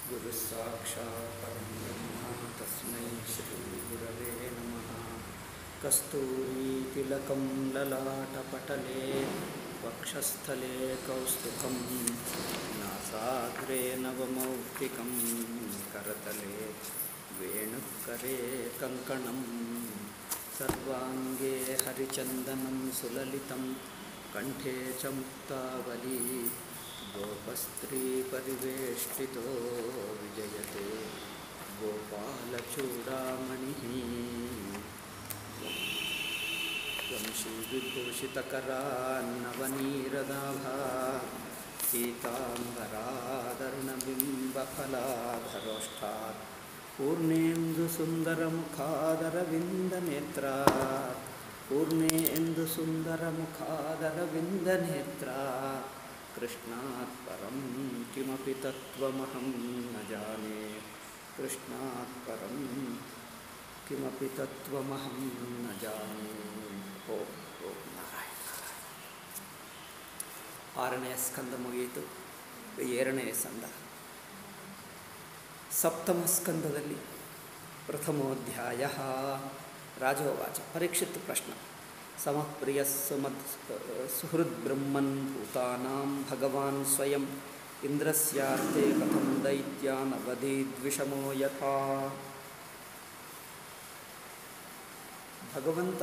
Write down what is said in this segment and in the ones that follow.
गुरुस्साक्षात् परं ब्रह्म तस्मै श्रीगुरवे नमः कस्तूरीतिलकं ललाटपटले वक्षस्थले कौस्तुभं नासाग्रे नवमौक्तिकं करतले वेणुकरे कङ्कणं सर्वाङ्गे हरिचन्दनं सुललितं कण्ठे च मुक्तावली गोपस्त्रीपरिवेष्टितो विजयते गोपालचूडामणिः वंशीविभूषितकरान्नवनीरदाभा पीताम्बरादर्णबिम्बफलाधरोष्ठात् पूर्णेन्दुसुन्दरमुखादरविन्दनेत्रात् पूर्णेन्दुसुन्दरमुखादरविन्दनेत्रा कृष्णात् परं किमपि तत्त्वमहं न जाने कृष्णात् परं किमपि तत्त्वमहं न जाने ಓಂ ಓಂ ನಾರಾಯಣ ಆರನೆಯ ಸ್ಕಂದ ಮುಗಿಯಿತು ಏಳನೆಯ ಸಂದ ಸಪ್ತಮ ಸ್ಕಂದದಲ್ಲಿ ಪ್ರಥಮೋಧ್ಯಾಯ ರಾಜೋವಾಚ ಪರೀಕ್ಷಿತ್ ಪ್ರಶ್ನ ಸಮಪ್ರಿಯ ಸುಮದ್ ಸುಹೃದ್ ಬ್ರಹ್ಮನ್ ಭೂತಾನಾಂ ಭಗವಾನ್ ಸ್ವಯಂ ಇಂದ್ರಸ್ಯಾರ್ತೆ ಕಥಂ ದೈತ್ಯಾನ್ ಅವಧೀದ್ವಿಷಮೋ ಯಥಾ ಭಗವಂತ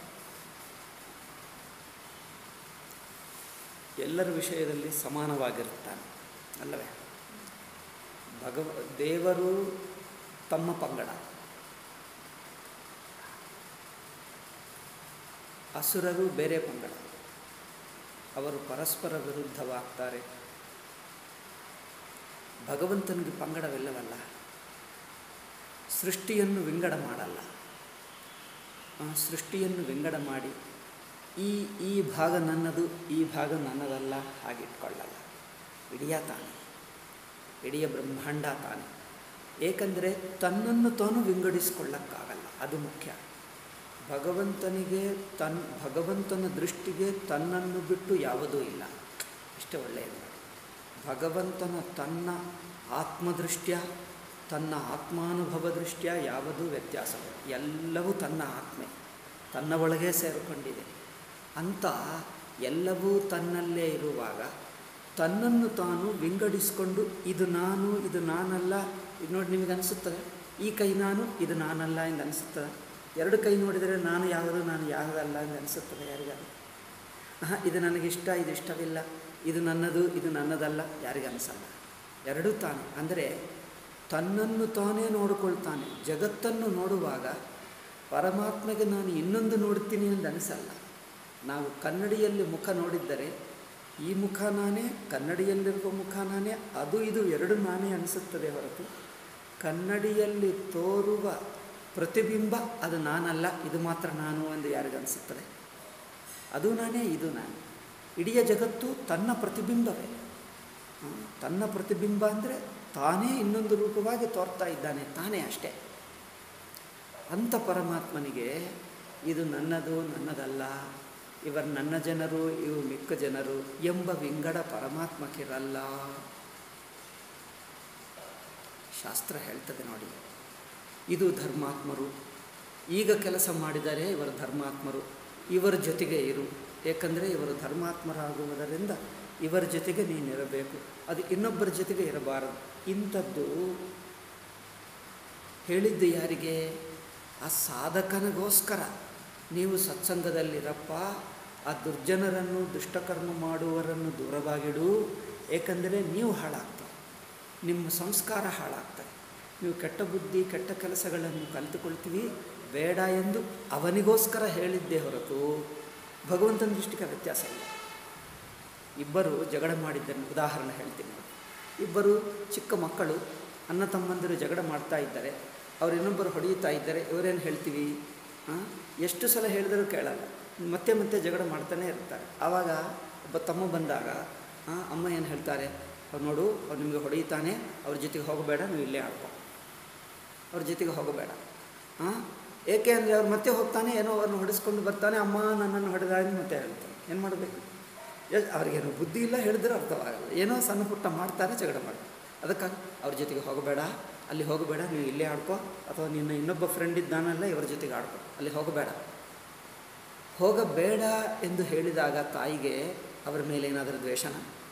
ಎಲ್ಲರ ವಿಷಯದಲ್ಲಿ ಸಮಾನವಾಗಿರುತ್ತಾನೆ ಅಲ್ಲವೇ ಭಗವ ದೇವರು ತಮ್ಮ ಪಂಗಡ ಅಸುರರು ಬೇರೆ ಪಂಗಡ ಅವರು ಪರಸ್ಪರ ವಿರುದ್ಧವಾಗ್ತಾರೆ ಭಗವಂತನಿಗೆ ಪಂಗಡವಿಲ್ಲವಲ್ಲ ಸೃಷ್ಟಿಯನ್ನು ವಿಂಗಡ ಮಾಡಲ್ಲ ಸೃಷ್ಟಿಯನ್ನು ವಿಂಗಡ ಮಾಡಿ ಈ ಈ ಭಾಗ ನನ್ನದು ಈ ಭಾಗ ನನ್ನದಲ್ಲ ಹಾಗಿಟ್ಕೊಳ್ಳಲ್ಲ ಇಡೀ ತಾನೆ ಇಡೀ ಬ್ರಹ್ಮಾಂಡ ತಾನೆ ಏಕೆಂದರೆ ತನ್ನನ್ನು ತಾನು ವಿಂಗಡಿಸಿಕೊಳ್ಳಕ್ಕಾಗಲ್ಲ ಅದು ಮುಖ್ಯ ಭಗವಂತನಿಗೆ ತನ್ ಭಗವಂತನ ದೃಷ್ಟಿಗೆ ತನ್ನನ್ನು ಬಿಟ್ಟು ಯಾವುದೂ ಇಲ್ಲ ಇಷ್ಟೇ ಒಳ್ಳೆಯದು ಭಗವಂತನ ತನ್ನ ಆತ್ಮದೃಷ್ಟ್ಯ ತನ್ನ ಆತ್ಮಾನುಭವ ದೃಷ್ಟ್ಯ ಯಾವುದೂ ವ್ಯತ್ಯಾಸವಿಲ್ಲ ಎಲ್ಲವೂ ತನ್ನ ಆತ್ಮೆ ತನ್ನ ಒಳಗೆ ಸೇರಿಕೊಂಡಿದೆ ಅಂತ ಎಲ್ಲವೂ ತನ್ನಲ್ಲೇ ಇರುವಾಗ ತನ್ನನ್ನು ತಾನು ವಿಂಗಡಿಸಿಕೊಂಡು ಇದು ನಾನು ಇದು ನಾನಲ್ಲ ಇದು ನೋಡಿ ನಿಮಗೆ ಅನಿಸುತ್ತದೆ ಈ ಕೈ ನಾನು ಇದು ನಾನಲ್ಲ ಎಂದು ಅನಿಸುತ್ತದೆ ಎರಡು ಕೈ ನೋಡಿದರೆ ನಾನು ಯಾವುದು ನಾನು ಯಾವುದಲ್ಲ ಎಂದು ಅನಿಸುತ್ತದೆ ಯಾರಿಗಾದ್ರು ಹಾಂ ಇದು ನನಗಿಷ್ಟ ಇದು ಇಷ್ಟವಿಲ್ಲ ಇದು ನನ್ನದು ಇದು ನನ್ನದಲ್ಲ ಯಾರಿಗೆ ಅನಿಸಲ್ಲ ಎರಡೂ ತಾನು ಅಂದರೆ ತನ್ನನ್ನು ತಾನೇ ನೋಡಿಕೊಳ್ತಾನೆ ಜಗತ್ತನ್ನು ನೋಡುವಾಗ ಪರಮಾತ್ಮಗೆ ನಾನು ಇನ್ನೊಂದು ನೋಡ್ತೀನಿ ಎಂದು ಅನಿಸಲ್ಲ ನಾವು ಕನ್ನಡಿಯಲ್ಲಿ ಮುಖ ನೋಡಿದ್ದರೆ ಈ ಮುಖ ನಾನೇ ಕನ್ನಡಿಯಲ್ಲಿರುವ ಮುಖ ನಾನೇ ಅದು ಇದು ಎರಡು ನಾನೇ ಅನಿಸುತ್ತದೆ ಹೊರತು ಕನ್ನಡಿಯಲ್ಲಿ ತೋರುವ ಪ್ರತಿಬಿಂಬ ಅದು ನಾನಲ್ಲ ಇದು ಮಾತ್ರ ನಾನು ಎಂದು ಯಾರಿಗನಿಸುತ್ತದೆ ಅದು ನಾನೇ ಇದು ನಾನು ಇಡೀ ಜಗತ್ತು ತನ್ನ ಪ್ರತಿಬಿಂಬವೇ ತನ್ನ ಪ್ರತಿಬಿಂಬ ಅಂದರೆ ತಾನೇ ಇನ್ನೊಂದು ರೂಪವಾಗಿ ತೋರ್ತಾ ಇದ್ದಾನೆ ತಾನೇ ಅಷ್ಟೇ ಅಂಥ ಪರಮಾತ್ಮನಿಗೆ ಇದು ನನ್ನದು ನನ್ನದಲ್ಲ ಇವರು ನನ್ನ ಜನರು ಇವು ಮಿಕ್ಕ ಜನರು ಎಂಬ ವಿಂಗಡ ಪರಮಾತ್ಮಕ್ಕಿರಲ್ಲ ಶಾಸ್ತ್ರ ಹೇಳ್ತದೆ ನೋಡಿ ಇದು ಧರ್ಮಾತ್ಮರು ಈಗ ಕೆಲಸ ಮಾಡಿದರೆ ಇವರು ಧರ್ಮಾತ್ಮರು ಇವರ ಜೊತೆಗೆ ಇರು ಏಕೆಂದರೆ ಇವರು ಧರ್ಮಾತ್ಮರಾಗುವುದರಿಂದ ಇವರ ಜೊತೆಗೆ ನೀನಿರಬೇಕು ಅದು ಇನ್ನೊಬ್ಬರ ಜೊತೆಗೆ ಇರಬಾರದು ಇಂಥದ್ದು ಹೇಳಿದ್ದು ಯಾರಿಗೆ ಆ ಸಾಧಕನಿಗೋಸ್ಕರ ನೀವು ಸತ್ಸಂಗದಲ್ಲಿರಪ್ಪ ಆ ದುರ್ಜನರನ್ನು ದುಷ್ಟಕರ್ಮ ಮಾಡುವವರನ್ನು ದೂರವಾಗಿಡು ಏಕೆಂದರೆ ನೀವು ಹಾಳಾಗ್ತಾರೆ ನಿಮ್ಮ ಸಂಸ್ಕಾರ ಹಾಳಾಗ್ತದೆ ನೀವು ಕೆಟ್ಟ ಬುದ್ಧಿ ಕೆಟ್ಟ ಕೆಲಸಗಳನ್ನು ಕಲಿತುಕೊಳ್ತೀವಿ ಬೇಡ ಎಂದು ಅವನಿಗೋಸ್ಕರ ಹೇಳಿದ್ದೇ ಹೊರತು ಭಗವಂತನ ದೃಷ್ಟಿಗೆ ವ್ಯತ್ಯಾಸ ಇಲ್ಲ ಇಬ್ಬರು ಜಗಳ ಮಾಡಿದ್ದನ್ನು ಉದಾಹರಣೆ ಹೇಳ್ತೀನಿ ಇಬ್ಬರು ಚಿಕ್ಕ ಮಕ್ಕಳು ಅಣ್ಣ ತಮ್ಮಂದಿರು ಜಗಳ ಮಾಡ್ತಾ ಇದ್ದಾರೆ ಅವ್ರು ಇನ್ನೊಬ್ಬರು ಹೊಡೆಯುತ್ತಾ ಇದ್ದಾರೆ ಇವರೇನು ಹೇಳ್ತೀವಿ ಎಷ್ಟು ಸಲ ಹೇಳಿದರೂ ಕೇಳಲ್ಲ ಮತ್ತೆ ಮತ್ತೆ ಜಗಳ ಮಾಡ್ತಾನೆ ಇರ್ತಾರೆ ಆವಾಗ ಒಬ್ಬ ತಮ್ಮ ಬಂದಾಗ ಅಮ್ಮ ಏನು ಹೇಳ್ತಾರೆ ಅವ್ರು ನೋಡು ಅವ್ರು ನಿಮಗೆ ಹೊಡೆಯುತ್ತಾನೆ ಅವ್ರ ಜೊತೆಗೆ ಹೋಗಬೇಡ ನೀವು ಇಲ್ಲೇ ಆಡ್ಕೊ ಅವ್ರ ಜೊತೆಗೆ ಹೋಗಬೇಡ ಹಾಂ ಏಕೆ ಅಂದರೆ ಅವ್ರು ಮತ್ತೆ ಹೋಗ್ತಾನೆ ಏನೋ ಅವ್ರನ್ನ ಹೊಡೆಸ್ಕೊಂಡು ಬರ್ತಾನೆ ಅಮ್ಮ ನನ್ನನ್ನು ಹೊಡೆದ ಮತ್ತೆ ಹೇಳ್ತಾನೆ ಏನು ಮಾಡಬೇಕು ಅವ್ರಿಗೇನು ಬುದ್ಧಿ ಇಲ್ಲ ಹೇಳಿದ್ರೆ ಅರ್ಥವಾಗಲ್ಲ ಏನೋ ಸಣ್ಣ ಪುಟ್ಟ ಮಾಡ್ತಾರೆ ಜಗಳ ಮಾಡ್ತಾರೆ ಅದಕ್ಕಾಗಿ ಅವ್ರ ಜೊತೆಗೆ ಹೋಗಬೇಡ ಅಲ್ಲಿ ಹೋಗಬೇಡ ನೀವು ಇಲ್ಲೇ ಆಡ್ಕೋ ಅಥವಾ ನಿನ್ನ ಇನ್ನೊಬ್ಬ ಫ್ರೆಂಡ್ ಇದ್ದಾನಲ್ಲ ಇವರ ಜೊತೆಗೆ ಆಡ್ಕೋ ಅಲ್ಲಿ ಹೋಗಬೇಡ ಹೋಗಬೇಡ ಎಂದು ಹೇಳಿದಾಗ ತಾಯಿಗೆ ಅವರ ಮೇಲೆ ಏನಾದರೂ ದ್ವೇಷನ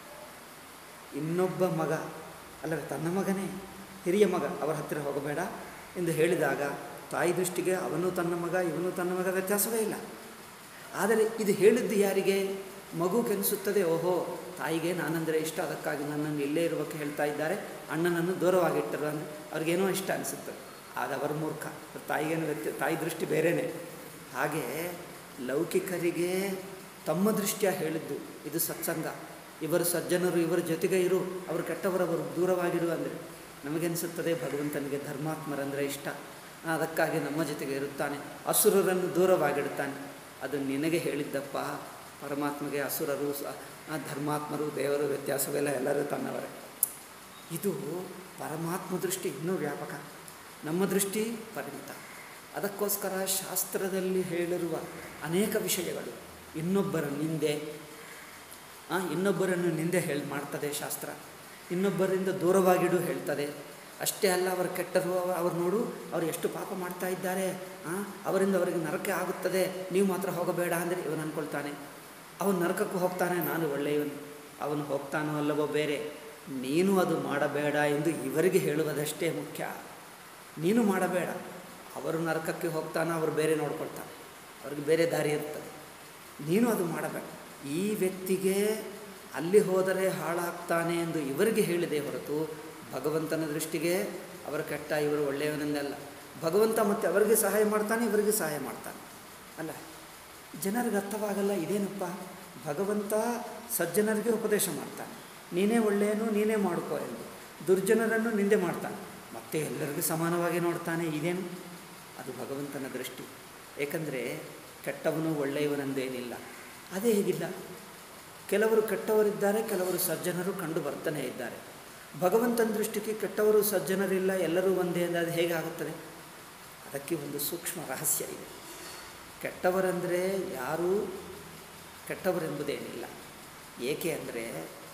ಇನ್ನೊಬ್ಬ ಮಗ ಅಲ್ಲವೇ ತನ್ನ ಮಗನೇ ಹಿರಿಯ ಮಗ ಅವರ ಹತ್ತಿರ ಹೋಗಬೇಡ ಎಂದು ಹೇಳಿದಾಗ ತಾಯಿ ದೃಷ್ಟಿಗೆ ಅವನು ತನ್ನ ಮಗ ಇವನು ತನ್ನ ಮಗ ವ್ಯತ್ಯಾಸವೇ ಇಲ್ಲ ಆದರೆ ಇದು ಹೇಳಿದ್ದು ಯಾರಿಗೆ ಮಗು ಕೆನಿಸುತ್ತದೆ ಓಹೋ ತಾಯಿಗೆ ನಾನಂದರೆ ಇಷ್ಟ ಅದಕ್ಕಾಗಿ ನನ್ನನ್ನು ಇಲ್ಲೇ ಇರುವಕ್ಕೆ ಹೇಳ್ತಾ ಇದ್ದಾರೆ ಅಣ್ಣನನ್ನು ದೂರವಾಗಿಟ್ಟರು ಅಂದರೆ ಅವ್ರಿಗೇನೋ ಇಷ್ಟ ಅನಿಸುತ್ತದೆ ಆಗ ಅವರ ಮೂರ್ಖ ತಾಯಿಗೇನು ವ್ಯತ್ಯ ತಾಯಿ ದೃಷ್ಟಿ ಬೇರೆಯೇ ಹಾಗೆ ಲೌಕಿಕರಿಗೆ ತಮ್ಮ ದೃಷ್ಟಿಯ ಹೇಳಿದ್ದು ಇದು ಸತ್ಸಂಗ ಇವರು ಸಜ್ಜನರು ಇವರ ಜೊತೆಗೆ ಇರು ಅವರು ಕೆಟ್ಟವರವರು ದೂರವಾಗಿರು ಅಂದರೆ ನಮಗೆನಿಸುತ್ತದೆ ಭಗವಂತನಿಗೆ ಧರ್ಮಾತ್ಮರಂದರೆ ಇಷ್ಟ ಅದಕ್ಕಾಗಿ ನಮ್ಮ ಜೊತೆಗೆ ಇರುತ್ತಾನೆ ಅಸುರರನ್ನು ದೂರವಾಗಿಡುತ್ತಾನೆ ಅದು ನಿನಗೆ ಹೇಳಿದ್ದಪ್ಪ ಪರಮಾತ್ಮಗೆ ಅಸುರರು ಸ- ಆ ಧರ್ಮಾತ್ಮರು ದೇವರು ವ್ಯತ್ಯಾಸವೆಲ್ಲ ಎಲ್ಲರೂ ತನ್ನವರೇ ಇದು ಪರಮಾತ್ಮ ದೃಷ್ಟಿ ಇನ್ನೂ ವ್ಯಾಪಕ ನಮ್ಮ ದೃಷ್ಟಿ ಪರಿಮಿತ ಅದಕ್ಕೋಸ್ಕರ ಶಾಸ್ತ್ರದಲ್ಲಿ ಹೇಳಿರುವ ಅನೇಕ ವಿಷಯಗಳು ಇನ್ನೊಬ್ಬರ ನಿಂದೆ ಆ, ಇನ್ನೊಬ್ಬರನ್ನು ನಿಂದೆ ಹೇಳಿ ಮಾಡ್ತದೆ ಶಾಸ್ತ್ರ ಇನ್ನೊಬ್ಬರಿಂದ ದೂರವಾಗಿಡು ಹೇಳ್ತದೆ ಅಷ್ಟೇ ಅಲ್ಲ ಅವರು ಕೆಟ್ಟರು ಅವ- ಅವ್ರು ನೋಡು ಅವ್ರು ಎಷ್ಟು ಪಾಪ ಮಾಡ್ತಾ ಇದ್ದಾರೆ ಆ, ಅವರಿಂದ ಅವರಿಗೆ ನರಕ ಆಗುತ್ತದೆ ನೀವು ಮಾತ್ರ ಹೋಗಬೇಡ ಅಂದರೆ ಇವನು ಅಂದ್ಕೊಳ್ತಾನೆ ಅವನು ನರಕಕ್ಕೂ ಹೋಗ್ತಾನೆ ನಾನು ಒಳ್ಳೆಯವನು ಅವನು ಹೋಗ್ತಾನೋ ಅಲ್ಲವೋ ಬೇರೆ ನೀನು ಅದು ಮಾಡಬೇಡ ಎಂದು ಇವರಿಗೆ ಹೇಳುವುದಷ್ಟೇ ಮುಖ್ಯ ನೀನು ಮಾಡಬೇಡ ಅವರು ನರಕಕ್ಕೆ ಹೋಗ್ತಾನೋ ಅವರು ಬೇರೆ ನೋಡ್ಕೊಳ್ತಾರೆ ಅವ್ರಿಗೆ ಬೇರೆ ದಾರಿ ಇರ್ತದೆ ನೀನು ಅದು ಮಾಡಬೇಡ ಈ ವ್ಯಕ್ತಿಗೆ ಅಲ್ಲಿ ಹೋದರೆ ಹಾಳಾಗ್ತಾನೆ ಎಂದು ಇವರಿಗೆ ಹೇಳಿದೆ ಹೊರತು ಭಗವಂತನ ದೃಷ್ಟಿಗೆ ಅವರ ಕೆಟ್ಟ ಇವರು ಒಳ್ಳೆಯವನೆಂದಲ್ಲ ಭಗವಂತ ಮತ್ತೆ ಅವರಿಗೆ ಸಹಾಯ ಮಾಡ್ತಾನೆ ಇವರಿಗೆ ಸಹಾಯ ಮಾಡ್ತಾನೆ ಅಲ್ಲ ಜನರಿಗೆ ಅರ್ಥವಾಗಲ್ಲ ಇದೇನಪ್ಪ ಭಗವಂತ ಸಜ್ಜನರಿಗೆ ಉಪದೇಶ ಮಾಡ್ತಾನೆ ನೀನೇ ಒಳ್ಳೆಯನು ನೀನೇ ಮಾಡ್ಕೋ ಎಂದು ದುರ್ಜನರನ್ನು ನಿಂದೆ ಮಾಡ್ತಾನೆ ಮತ್ತೆ ಎಲ್ಲರಿಗೂ ಸಮಾನವಾಗಿ ನೋಡ್ತಾನೆ ಇದೇನು ಅದು ಭಗವಂತನ ದೃಷ್ಟಿ ಏಕೆಂದರೆ ಕೆಟ್ಟವನು ಒಳ್ಳೆಯವನೆಂದೇನಿಲ್ಲ ಅದೇ ಹೇಗಿಲ್ಲ ಕೆಲವರು ಕೆಟ್ಟವರಿದ್ದಾರೆ ಕೆಲವರು ಸಜ್ಜನರು ಕಂಡು ಬರ್ತಾನೆ ಇದ್ದಾರೆ ಭಗವಂತನ ದೃಷ್ಟಿಗೆ ಕೆಟ್ಟವರು ಸಜ್ಜನರಿಲ್ಲ ಎಲ್ಲರೂ ಒಂದೇ ಅಂದರೆ ಅದು ಹೇಗಾಗುತ್ತದೆ ಅದಕ್ಕೆ ಒಂದು ಸೂಕ್ಷ್ಮ ರಹಸ್ಯ ಇದೆ ಕೆಟ್ಟವರಂದರೆ ಯಾರೂ ಕೆಟ್ಟವರೆಂಬುದೇನಿಲ್ಲ ಏಕೆ ಅಂದರೆ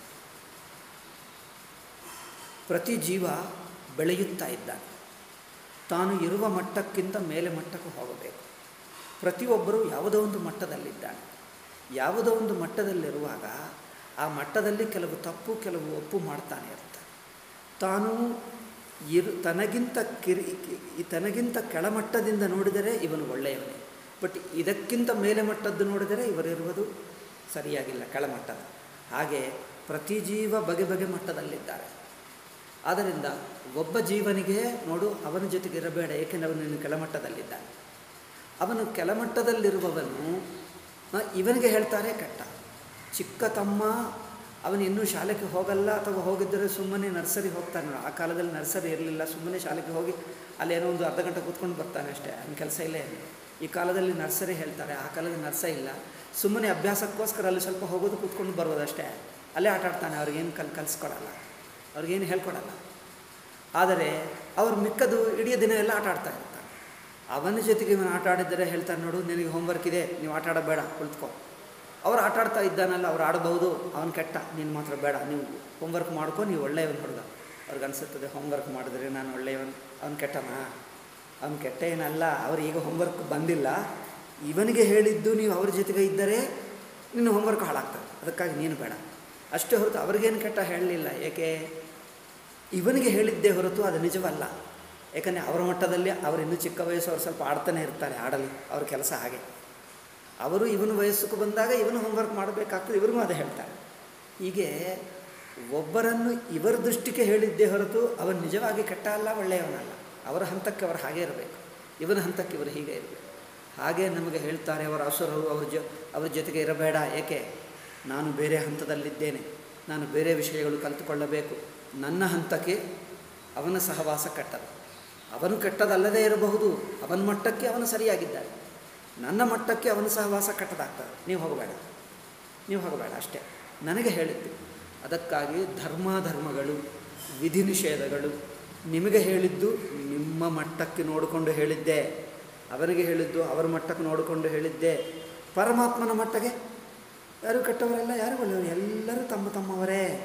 ಪ್ರತಿ ಜೀವ ಬೆಳೆಯುತ್ತಾ ಇದ್ದಾನೆ ತಾನು ಇರುವ ಮಟ್ಟಕ್ಕಿಂತ ಮೇಲೆ ಮಟ್ಟಕ್ಕೆ ಹೋಗಬೇಕು ಪ್ರತಿಯೊಬ್ಬರೂ ಯಾವುದೋ ಒಂದು ಮಟ್ಟದಲ್ಲಿದ್ದಾನೆ ಯಾವುದೋ ಒಂದು ಮಟ್ಟದಲ್ಲಿರುವಾಗ ಆ ಮಟ್ಟದಲ್ಲಿ ಕೆಲವು ತಪ್ಪು ಕೆಲವು ಒಪ್ಪು ಮಾಡ್ತಾನೆ ಇರ್ತಾನೆ ತಾನು ಇರು ತನಗಿಂತ ಕಿರಿ ಕಿ- ತನಗಿಂತ ಕೆಳಮಟ್ಟದಿಂದ ನೋಡಿದರೆ ಇವನು ಒಳ್ಳೆಯವನೇ ಬಟ್ ಇದಕ್ಕಿಂತ ಮೇಲೆ ಮಟ್ಟದ್ದು ನೋಡಿದರೆ ಇವರಿರುವುದು ಸರಿಯಾಗಿಲ್ಲ ಕೆಳಮಟ್ಟದ ಹಾಗೆ ಪ್ರತಿ ಜೀವ ಬಗೆ ಬಗೆ ಮಟ್ಟದಲ್ಲಿದ್ದಾರೆ ಆದ್ದರಿಂದ ಒಬ್ಬ ಜೀವನಿಗೆ ನೋಡು ಅವನ ಜೊತೆಗೆ ಇರಬೇಡ ಏಕೆಂದರೆ ಅವನು ಇನ್ನು ಕೆಳಮಟ್ಟದಲ್ಲಿದ್ದಾನೆ ಅವನು ಕೆಳಮಟ್ಟದಲ್ಲಿರುವವನು ಆ, ಇವನಿಗೆ ಹೇಳ್ತಾರೆ ಕೆಟ್ಟ ಚಿಕ್ಕ ತಮ್ಮ ಅವನು ಇನ್ನೂ ಶಾಲೆಗೆ ಹೋಗಲ್ಲ ಅಥವಾ ಹೋಗಿದ್ದರೆ ಸುಮ್ಮನೆ ನರ್ಸರಿ ಹೋಗ್ತಾನೆ ನೋಡು. ಆ ಕಾಲದಲ್ಲಿ ನರ್ಸರಿ ಇರಲಿಲ್ಲ ಸುಮ್ಮನೆ ಶಾಲೆಗೆ ಹೋಗಿ ಅಲ್ಲೇನೋ ಒಂದು ಅರ್ಧ ಗಂಟೆ ಕೂತ್ಕೊಂಡು ಬರ್ತಾನೆ ಅಷ್ಟೇ ಅವನ ಕೆಲಸ ಇಲ್ಲೇ ಇಲ್ಲ. ಈ ಕಾಲದಲ್ಲಿ ನರ್ಸರಿ ಹೇಳ್ತಾರೆ ಆ ಕಾಲದಲ್ಲಿ ನರ್ಸ ಇಲ್ಲ ಸುಮ್ಮನೆ ಅಭ್ಯಾಸಕ್ಕೋಸ್ಕರ ಅಲ್ಲಿ ಸ್ವಲ್ಪ ಹೋಗೋದು ಕೂತ್ಕೊಂಡು ಬರೋದಷ್ಟೇ ಅಲ್ಲೇ ಆಟ ಆಡ್ತಾನೆ ಅವ್ರಿಗೇನು ಕಲ್ ಕಲಿಸ್ಕೊಡಲ್ಲ ಅವ್ರಿಗೇನು ಹೇಳ್ಕೊಡಲ್ಲ ಆದರೆ ಅವ್ರು ಮಿಕ್ಕದು ಇಡೀ ದಿನ ಎಲ್ಲ ಆಟ ಆಡ್ತಾ ಇರ್ತಾರೆ ಅವನ ಜೊತೆಗೆ ಇವನು ಆಟ ಆಡಿದರೆ ಹೇಳ್ತಾನೆ ನೋಡು ನಿನಗೆ ಹೋಮ್ವರ್ಕ್ ಇದೆ ನೀವು ಆಟ ಆಡಬೇಡ ಕುಳಿತುಕೋ ಅವ್ರು ಆಟ ಆಡ್ತಾ ಇದ್ದಾನಲ್ಲ ಅವ್ರು ಆಡಬಹುದು ಅವನು ಕೆಟ್ಟ ನೀನು ಮಾತ್ರ ಬೇಡ ನೀವು ಹೋಮ್ವರ್ಕ್ ಮಾಡ್ಕೊ ನೀವು ಒಳ್ಳೆಯವನು ಹುಡುಗ ಅವ್ರಿಗೆ ಅನಿಸುತ್ತದೆ ಹೋಮ್ವರ್ಕ್ ಮಾಡಿದ್ರೆ ನಾನು ಒಳ್ಳೆಯವನು ಅವನು ಕೆಟ್ಟನಾ ಅವನು ಕೆಟ್ಟ ಏನಲ್ಲ ಅವ್ರು ಈಗ ಹೋಮ್ವರ್ಕ್ ಬಂದಿಲ್ಲ ಇವನಿಗೆ ಹೇಳಿದ್ದು ನೀವು ಅವ್ರ ಜೊತೆಗೆ ಇದ್ದರೆ ನಿನ್ನ ಹೋಮ್ವರ್ಕ್ ಹಾಳಾಗ್ತದೆ ಅದಕ್ಕಾಗಿ ನೀನು ಬೇಡ ಅಷ್ಟೇ ಹೊರತು ಅವ್ರಿಗೇನು ಕೆಟ್ಟ ಹೇಳಲಿಲ್ಲ ಏಕೆ ಇವನಿಗೆ ಹೇಳಿದ್ದೇ ಹೊರತು ಅದು ನಿಜವಲ್ಲ ಯಾಕಂದರೆ ಅವರ ಮಟ್ಟದಲ್ಲಿ ಅವರು ಇನ್ನೂ ಚಿಕ್ಕ ವಯಸ್ಸು ಅವ್ರು ಸ್ವಲ್ಪ ಆಡ್ತಾನೆ ಇರ್ತಾರೆ ಆಡಲಿ ಅವ್ರ ಕೆಲಸ ಹಾಗೆ ಅವರು ಇವನ ವಯಸ್ಸಿಗೆ ಬಂದಾಗ ಇವನು ಹೋಮ್ವರ್ಕ್ ಮಾಡಬೇಕಾಗ್ತದೆ ಇವ್ರಿಗೂ ಅದೇ ಹೇಳ್ತಾರೆ ಹೀಗೆ ಒಬ್ಬರನ್ನು ಇವರ ದೃಷ್ಟಿಗೆ ಹೇಳಿದ್ದೇ ಹೊರತು ಅವನು ನಿಜವಾಗಿ ಕೆಟ್ಟ ಅಲ್ಲ ಒಳ್ಳೆಯವನಲ್ಲ ಅವರ ಹಂತಕ್ಕೆ ಅವರು ಹಾಗೆ ಇರಬೇಕು ಇವನ ಹಂತಕ್ಕೆ ಇವರು ಹೀಗೆ ಇರಬೇಕು ಹಾಗೆ ನಮಗೆ ಹೇಳ್ತಾರೆ ಅವರ ಅಸುರರು ಅವ್ರ ಜೊ ಅವ್ರ ಜೊತೆಗೆ ಇರಬೇಡ ಏಕೆ ನಾನು ಬೇರೆ ಹಂತದಲ್ಲಿದ್ದೇನೆ ನಾನು ಬೇರೆ ವಿಷಯಗಳು ಕಲಿತುಕೊಳ್ಳಬೇಕು ನನ್ನ ಹಂತಕ್ಕೆ ಅವನ ಸಹವಾಸ ಕೆಟ್ಟದು ಅವನು ಕೆಟ್ಟದಲ್ಲದೇ ಇರಬಹುದು ಅವನ ಮಟ್ಟಕ್ಕೆ ಅವನು ಸರಿಯಾಗಿದ್ದಾನೆ ನನ್ನ ಮಟ್ಟಕ್ಕೆ ಅವನ ಸಹವಾಸ ಕೆಟ್ಟದಾಗ್ತದೆ ನೀವು ಹೋಗಬೇಡ ನೀವು ಹೋಗಬೇಡ ಅಷ್ಟೇ ನನಗೆ ಹೇಳಿದ್ದು ಅದಕ್ಕಾಗಿ ಧರ್ಮಾಧರ್ಮಗಳು ವಿಧಿ ನಿಷೇಧಗಳು ನಿಮಗೆ ಹೇಳಿದ್ದು ನಿಮ್ಮ ಮಟ್ಟಕ್ಕೆ ನೋಡಿಕೊಂಡು ಹೇಳಿದ್ದೆ ಅವರಿಗೆ ಹೇಳಿದ್ದು ಅವರ ಮಟ್ಟಕ್ಕೆ ನೋಡಿಕೊಂಡು ಹೇಳಿದ್ದೆ ಪರಮಾತ್ಮನ ಮಟ್ಟಕ್ಕೆ ಯಾರು ಕೆಟ್ಟವರಲ್ಲ ಯಾರು ಒಳ್ಳೆಯವರು ಎಲ್ಲರೂ ತಮ್ಮ ತಮ್ಮವರೇ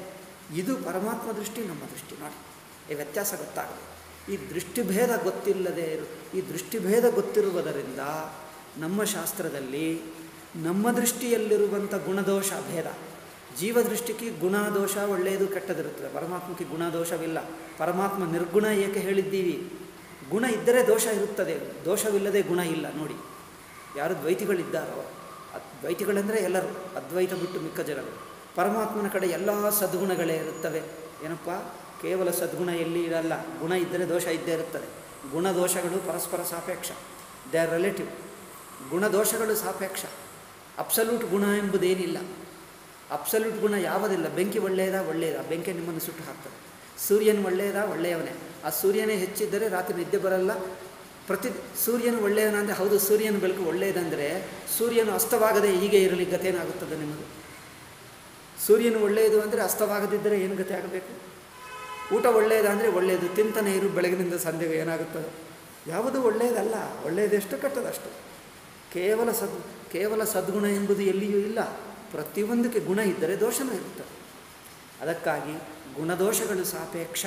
ಇದು ಪರಮಾತ್ಮ ದೃಷ್ಟಿ ನಮ್ಮ ದೃಷ್ಟಿ ನೋಡಿ ಈ ವ್ಯತ್ಯಾಸ ಗೊತ್ತಾಗಲಿ ಈ ದೃಷ್ಟಿಭೇದ ಗೊತ್ತಿಲ್ಲದೆ ಇರು ಈ ದೃಷ್ಟಿಭೇದ ಗೊತ್ತಿರುವುದರಿಂದ ನಮ್ಮ ಶಾಸ್ತ್ರದಲ್ಲಿ ನಮ್ಮ ದೃಷ್ಟಿಯಲ್ಲಿರುವಂಥ ಗುಣದೋಷ ಭೇದ ಜೀವದೃಷ್ಟಿಗೆ ಗುಣದೋಷ ಒಳ್ಳೆಯದು ಕೆಟ್ಟದಿರುತ್ತದೆ ಪರಮಾತ್ಮಕ್ಕೆ ಗುಣದೋಷವಿಲ್ಲ ಪರಮಾತ್ಮ ನಿರ್ಗುಣ ಏಕೆ ಹೇಳಿದ್ದೀವಿ ಗುಣ ಇದ್ದರೆ ದೋಷ ಇರುತ್ತದೆ ದೋಷವಿಲ್ಲದೆ ಗುಣ ಇಲ್ಲ ನೋಡಿ ಯಾರು ದ್ವೈತಿಗಳಿದ್ದಾರೋ ಅದ್- ದ್ವೈತಿಗಳೆಂದರೆ ಎಲ್ಲರೂ ಅದ್ವೈತ ಬಿಟ್ಟು ಮಿಕ್ಕ ಜನರು ಪರಮಾತ್ಮನ ಕಡೆ ಎಲ್ಲ ಸದ್ಗುಣಗಳೇ ಇರುತ್ತವೆ ಏನಪ್ಪ ಕೇವಲ ಸದ್ಗುಣ ಎಲ್ಲಿ ಇರಲ್ಲ ಗುಣ ಇದ್ದರೆ ದೋಷ ಇದ್ದೇ ಇರುತ್ತದೆ ಗುಣದೋಷಗಳು ಪರಸ್ಪರ ಸಾಪೇಕ್ಷ ದೇ ಆರ್ ರಿಲೇಟಿವ್ ಗುಣದೋಷಗಳು ಸಾಪೇಕ್ಷ ಅಬ್ಸಲ್ಯೂಟ್ ಗುಣ ಎಂಬುದೇನಿಲ್ಲ ಅಬ್ಸಲ್ಯೂಟ್ ಗುಣ ಯಾವುದಿಲ್ಲ ಬೆಂಕಿ ಒಳ್ಳೆಯದಾ ಒಳ್ಳೆಯದಾ ಬೆಂಕಿ ನಿಮ್ಮನ್ನು ಸುಟ್ಟು ಹಾಕ್ತದೆ ಸೂರ್ಯನ ಒಳ್ಳೆಯದಾ ಒಳ್ಳೆಯವನೇ ಆ ಸೂರ್ಯನೇ ಹೆಚ್ಚಿದ್ದರೆ ರಾತ್ರಿ ನಿದ್ದೆ ಬರಲ್ಲ ಪ್ರತಿ ಸೂರ್ಯನು ಒಳ್ಳೆಯವನ ಅಂದರೆ ಹೌದು ಸೂರ್ಯನ ಬೆಳಕು ಒಳ್ಳೆಯದಂದರೆ ಸೂರ್ಯನು ಅಸ್ತವಾಗದೆ ಹೀಗೆ ಇರಲಿ ಗತೇನಾಗುತ್ತದೆ ನಿಮಗೆ ಸೂರ್ಯನು ಒಳ್ಳೆಯದು ಅಂದರೆ ಅಸ್ತವಾಗದಿದ್ದರೆ ಏನು ಗತಿ ಆಗಬೇಕು ಊಟ ಒಳ್ಳೆಯದಂದರೆ ಒಳ್ಳೆಯದು ತಿಂತಾನೆ ಇರು ಬೆಳಗಿನಿಂದ ಸಂಜೆಗೆ ಏನಾಗುತ್ತದೆ ಯಾವುದು ಒಳ್ಳೆಯದಲ್ಲ ಒಳ್ಳೆಯದೆಷ್ಟು ಕೆಟ್ಟದಷ್ಟು ಕೇವಲ ಸದ್ ಕೇವಲ ಸದ್ಗುಣ ಎಂಬುದು ಎಲ್ಲಿಯೂ ಇಲ್ಲ ಪ್ರತಿಯೊಂದಕ್ಕೆ ಗುಣ ಇದ್ದರೆ ದೋಷನೂ ಇರುತ್ತದೆ ಅದಕ್ಕಾಗಿ ಗುಣದೋಷಗಳು ಸಾಪೇಕ್ಷ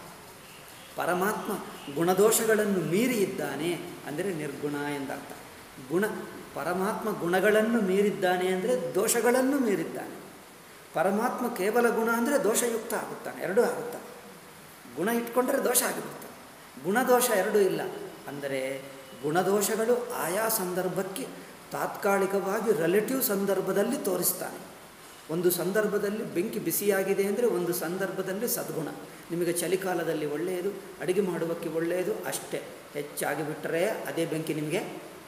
ಪರಮಾತ್ಮ ಗುಣದೋಷಗಳನ್ನು ಮೀರಿ ಇದ್ದಾನೆ ಅಂದರೆ ನಿರ್ಗುಣ ಎಂದರ್ಥ ಗುಣ ಪರಮಾತ್ಮ ಗುಣಗಳನ್ನು ಮೀರಿದ್ದಾನೆ ಅಂದರೆ ದೋಷಗಳನ್ನು ಮೀರಿದ್ದಾನೆ ಪರಮಾತ್ಮ ಕೇವಲ ಗುಣ ಅಂದರೆ ದೋಷಯುಕ್ತ ಆಗುತ್ತಾನೆ ಎರಡೂ ಆಗುತ್ತಾನೆ ಗುಣ ಇಟ್ಕೊಂಡ್ರೆ ದೋಷ ಆಗಿಬಿಡ್ತಾನೆ ಗುಣದೋಷ ಎರಡೂ ಇಲ್ಲ ಅಂದರೆ ಗುಣದೋಷಗಳು ಆಯಾ ಸಂದರ್ಭಕ್ಕೆ ತಾತ್ಕಾಲಿಕವಾಗಿ ರಿಲೇಟಿವ್ ಸಂದರ್ಭದಲ್ಲಿ ತೋರಿಸ್ತಾನೆ ಒಂದು ಸಂದರ್ಭದಲ್ಲಿ ಬೆಂಕಿ ಬಿಸಿಯಾಗಿದೆ ಅಂದರೆ ಒಂದು ಸಂದರ್ಭದಲ್ಲಿ ಸದ್ಗುಣ ನಿಮಗೆ ಚಳಿಕಾಲದಲ್ಲಿ ಒಳ್ಳೆಯದು ಅಡುಗೆ ಮಾಡುವಕ್ಕೆ ಒಳ್ಳೆಯದು ಅಷ್ಟೇ ಹೆಚ್ಚಾಗಿ ಬಿಟ್ಟರೆ ಅದೇ ಬೆಂಕಿ ನಿಮಗೆ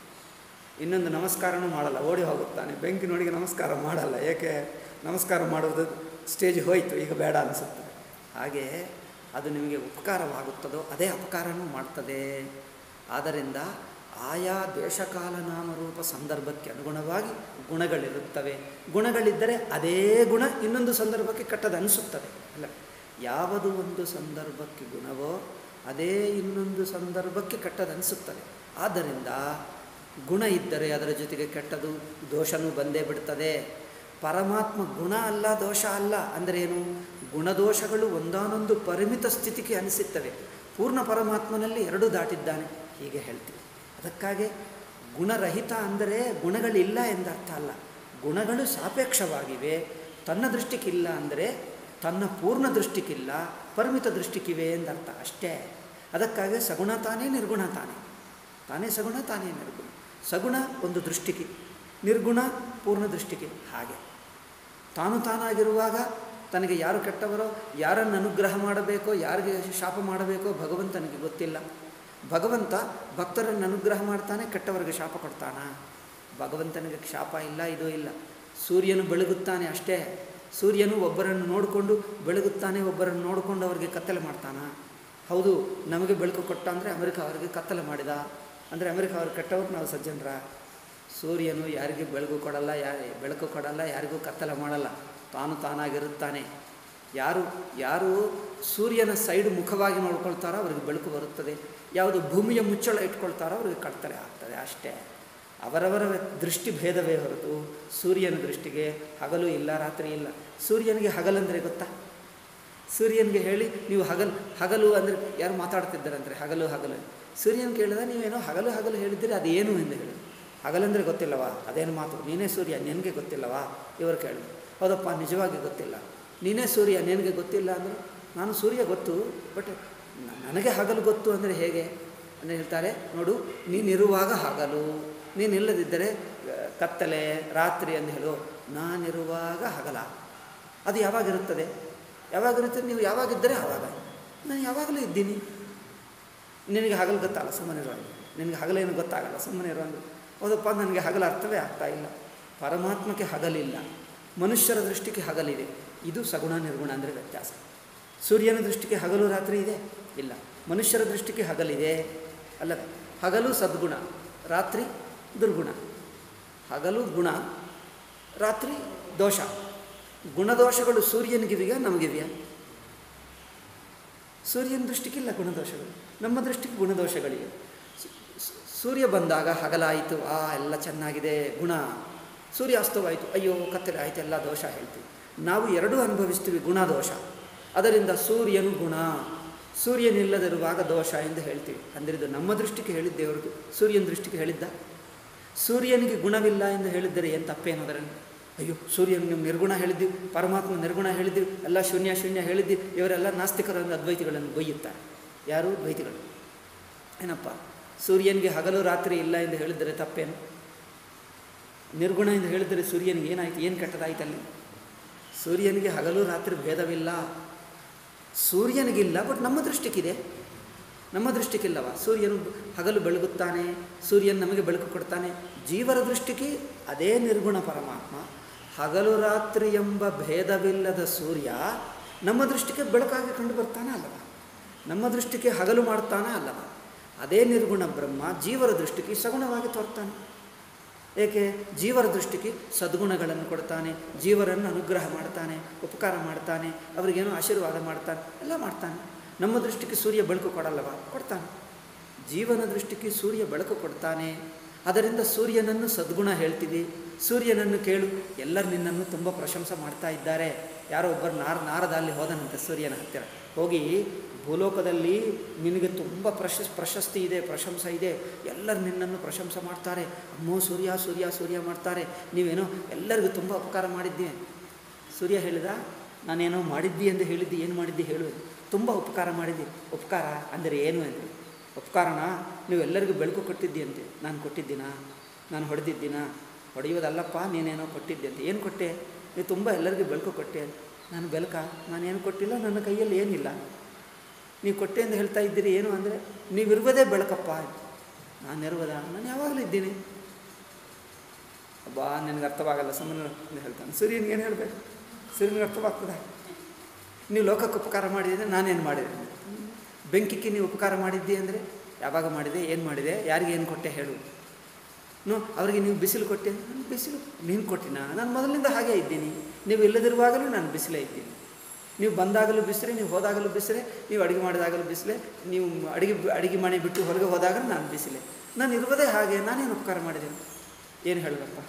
ಇನ್ನೊಂದು ನಮಸ್ಕಾರನೂ ಮಾಡಲ್ಲ ಓಡಿ ಹೋಗುತ್ತಾನೆ ಬೆಂಕಿ ನೋಡಿಗೆ ನಮಸ್ಕಾರ ಮಾಡಲ್ಲ ಏಕೆ ನಮಸ್ಕಾರ ಮಾಡೋದು ಸ್ಟೇಜ್ ಹೋಯಿತು ಈಗ ಬೇಡ ಅನಿಸುತ್ತೆ ಹಾಗೆ ಅದು ನಿಮಗೆ ಉಪಕಾರವಾಗುತ್ತದೋ ಅದೇ ಅಪಕಾರನೂ ಮಾಡ್ತದೆ ಆದ್ದರಿಂದ ಆಯಾ ದೇಶಕಾಲ ನಾಮರೂಪ ಸಂದರ್ಭಕ್ಕೆ ಅನುಗುಣವಾಗಿ ಗುಣಗಳಿರುತ್ತವೆ ಗುಣಗಳಿದ್ದರೆ ಅದೇ ಗುಣ ಇನ್ನೊಂದು ಸಂದರ್ಭಕ್ಕೆ ಕೆಟ್ಟದನಿಸುತ್ತದೆ ಅಲ್ಲ ಯಾವುದು ಒಂದು ಸಂದರ್ಭಕ್ಕೆ ಗುಣವೋ ಅದೇ ಇನ್ನೊಂದು ಸಂದರ್ಭಕ್ಕೆ ಕೆಟ್ಟದನಿಸುತ್ತದೆ ಆದ್ದರಿಂದ ಗುಣ ಇದ್ದರೆ ಅದರ ಜೊತೆಗೆ ಕೆಟ್ಟದು ದೋಷನೂ ಬಂದೇ ಬಿಡ್ತದೆ ಪರಮಾತ್ಮ ಗುಣ ಅಲ್ಲ ದೋಷ ಅಲ್ಲ ಅಂದರೆ ಏನು ಗುಣದೋಷಗಳು ಒಂದಾನೊಂದು ಪರಿಮಿತ ಸ್ಥಿತಿಗೆ ಅನಿಸುತ್ತವೆ ಪೂರ್ಣ ಪರಮಾತ್ಮನಲ್ಲಿ ಎರಡೂ ದಾಟಿದ್ದಾನೆ ಹೀಗೆ ಹೇಳ್ತೀವಿ ಅದಕ್ಕಾಗಿ ಗುಣರಹಿತ ಅಂದರೆ ಗುಣಗಳಿಲ್ಲ ಎಂದರ್ಥ ಅಲ್ಲ ಗುಣಗಳು ಸಾಪೇಕ್ಷವಾಗಿವೆ ತನ್ನ ದೃಷ್ಟಿಗಿಲ್ಲ ಅಂದರೆ ತನ್ನ ಪೂರ್ಣ ದೃಷ್ಟಿಗಿಲ್ಲ ಪರಿಮಿತ ದೃಷ್ಟಿಗಿವೆ ಎಂದರ್ಥ ಅಷ್ಟೇ ಅದಕ್ಕಾಗಿ ಸಗುಣ ತಾನೇ ನಿರ್ಗುಣ ತಾನೇ ತಾನೇ ಸಗುಣ ತಾನೇ ನಿರ್ಗುಣ ಸಗುಣ ಒಂದು ದೃಷ್ಟಿಗೆ ನಿರ್ಗುಣ ಪೂರ್ಣ ದೃಷ್ಟಿಗೆ ಹಾಗೆ ತಾನು ತಾನಾಗಿರುವಾಗ ತನಗೆ ಯಾರು ಕೆಟ್ಟವರೋ ಯಾರನ್ನು ಅನುಗ್ರಹ ಮಾಡಬೇಕೋ ಯಾರಿಗೆ ಶಾಪ ಮಾಡಬೇಕೋ ಭಗವಂತನಿಗೆ ಗೊತ್ತಿಲ್ಲ ಭಗವಂತ ಭಕ್ತರನ್ನು ಅನುಗ್ರಹ ಮಾಡ್ತಾನೆ ಕೆಟ್ಟವರಿಗೆ ಶಾಪ ಕೊಡ್ತಾನ ಭಗವಂತನಿಗೆ ಶಾಪ ಇಲ್ಲ ಇದು ಇಲ್ಲ ಸೂರ್ಯನು ಬೆಳಗುತ್ತಾನೆ ಅಷ್ಟೇ ಸೂರ್ಯನು ಒಬ್ಬರನ್ನು ನೋಡಿಕೊಂಡು ಬೆಳಗುತ್ತಾನೆ ಒಬ್ಬರನ್ನು ನೋಡಿಕೊಂಡು ಅವರಿಗೆ ಕತ್ತಲೆ ಮಾಡ್ತಾನ ಹೌದು ನಮಗೆ ಬೆಳಕು ಕೊಟ್ಟ ಅಂದರೆ ಅಮೆರಿಕ ಅವರಿಗೆ ಕತ್ತಲೆ ಮಾಡಿದ ಅಂದರೆ ಅಮೆರಿಕ ಅವ್ರು ಕೆಟ್ಟವ್ರು ನಾವು ಸಜ್ಜನರ ಸೂರ್ಯನು ಯಾರಿಗೂ ಬೆಳಕು ಕೊಡಲ್ಲ ಯಾ ಬೆಳಕು ಕೊಡಲ್ಲ ಯಾರಿಗೂ ಕತ್ತಲೆ ಮಾಡಲ್ಲ ತಾನು ತಾನಾಗಿರುತ್ತಾನೆ ಯಾರು ಯಾರು ಸೂರ್ಯನ ಸೈಡ್ ಮುಖವಾಗಿ ನೋಡ್ಕೊಳ್ತಾರೋ ಅವ್ರಿಗೆ ಬೆಳಕು ಬರುತ್ತದೆ ಯಾವುದು ಭೂಮಿಯ ಮುಚ್ಚಳ ಇಟ್ಕೊಳ್ತಾರೋ ಅವ್ರಿಗೆ ಕತ್ತಲೆ ಆಗ್ತದೆ ಅಷ್ಟೇ ಅವರವರ ದೃಷ್ಟಿ ಭೇದವೇ ಹೊರತು ಸೂರ್ಯನ ದೃಷ್ಟಿಗೆ ಹಗಲು ಇಲ್ಲ ರಾತ್ರಿ ಇಲ್ಲ ಸೂರ್ಯನಿಗೆ ಹಗಲಂದರೆ ಗೊತ್ತಾ ಸೂರ್ಯನಿಗೆ ಹೇಳಿ ನೀವು ಹಗಲು ಹಗಲು ಅಂದರೆ ಯಾರು ಮಾತಾಡ್ತಿದ್ದಾರಂದರೆ ಹಗಲು ಹಗಲು ಸೂರ್ಯನ ಕೇಳಿದ ನೀವೇನೋ ಹಗಲು ಹಗಲು ಹೇಳಿದ್ದೀರಿ ಅದು ಏನು ಎಂದು ಹೇಳಿ ಹಗಲಂದರೆ ಗೊತ್ತಿಲ್ಲವಾ ಅದೇನು ಮಾತು ನೀನೇ ಸೂರ್ಯ ನಿನಗೆ ಗೊತ್ತಿಲ್ಲವಾ ಇವರು ಕೇಳಿದ್ರು ಹೌದಪ್ಪ ನಿಜವಾಗಿ ಗೊತ್ತಿಲ್ಲ ನೀನೇ ಸೂರ್ಯ ನಿನಗೆ ಗೊತ್ತಿಲ್ಲ ಅಂದರೆ ನಾನು ಸೂರ್ಯ ಗೊತ್ತು ಬಟ್ ನನಗೆ ಹಗಲು ಗೊತ್ತು ಅಂದರೆ ಹೇಗೆ ಅಂದರೆ ಹೇಳ್ತಾರೆ ನೋಡು ನೀನಿರುವಾಗ ಹಗಲು ನೀನಿಲ್ಲದಿದ್ದರೆ ಆ, ಕತ್ತಲೆ ರಾತ್ರಿ ಅಂತ ಹೇಳು ನಾನಿರುವಾಗ ಹಗಲ ಅದು ಯಾವಾಗಿರುತ್ತದೆ ಯಾವಾಗಿರುತ್ತದೆ ನೀವು ಯಾವಾಗಿದ್ದರೆ ಆವಾಗ ನಾನು ಯಾವಾಗಲೂ ಇದ್ದೀನಿ ನಿನಗೆ ಹಗಲು ಗೊತ್ತಲ್ಲ ಸುಮ್ಮನೆ ಇರುವಾಗ ನಿನಗೆ ಹಗಲೇನು ಗೊತ್ತಾಗಲ್ಲ ಸುಮ್ಮನೆ ಇರುವಾಗ ಹೌದಪ್ಪ ನನಗೆ ಹಗಲು ಅರ್ಥವೇ ಆಗ್ತಾ ಇಲ್ಲ ಪರಮಾತ್ಮಕ್ಕೆ ಹಗಲಿಲ್ಲ ಮನುಷ್ಯರ ದೃಷ್ಟಿಗೆ ಹಗಲಿದೆ ಇದು ಸಗುಣ ನಿರ್ಗುಣ ಅಂದರೆ ವ್ಯತ್ಯಾಸ ಸೂರ್ಯನ ದೃಷ್ಟಿಗೆ ಹಗಲು ರಾತ್ರಿ ಇದೆ ಇಲ್ಲ ಮನುಷ್ಯರ ದೃಷ್ಟಿಗೆ ಹಗಲಿದೆ ಅಲ್ಲ ಹಗಲು ಸದ್ಗುಣ ರಾತ್ರಿ ದುರ್ಗುಣ ಹಗಲು ಗುಣ ರಾತ್ರಿ ದೋಷ ಗುಣದೋಷಗಳು ಸೂರ್ಯನಿಗಿವೆಯಾ ನಮಗಿವೆಯಾ ಸೂರ್ಯನ ದೃಷ್ಟಿಗಿಲ್ಲ ಗುಣದೋಷಗಳು ನಮ್ಮ ದೃಷ್ಟಿಗೆ ಗುಣದೋಷಗಳಿವೆ ಸು- ಸು- ಸೂರ್ಯ ಬಂದಾಗ ಹಗಲಾಯಿತು ಆ ಎಲ್ಲ ಚೆನ್ನಾಗಿದೆ ಗುಣ ಸೂರ್ಯಾಸ್ತವಾಯಿತು ಅಯ್ಯೋ ಕತ್ತಲೆ ಆಯಿತು ಎಲ್ಲ ದೋಷ ಹೇಳ್ತೀವಿ ನಾವು ಎರಡೂ ಅನುಭವಿಸ್ತೀವಿ ಗುಣ ದೋಷ ಅದರಿಂದ ಸೂರ್ಯನು ಗುಣ ಸೂರ್ಯನಿಲ್ಲದಿರುವಾಗ ದೋಷ ಎಂದು ಹೇಳ್ತೀವಿ ಅಂದರೆ ಇದು ನಮ್ಮ ದೃಷ್ಟಿಗೆ ಹೇಳಿದ್ದೆ ಹೊರತು ಸೂರ್ಯನ ದೃಷ್ಟಿಗೆ ಹೇಳಿದ್ದ ಸೂರ್ಯನಿಗೆ ಗುಣವಿಲ್ಲ ಎಂದು ಹೇಳಿದ್ದರೆ ಏನು ತಪ್ಪೇನು ಅದರಲ್ಲಿ ಅಯ್ಯೋ ಸೂರ್ಯನ ನೀವು ನಿರ್ಗುಣ ಹೇಳಿದ್ದೀವಿ ಪರಮಾತ್ಮ ನಿರ್ಗುಣ ಹೇಳಿದ್ದೀವಿ ಎಲ್ಲ ಶೂನ್ಯ ಶೂನ್ಯ ಹೇಳಿದ್ದೀವಿ ಇವರೆಲ್ಲ ನಾಸ್ತಿಕರು ಎಂದು ಅದ್ವೈತಿಗಳನ್ನು ಬೈಯುತ್ತಾರೆ ಯಾರು ದ್ವೈತಿಗಳು ಏನಪ್ಪ ಸೂರ್ಯನಿಗೆ ಹಗಲು ರಾತ್ರಿ ಇಲ್ಲ ಎಂದು ಹೇಳಿದರೆ ತಪ್ಪೇನು ನಿರ್ಗುಣ ಎಂದು ಹೇಳಿದರೆ ಸೂರ್ಯನಿಗೆ ಏನಾಯ್ತು ಏನು ಕೆಟ್ಟದಾಯ್ತು ಅಲ್ಲಿ ಸೂರ್ಯನಿಗೆ ಹಗಲು ರಾತ್ರಿ ಭೇದವಿಲ್ಲ ಸೂರ್ಯನಿಗಿಲ್ಲ ಬಟ್ ನಮ್ಮ ದೃಷ್ಟಿಗಿದೆ ನಮ್ಮ ದೃಷ್ಟಿಗಿಲ್ಲವ ಸೂರ್ಯನು ಹಗಲು ಬೆಳಗುತ್ತಾನೆ ಸೂರ್ಯನು ನಮಗೆ ಬೆಳಕು ಕೊಡ್ತಾನೆ ಜೀವರ ದೃಷ್ಟಿಗೆ ಅದೇ ನಿರ್ಗುಣ ಪರಮಾತ್ಮ ಹಗಲು ರಾತ್ರಿ ಎಂಬ ಭೇದವಿಲ್ಲದ ಸೂರ್ಯ ನಮ್ಮ ದೃಷ್ಟಿಗೆ ಬೆಳಕಾಗಿ ಕಂಡು ಬರ್ತಾನೆ ಅಲ್ಲವ ನಮ್ಮ ದೃಷ್ಟಿಗೆ ಹಗಲು ಮಾಡ್ತಾನೆ ಅಲ್ಲವ ಅದೇ ನಿರ್ಗುಣ ಬ್ರಹ್ಮ ಜೀವರ ದೃಷ್ಟಿಗೆ ಸಗುಣವಾಗಿ ತೋರ್ತಾನೆ ಏಕೆ ಜೀವರ ದೃಷ್ಟಿಗೆ ಸದ್ಗುಣಗಳನ್ನು ಕೊಡ್ತಾನೆ ಜೀವರನ್ನು ಅನುಗ್ರಹ ಮಾಡ್ತಾನೆ ಉಪಕಾರ ಮಾಡ್ತಾನೆ ಅವರಿಗೇನೋ ಆಶೀರ್ವಾದ ಮಾಡ್ತಾನೆ ಎಲ್ಲ ಮಾಡ್ತಾನೆ ನಮ್ಮ ದೃಷ್ಟಿಗೆ ಸೂರ್ಯ ಬೆಳಕು ಕೊಡಲ್ಲವ ಕೊಡ್ತಾನೆ ಜೀವನ ದೃಷ್ಟಿಗೆ ಸೂರ್ಯ ಬೆಳಕು ಕೊಡ್ತಾನೆ ಅದರಿಂದ ಸೂರ್ಯನನ್ನು ಸದ್ಗುಣ ಹೇಳ್ತೀವಿ ಸೂರ್ಯನನ್ನು ಕೇಳು ಎಲ್ಲರೂ ನಿನ್ನನ್ನು ತುಂಬ ಪ್ರಶಂಸೆ ಮಾಡ್ತಾ ಇದ್ದಾರೆ ಯಾರೋ ಒಬ್ಬರು ನಾರ ನಾರದ ಅಲ್ಲಿ ಹೋದನಂತೆ ಸೂರ್ಯನ ಹತ್ತಿರ ಹೋಗಿ ಭೂಲೋಕದಲ್ಲಿ ನಿನಗೆ ತುಂಬ ಪ್ರಶಸ್ ಪ್ರಶಸ್ತಿ ಇದೆ ಪ್ರಶಂಸೆ ಇದೆ ಎಲ್ಲರೂ ನಿನ್ನನ್ನು ಪ್ರಶಂಸೆ ಮಾಡ್ತಾರೆ ಅಮ್ಮೋ ಸೂರ್ಯ ಸೂರ್ಯ ಸೂರ್ಯ ಮಾಡ್ತಾರೆ ನೀವೇನೋ ಎಲ್ಲರಿಗೂ ತುಂಬ ಉಪಕಾರ ಮಾಡಿದ್ದೀವಿ ಸೂರ್ಯ ಹೇಳಿದ ನಾನೇನೋ ಮಾಡಿದ್ದಿ ಎಂದು ಹೇಳಿದ್ದಿ ಏನು ಮಾಡಿದ್ದಿ ಹೇಳು ತುಂಬ ಉಪಕಾರ ಮಾಡಿದ್ದಿ ಉಪಕಾರ ಅಂದರೆ ಏನು ಎಂದು ಉಪಕಾರಣ ನೀವು ಎಲ್ಲರಿಗೂ ಬೆಳಕು ಕೊಟ್ಟಿದ್ದಿ ಅಂತೆ ನಾನು ಕೊಟ್ಟಿದ್ದೀನಾ ನಾನು ಹೊಡೆದಿದ್ದೀನಾ ಹೊಡೆಯೋದಲ್ಲಪ್ಪ ನೀನೇನೋ ಕೊಟ್ಟಿದ್ದೆ ಅಂತ ಏನು ಕೊಟ್ಟೆ ನೀವು ತುಂಬ ಎಲ್ಲರಿಗೂ ಬೆಳಕು ಕೊಟ್ಟೆ ನಾನು ಬೆಳಕ ನಾನೇನು ಕೊಟ್ಟಿಲ್ಲ ನನ್ನ ಕೈಯಲ್ಲಿ ಏನಿಲ್ಲ ನೀವು ಕೊಟ್ಟೆ ಎಂದು ಹೇಳ್ತಾ ಇದ್ದೀರಿ ಏನು ಅಂದರೆ ನೀವಿರುವುದೇ ಬೆಳಕಪ್ಪ ನಾನು ಇರುವುದ ನಾನು ಯಾವಾಗಲೂ ಇದ್ದೀನಿ ಅಬ್ಬಾ ನಿನಗೆ ಅರ್ಥವಾಗಲ್ಲ ಸುಮ್ಮನೆ ಅಂತ ಹೇಳ್ತಾನೆ ಸೂರ್ಯನಿಗೆ ಏನು ಹೇಳಬೇಕು ಸೂರ್ಯನಿಗೆ ಅರ್ಥವಾಗ್ತದೆ ನೀವು ಲೋಕಕ್ಕೆ ಉಪಕಾರ ಮಾಡಿದರೆ ನಾನೇನು ಮಾಡಿದೆ ಬೆಂಕಿಗೆ ನೀವು ಉಪಕಾರ ಮಾಡಿದ್ದಿ ಅಂದರೆ ಯಾವಾಗ ಮಾಡಿದೆ ಏನು ಮಾಡಿದೆ ಯಾರಿಗೆ ಏನು ಕೊಟ್ಟೆ ಹೇಳು ನೋ ಅವರಿಗೆ ನೀವು ಬಿಸಿಲು ಕೊಟ್ಟೆ ನಾನು ಬಿಸಿಲು ನೀನು ಕೊಟ್ಟಿನ ನಾನು ಮೊದಲಿಂದ ಹಾಗೇ ಇದ್ದೀನಿ ನೀವು ಇಲ್ಲದಿರುವಾಗಲೂ ನಾನು ಬಿಸಿಲೇ ಇದ್ದೀನಿ ನೀವು ಬಂದಾಗಲೂ ಬಿಸಿರೆ ನೀವು ಹೋದಾಗಲೂ ಬಿಸಿರೆ ನೀವು ಅಡುಗೆ ಮಾಡಿದಾಗಲೂ ಬಿಸಿಲೆ ನೀವು ಅಡುಗೆ ಅಡುಗೆ ಮನೆ ಬಿಟ್ಟು ಹೊರಗೆ ಹೋದಾಗಲೂ ನಾನು ಬಿಸಿಲೆ ನಾನು ಇರುವುದೇ ಹಾಗೆ ನಾನೇನು ಉಪಕಾರ ಮಾಡಿದೆ ಏನು ಹೇಳಬೇಕಪ್ಪ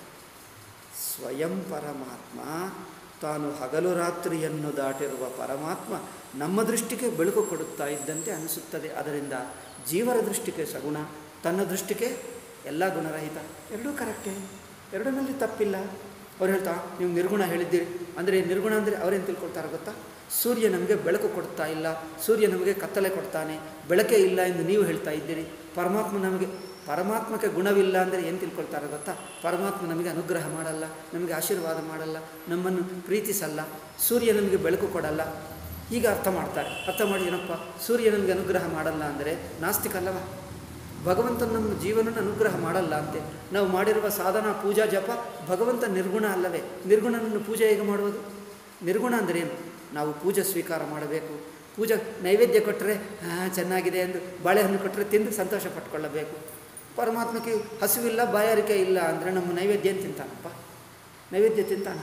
ಸ್ವಯಂ ಪರಮಾತ್ಮ ತಾನು ಹಗಲು ರಾತ್ರಿಯನ್ನು ದಾಟಿರುವ ಪರಮಾತ್ಮ ನಮ್ಮ ದೃಷ್ಟಿಗೆ ಬೆಳಕು ಕೊಡುತ್ತಾ ಇದ್ದಂತೆ ಅನಿಸುತ್ತದೆ ಅದರಿಂದ ಜೀವರ ದೃಷ್ಟಿಗೆ ಸಗುಣ ತನ್ನ ದೃಷ್ಟಿಗೆ ಎಲ್ಲ ಗುಣರಹಿತ ಎರಡೂ ಕರೆಕ್ಟೇ ಎರಡರಲ್ಲಿ ತಪ್ಪಿಲ್ಲ ಅವ್ರು ಹೇಳ್ತಾ ನೀವು ನಿರ್ಗುಣ ಹೇಳಿದ್ದೀರಿ ಅಂದರೆ ನಿರ್ಗುಣ ಅಂದರೆ ಅವರೇನು ತಿಳ್ಕೊಳ್ತಾರೆ ಗೊತ್ತಾ ಸೂರ್ಯ ನಮಗೆ ಬೆಳಕು ಕೊಡ್ತಾ ಇಲ್ಲ ಸೂರ್ಯ ನಮಗೆ ಕತ್ತಲೆ ಕೊಡ್ತಾನೆ ಬೆಳಕೇ ಇಲ್ಲ ಎಂದು ನೀವು ಹೇಳ್ತಾ ಇದ್ದೀರಿ ಪರಮಾತ್ಮ ನಮಗೆ ಪರಮಾತ್ಮಕ್ಕೆ ಗುಣವಿಲ್ಲ ಅಂದರೆ ಏನು ತಿಳ್ಕೊಳ್ತಾರೆ ಗೊತ್ತಾ ಪರಮಾತ್ಮ ನಮಗೆ ಅನುಗ್ರಹ ಮಾಡಲ್ಲ ನಮಗೆ ಆಶೀರ್ವಾದ ಮಾಡಲ್ಲ ನಮ್ಮನ್ನು ಪ್ರೀತಿಸಲ್ಲ ಸೂರ್ಯ ನಮಗೆ ಬೆಳಕು ಕೊಡಲ್ಲ ಈಗ ಅರ್ಥ ಮಾಡ್ತಾರೆ ಅರ್ಥ ಮಾಡಿ ಏನಪ್ಪ ಸೂರ್ಯ ನಮಗೆ ಅನುಗ್ರಹ ಮಾಡಲ್ಲ ಅಂದರೆ ನಾಸ್ತಿಕ ಅಲ್ಲವ ಭಗವಂತ ನಮ್ಮ ಜೀವನನ ಅನುಗ್ರಹ ಮಾಡಲ್ಲ ಅಂತೆ ನಾವು ಮಾಡಿರುವ ಸಾಧನಾ ಪೂಜಾ ಜಪ ಭಗವಂತ ನಿರ್ಗುಣ ಅಲ್ಲವೇ ನಿರ್ಗುಣನನ್ನು ಪೂಜೆ ಹೇಗೆ ಮಾಡುವುದು ನಿರ್ಗುಣ ಅಂದರೆ ಏನು ನಾವು ಪೂಜೆ ಸ್ವೀಕಾರ ಮಾಡಬೇಕು ಪೂಜೆ ನೈವೇದ್ಯ ಕೊಟ್ಟರೆ ಹಾಂ ಚೆನ್ನಾಗಿದೆ ಎಂದು ಬಾಳೆಹಣ್ಣು ಕೊಟ್ಟರೆ ತಿಂದು ಸಂತೋಷ ಪಟ್ಕೊಳ್ಳಬೇಕು ಪರಮಾತ್ಮಕ್ಕೆ ಹಸಿವಿಲ್ಲ ಬಾಯಾರಿಕೆ ಇಲ್ಲ ಅಂದರೆ ನಮ್ಮ ನೈವೇದ್ಯ ಏನು ತಿಂತಾನಪ್ಪ ನೈವೇದ್ಯ ತಿಂತಾನ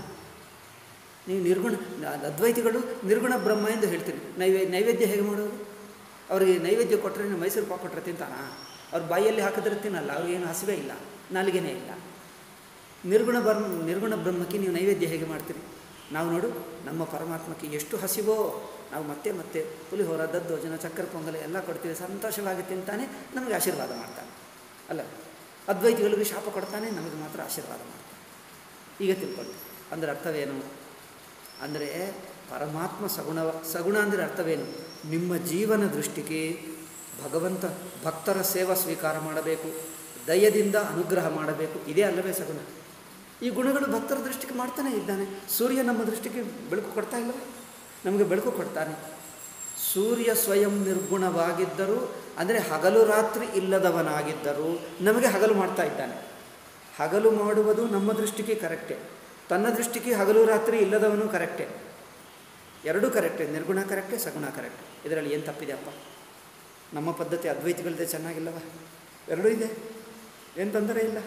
ನೀವು ನಿರ್ಗುಣ ಅದ್ವೈತಿಗಳು ನಿರ್ಗುಣ ಬ್ರಹ್ಮ ಎಂದು ಹೇಳ್ತೀರಿ ನೈವೇ ನೈವೇದ್ಯ ಹೇಗೆ ಮಾಡೋದು ಅವರಿಗೆ ನೈವೇದ್ಯ ಕೊಟ್ಟರೆ ನೀವು ಮೈಸೂರು ಪಾಕ್ ಕೊಟ್ಟರೆ ತಿಂತಾನ ಅವ್ರ ಬಾಯಲ್ಲಿ ಹಾಕಿದ್ರೆ ತಿನ್ನಲ್ಲ ಅವ್ರಿಗೇನು ಹಸಿವೇ ಇಲ್ಲ ನಾಲಿಗೆನೇ ಇಲ್ಲ ನಿರ್ಗುಣ ಬ್ರಹ್ಮ ನಿರ್ಗುಣ ಬ್ರಹ್ಮಕ್ಕೆ ನೀವು ನೈವೇದ್ಯ ಹೇಗೆ ಮಾಡ್ತೀರಿ ನಾವು ನೋಡು ನಮ್ಮ ಪರಮಾತ್ಮಕ್ಕೆ ಎಷ್ಟು ಹಸಿವೋ ನಾವು ಮತ್ತೆ ಮತ್ತೆ ಪುಲಿಹೋರ ದದ್ದೋಜನ ಚಕ್ಕರೆ ಪೊಂಗಲ ಎಲ್ಲ ಕೊಡ್ತೀವಿ ಸಂತೋಷವಾಗಿ ತಿಂತಾನೆ ನಮಗೆ ಆಶೀರ್ವಾದ ಮಾಡ್ತಾನೆ ಅಲ್ಲ ಅದ್ವೈತಿಗಳಿಗೆ ಶಾಪ ಕೊಡ್ತಾನೆ ನಮಗೆ ಮಾತ್ರ ಆಶೀರ್ವಾದ ಮಾಡ್ತಾನೆ ಈಗ ತಿಳ್ಕೊಳ್ಳಿ ಅಂದರೆ ಅರ್ಥವೇನು ಅಂದರೆ ಪರಮಾತ್ಮ ಸಗುಣ ಸಗುಣ ಅಂದರೆ ಅರ್ಥವೇನು ನಿಮ್ಮ ಜೀವನ ದೃಷ್ಟಿಗೆ ಭಗವಂತ ಭಕ್ತರ ಸೇವಾ ಸ್ವೀಕಾರ ಮಾಡಬೇಕು ದಯದಿಂದ ಅನುಗ್ರಹ ಮಾಡಬೇಕು ಇದೇ ಅಲ್ಲವೇ ಸಗುಣ ಈ ಗುಣಗಳು ಭಕ್ತರ ದೃಷ್ಟಿಗೆ ಮಾಡ್ತಾನೆ ಇದ್ದಾನೆ ಸೂರ್ಯ ನಮ್ಮ ದೃಷ್ಟಿಗೆ ಬೆಳಕು ಕೊಡ್ತಾ ಇಲ್ಲವೇ ನಮಗೆ ಬೆಳಕು ಕೊಡ್ತಾನೆ ಸೂರ್ಯ ಸ್ವಯಂ ನಿರ್ಗುಣವಾಗಿದ್ದರೂ ಅಂದರೆ ಹಗಲು ರಾತ್ರಿ ಇಲ್ಲದವನಾಗಿದ್ದರೂ ನಮಗೆ ಹಗಲು ಮಾಡ್ತಾ ಇದ್ದಾನೆ ಹಗಲು ಮಾಡುವುದು ನಮ್ಮ ದೃಷ್ಟಿಗೆ ಕರೆಕ್ಟೇ ತನ್ನ ದೃಷ್ಟಿಗೆ ಹಗಲು ರಾತ್ರಿ ಇಲ್ಲದವನು ಕರೆಕ್ಟೇ ಎರಡೂ ಕರೆಕ್ಟೇ ನಿರ್ಗುಣ ಕರೆಕ್ಟೇ ಸಗುಣ ಕರೆಕ್ಟ್ ಇದರಲ್ಲಿ ಏನು ತಪ್ಪಿದೆ ಅಪ್ಪ ನಮ್ಮ ಪದ್ಧತಿ ಅದ್ವೈತಿಗಳದೇ ಚೆನ್ನಾಗಿಲ್ಲವ ಎರಡೂ ಇದೆ ಏನು ತೊಂದರೆ ಇಲ್ಲ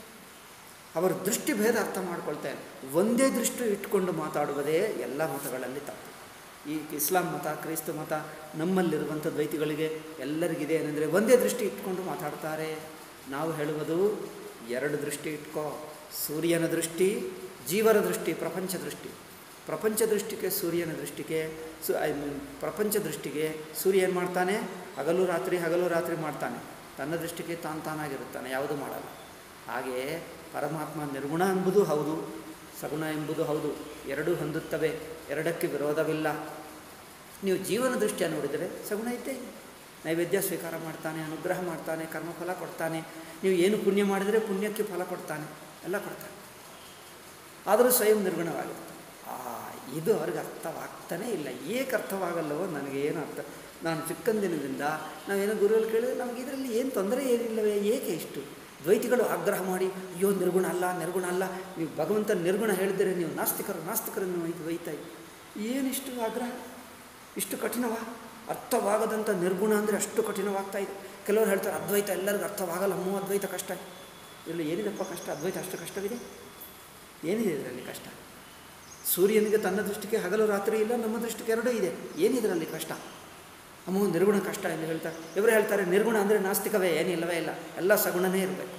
ಅವರ ದೃಷ್ಟಿ ಭೇದ ಅರ್ಥ ಮಾಡ್ಕೊಳ್ತಾರೆ ಒಂದೇ ದೃಷ್ಟಿ ಇಟ್ಕೊಂಡು ಮಾತಾಡುವುದೇ ಎಲ್ಲ ಮತಗಳಲ್ಲಿ ತಪ್ಪು ಈ ಇಸ್ಲಾಂ ಮತ ಕ್ರೈಸ್ತ ಮತ ನಮ್ಮಲ್ಲಿರುವಂಥ ದ್ವೈತಿಗಳಿಗೆ ಎಲ್ಲರಿಗಿದೆ ಏನಂದರೆ ಒಂದೇ ದೃಷ್ಟಿ ಇಟ್ಕೊಂಡು ಮಾತಾಡ್ತಾರೆ ನಾವು ಹೇಳುವುದು ಎರಡು ದೃಷ್ಟಿ ಇಟ್ಕೋ ಸೂರ್ಯನ ದೃಷ್ಟಿ ಜೀವರ ದೃಷ್ಟಿ ಪ್ರಪಂಚ ದೃಷ್ಟಿ ಪ್ರಪಂಚ ದೃಷ್ಟಿಗೆ ಸೂರ್ಯನ ದೃಷ್ಟಿಗೆ ಸು ಐ ಮೀನ್ ಪ್ರಪಂಚ ದೃಷ್ಟಿಗೆ ಸೂರ್ಯ ಏನು ಮಾಡ್ತಾನೆ ಹಗಲು ರಾತ್ರಿ ಹಗಲು ರಾತ್ರಿ ಮಾಡ್ತಾನೆ ತನ್ನ ದೃಷ್ಟಿಗೆ ತಾನು ತಾನಾಗಿರುತ್ತಾನೆ ಯಾವುದೂ ಮಾಡಲ್ಲ ಹಾಗೆಯೇ ಪರಮಾತ್ಮ ನಿರ್ಗುಣ ಎಂಬುದು ಹೌದು ಸಗುಣ ಎಂಬುದು ಹೌದು ಎರಡೂ ಹೊಂದುತ್ತವೆ ಎರಡಕ್ಕೆ ವಿರೋಧವಿಲ್ಲ ನೀವು ಜೀವನ ದೃಷ್ಟಿಯ ನೋಡಿದರೆ ಸಗುಣ ಇದ್ದೇ ಇದೆ ನೈವೇದ್ಯ ಸ್ವೀಕಾರ ಮಾಡ್ತಾನೆ ಅನುಗ್ರಹ ಮಾಡ್ತಾನೆ ಕರ್ಮಫಲ ಕೊಡ್ತಾನೆ ನೀವು ಏನು ಪುಣ್ಯ ಮಾಡಿದರೆ ಪುಣ್ಯಕ್ಕೆ ಫಲ ಕೊಡ್ತಾನೆ ಎಲ್ಲ ಕೊಡ್ತಾನೆ ಆದರೂ ಸ್ವಯಂ ನಿರ್ಗುಣವಾಗಿರುತ್ತೆ ಆ ಇದು ಅವ್ರಿಗೆ ಅರ್ಥವಾಗ್ತಾನೇ ಇಲ್ಲ ಏಕೆ ಅರ್ಥವಾಗಲ್ಲವೋ ನನಗೇನು ಅರ್ಥ ನಾನು ಚಿಕ್ಕಂದಿನದಿಂದ ನಾವೇನೋ ಗುರುಗಳು ಕೇಳಿದ್ರೆ ನಮಗೆ ಇದರಲ್ಲಿ ಏನು ತೊಂದರೆ ಏನಿಲ್ಲವೇ ಏಕೆ ಇಷ್ಟು ದ್ವೈತಿಗಳು ಆಗ್ರಹ ಮಾಡಿ ಅಯ್ಯೋ ನಿರ್ಗುಣ ಅಲ್ಲ ನಿರ್ಗುಣ ಅಲ್ಲ ನೀವು ಭಗವಂತ ನಿರ್ಗುಣ ಹೇಳಿದರೆ ನೀವು ನಾಸ್ತಿಕರು ನಾಸ್ತಿಕರು ನೀವು ಇದು ಒಯ್ತಾ ಏನಿಷ್ಟು ಆಗ್ರಹ ಇಷ್ಟು ಕಠಿಣವಾ ಅರ್ಥವಾಗದಂಥ ನಿರ್ಗುಣ ಅಂದರೆ ಅಷ್ಟು ಕಠಿಣವಾಗ್ತಾ ಇದೆ ಕೆಲವರು ಹೇಳ್ತಾರೆ ಅದ್ವೈತ ಎಲ್ಲರಿಗೂ ಅರ್ಥವಾಗಲ್ಲ ಅಮ್ಮೋ ಅದ್ವೈತ ಕಷ್ಟ ಇಲ್ಲಿ ಏನಿದೆಪ್ಪ ಕಷ್ಟ ಅದ್ವೈತ ಅಷ್ಟು ಕಷ್ಟವಿದೆ ಏನಿದೆ ಇದರಲ್ಲಿ ಕಷ್ಟ ಸೂರ್ಯನಿಗೆ ತನ್ನ ದೃಷ್ಟಿಗೆ ಹಗಲು ರಾತ್ರಿ ಇಲ್ಲ ನಮ್ಮ ದೃಷ್ಟಿಗೆ ಎರಡೂ ಇದೆ ಏನಿದರಲ್ಲಿ ಕಷ್ಟ ಅಮ್ಮ ನಿರ್ಗುಣ ಕಷ್ಟ ಎಂದು ಹೇಳ್ತಾರೆ ಇವರು ಹೇಳ್ತಾರೆ ನಿರ್ಗುಣ ಅಂದರೆ ನಾಸ್ತಿಕವೇ ಏನಿಲ್ಲವೇ ಇಲ್ಲ ಎಲ್ಲ ಸಗುಣನೇ ಇರಬೇಕು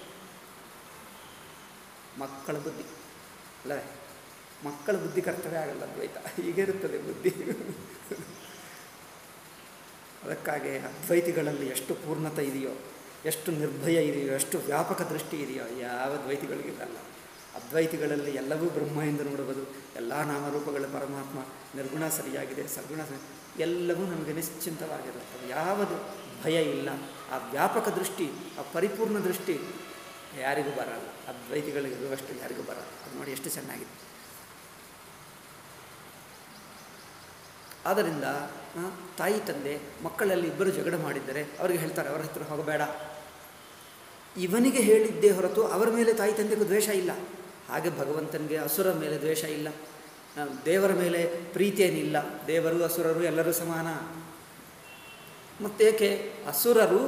ಮಕ್ಕಳ ಬುದ್ಧಿ ಅಲ್ಲವೇ ಮಕ್ಕಳ ಬುದ್ಧಿ ಕರ್ತವ್ಯ ಆಗಲ್ಲ ಅದ್ವೈತ ಹೀಗಿರುತ್ತದೆ ಬುದ್ಧಿ ಅದಕ್ಕಾಗಿ ಅದ್ವೈತಿಗಳಲ್ಲಿ ಎಷ್ಟು ಪೂರ್ಣತೆ ಇದೆಯೋ ಎಷ್ಟು ನಿರ್ಭಯ ಇದೆಯೋ ಎಷ್ಟು ವ್ಯಾಪಕ ದೃಷ್ಟಿ ಇದೆಯೋ ಯಾವ ದ್ವೈತಿಗಳಿಗಿರಲ್ಲ ಅದ್ವೈತಿಗಳಲ್ಲಿ ಎಲ್ಲವೂ ಬ್ರಹ್ಮ ಎಂದು ನೋಡುವುದು ಎಲ್ಲ ನಾಮರೂಪಗಳ ಪರಮಾತ್ಮ ನಿರ್ಗುಣ ಸರಿಯಾಗಿದೆ ಸದ್ಗುಣ ಸರಿ ಎಲ್ಲವೂ ನಮಗೆ ನಿಶ್ಚಿಂತವಾಗಿರುತ್ತದೆ ಯಾವುದು ಭಯ ಇಲ್ಲ ಆ ವ್ಯಾಪಕ ದೃಷ್ಟಿ ಆ ಪರಿಪೂರ್ಣ ದೃಷ್ಟಿ ಯಾರಿಗೂ ಬರಲ್ಲ ಅದ್ವೈತಿಗಳಿಗೆ ಇರುವಷ್ಟು ಯಾರಿಗೂ ಬರಲ್ಲ ಅದು ನೋಡಿ ಎಷ್ಟು ಚೆನ್ನಾಗಿದೆ ಆದ್ದರಿಂದ ಆ, ತಾಯಿ ತಂದೆ ಮಕ್ಕಳಲ್ಲಿ ಇಬ್ಬರು ಜಗಳ ಮಾಡಿದ್ದರೆ ಅವರಿಗೆ ಹೇಳ್ತಾರೆ ಅವರ ಹತ್ರ ಹೋಗಬೇಡ ಇವನಿಗೆ ಹೇಳಿದ್ದೇ ಹೊರತು ಅವರ ಮೇಲೆ ತಾಯಿ ತಂದೆಗೂ ದ್ವೇಷ ಇಲ್ಲ ಹಾಗೆ ಭಗವಂತನಿಗೆ ಅಸುರ ಮೇಲೆ ದ್ವೇಷ ಇಲ್ಲ ಆ, ದೇವರ ಮೇಲೆ ಪ್ರೀತಿಯೇನಿಲ್ಲ ದೇವರು ಅಸುರರು ಎಲ್ಲರೂ ಸಮಾನ ಮತ್ತೇಕೆ ಅಸುರರು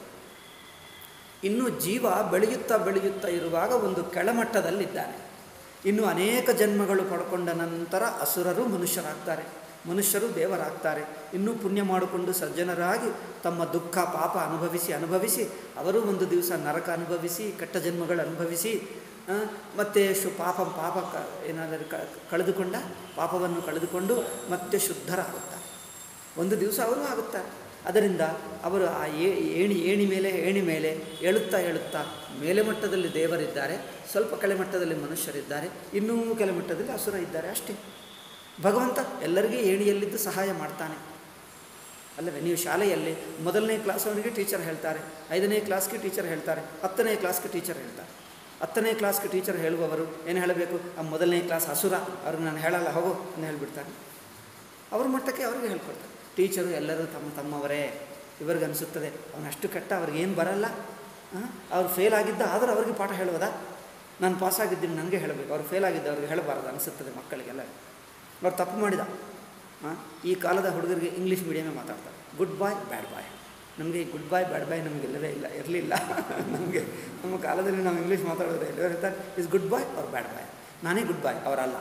ಇನ್ನು ಜೀವ ಬೆಳೆಯುತ್ತಾ ಬೆಳೆಯುತ್ತಾ ಇರುವಾಗ ಒಂದು ಕೆಳಮಟ್ಟದಲ್ಲಿದ್ದಾನೆ ಇನ್ನು ಅನೇಕ ಜನ್ಮಗಳು ಪಡ್ಕೊಂಡ ನಂತರ ಅಸುರರು ಮನುಷ್ಯರಾಗ್ತಾರೆ ಮನುಷ್ಯರು ದೇವರಾಗ್ತಾರೆ ಇನ್ನೂ ಪುಣ್ಯ ಮಾಡಿಕೊಂಡು ಸಜ್ಜನರಾಗಿ ತಮ್ಮ ದುಃಖ ಪಾಪ ಅನುಭವಿಸಿ ಅನುಭವಿಸಿ ಅವರು ಒಂದು ದಿವಸ ನರಕ ಅನುಭವಿಸಿ ಕೆಟ್ಟ ಜನ್ಮಗಳು ಅನುಭವಿಸಿ ಆ, ಮತ್ತೆ ಶು ಪಾಪ ಪಾಪ ಕ ಏನಾದರೂ ಕ ಕಳೆದುಕೊಂಡ ಪಾಪವನ್ನು ಕಳೆದುಕೊಂಡು ಮತ್ತೆ ಶುದ್ಧರಾಗುತ್ತಾರೆ ಒಂದು ದಿವಸ ಅವರು ಆಗುತ್ತಾರೆ ಅದರಿಂದ ಅವರು ಆ ಏ- ಏಣಿ ಏಣಿ ಮೇಲೆ ಏಣಿ ಮೇಲೆ ಏಳುತ್ತಾ ಏಳುತ್ತಾ ಮೇಲೆ ಮಟ್ಟದಲ್ಲಿ ದೇವರಿದ್ದಾರೆ ಸ್ವಲ್ಪ ಕೆಳ ಮಟ್ಟದಲ್ಲಿ ಮನುಷ್ಯರಿದ್ದಾರೆ ಇನ್ನೂ ಕೆಲ ಮಟ್ಟದಲ್ಲಿ ಅಸುರ ಇದ್ದಾರೆ ಅಷ್ಟೇ ಭಗವಂತ ಎಲ್ಲರಿಗೂ ಏಣಿಯಲ್ಲಿದ್ದು ಸಹಾಯ ಮಾಡ್ತಾನೆ ಅಲ್ಲವೇ ನೀವು ಶಾಲೆಯಲ್ಲಿ ಮೊದಲನೇ ಕ್ಲಾಸ್ ಅವನಿಗೆ ಟೀಚರ್ ಹೇಳ್ತಾರೆ ಐದನೇ ಕ್ಲಾಸ್ಗೆ ಟೀಚರ್ ಹೇಳ್ತಾರೆ ಹತ್ತನೇ ಕ್ಲಾಸ್ಗೆ ಟೀಚರ್ ಹೇಳ್ತಾರೆ ಹತ್ತನೇ ಕ್ಲಾಸ್ಗೆ ಟೀಚರ್ ಹೇಳುವವರು ಏನು ಹೇಳಬೇಕು ಆ ಮೊದಲನೇ ಕ್ಲಾಸ್ ಅಸುರ ಅವ್ರಿಗೆ ನಾನು ಹೇಳಲ್ಲ ಹೋಗು ಅಂತ ಹೇಳ್ಬಿಡ್ತಾರೆ ಅವ್ರ ಮಟ್ಟಕ್ಕೆ ಅವ್ರಿಗೆ ಹೇಳ್ಕೊಡ್ತಾರೆ ಟೀಚರು ಎಲ್ಲರೂ ತಮ್ಮ ತಮ್ಮವರೇ ಇವ್ರಿಗೆ ಅನಿಸುತ್ತದೆ ಅವನು ಅಷ್ಟು ಕೆಟ್ಟ ಅವ್ರಿಗೇನು ಬರಲ್ಲ ಆ? ಅವ್ರು ಫೇಲ್ ಆಗಿದ್ದ ಆದರೂ ಅವ್ರಿಗೆ ಪಾಠ ಹೇಳುವುದಾ ನಾನು ಪಾಸ್ ಆಗಿದ್ದೀನಿ ನನಗೆ ಹೇಳಬೇಕು ಅವ್ರು ಫೇಲ್ ಆಗಿದ್ದ ಅವ್ರಿಗೆ ಹೇಳಬಾರ್ದು ಅನಿಸುತ್ತದೆ ಮಕ್ಕಳಿಗೆಲ್ಲ ಅವ್ರು ತಪ್ಪು ಮಾಡಿದ ಆ? ಈ ಕಾಲದ ಹುಡುಗರಿಗೆ ಇಂಗ್ಲೀಷ್ ಮೀಡಿಯಮೇ ಮಾತಾಡ್ತಾರೆ ಗುಡ್ ಬಾಯ್ ಬ್ಯಾಡ್ ಬಾಯ್ ನಮಗೆ ಈ ಗುಡ್ ಬಾಯ್ ಬ್ಯಾಡ್ ಬಾಯ್ ನಮಗೆ ಇಲ್ಲವೇ ಇಲ್ಲ ಇರಲಿಲ್ಲ ನಮಗೆ ನಮ್ಮ ಕಾಲದಲ್ಲಿ ನಾವು ಇಂಗ್ಲೀಷ್ ಮಾತಾಡೋದೇ ಇಲ್ಲ ಹೇಳ್ತಾರೆ ಇಸ್ ಗುಡ್ ಬಾಯ್ ಅವ್ರು ಬ್ಯಾಡ್ ಬಾಯ್ ನಾನೇ ಗುಡ್ ಬಾಯ್ ಅವರಲ್ಲ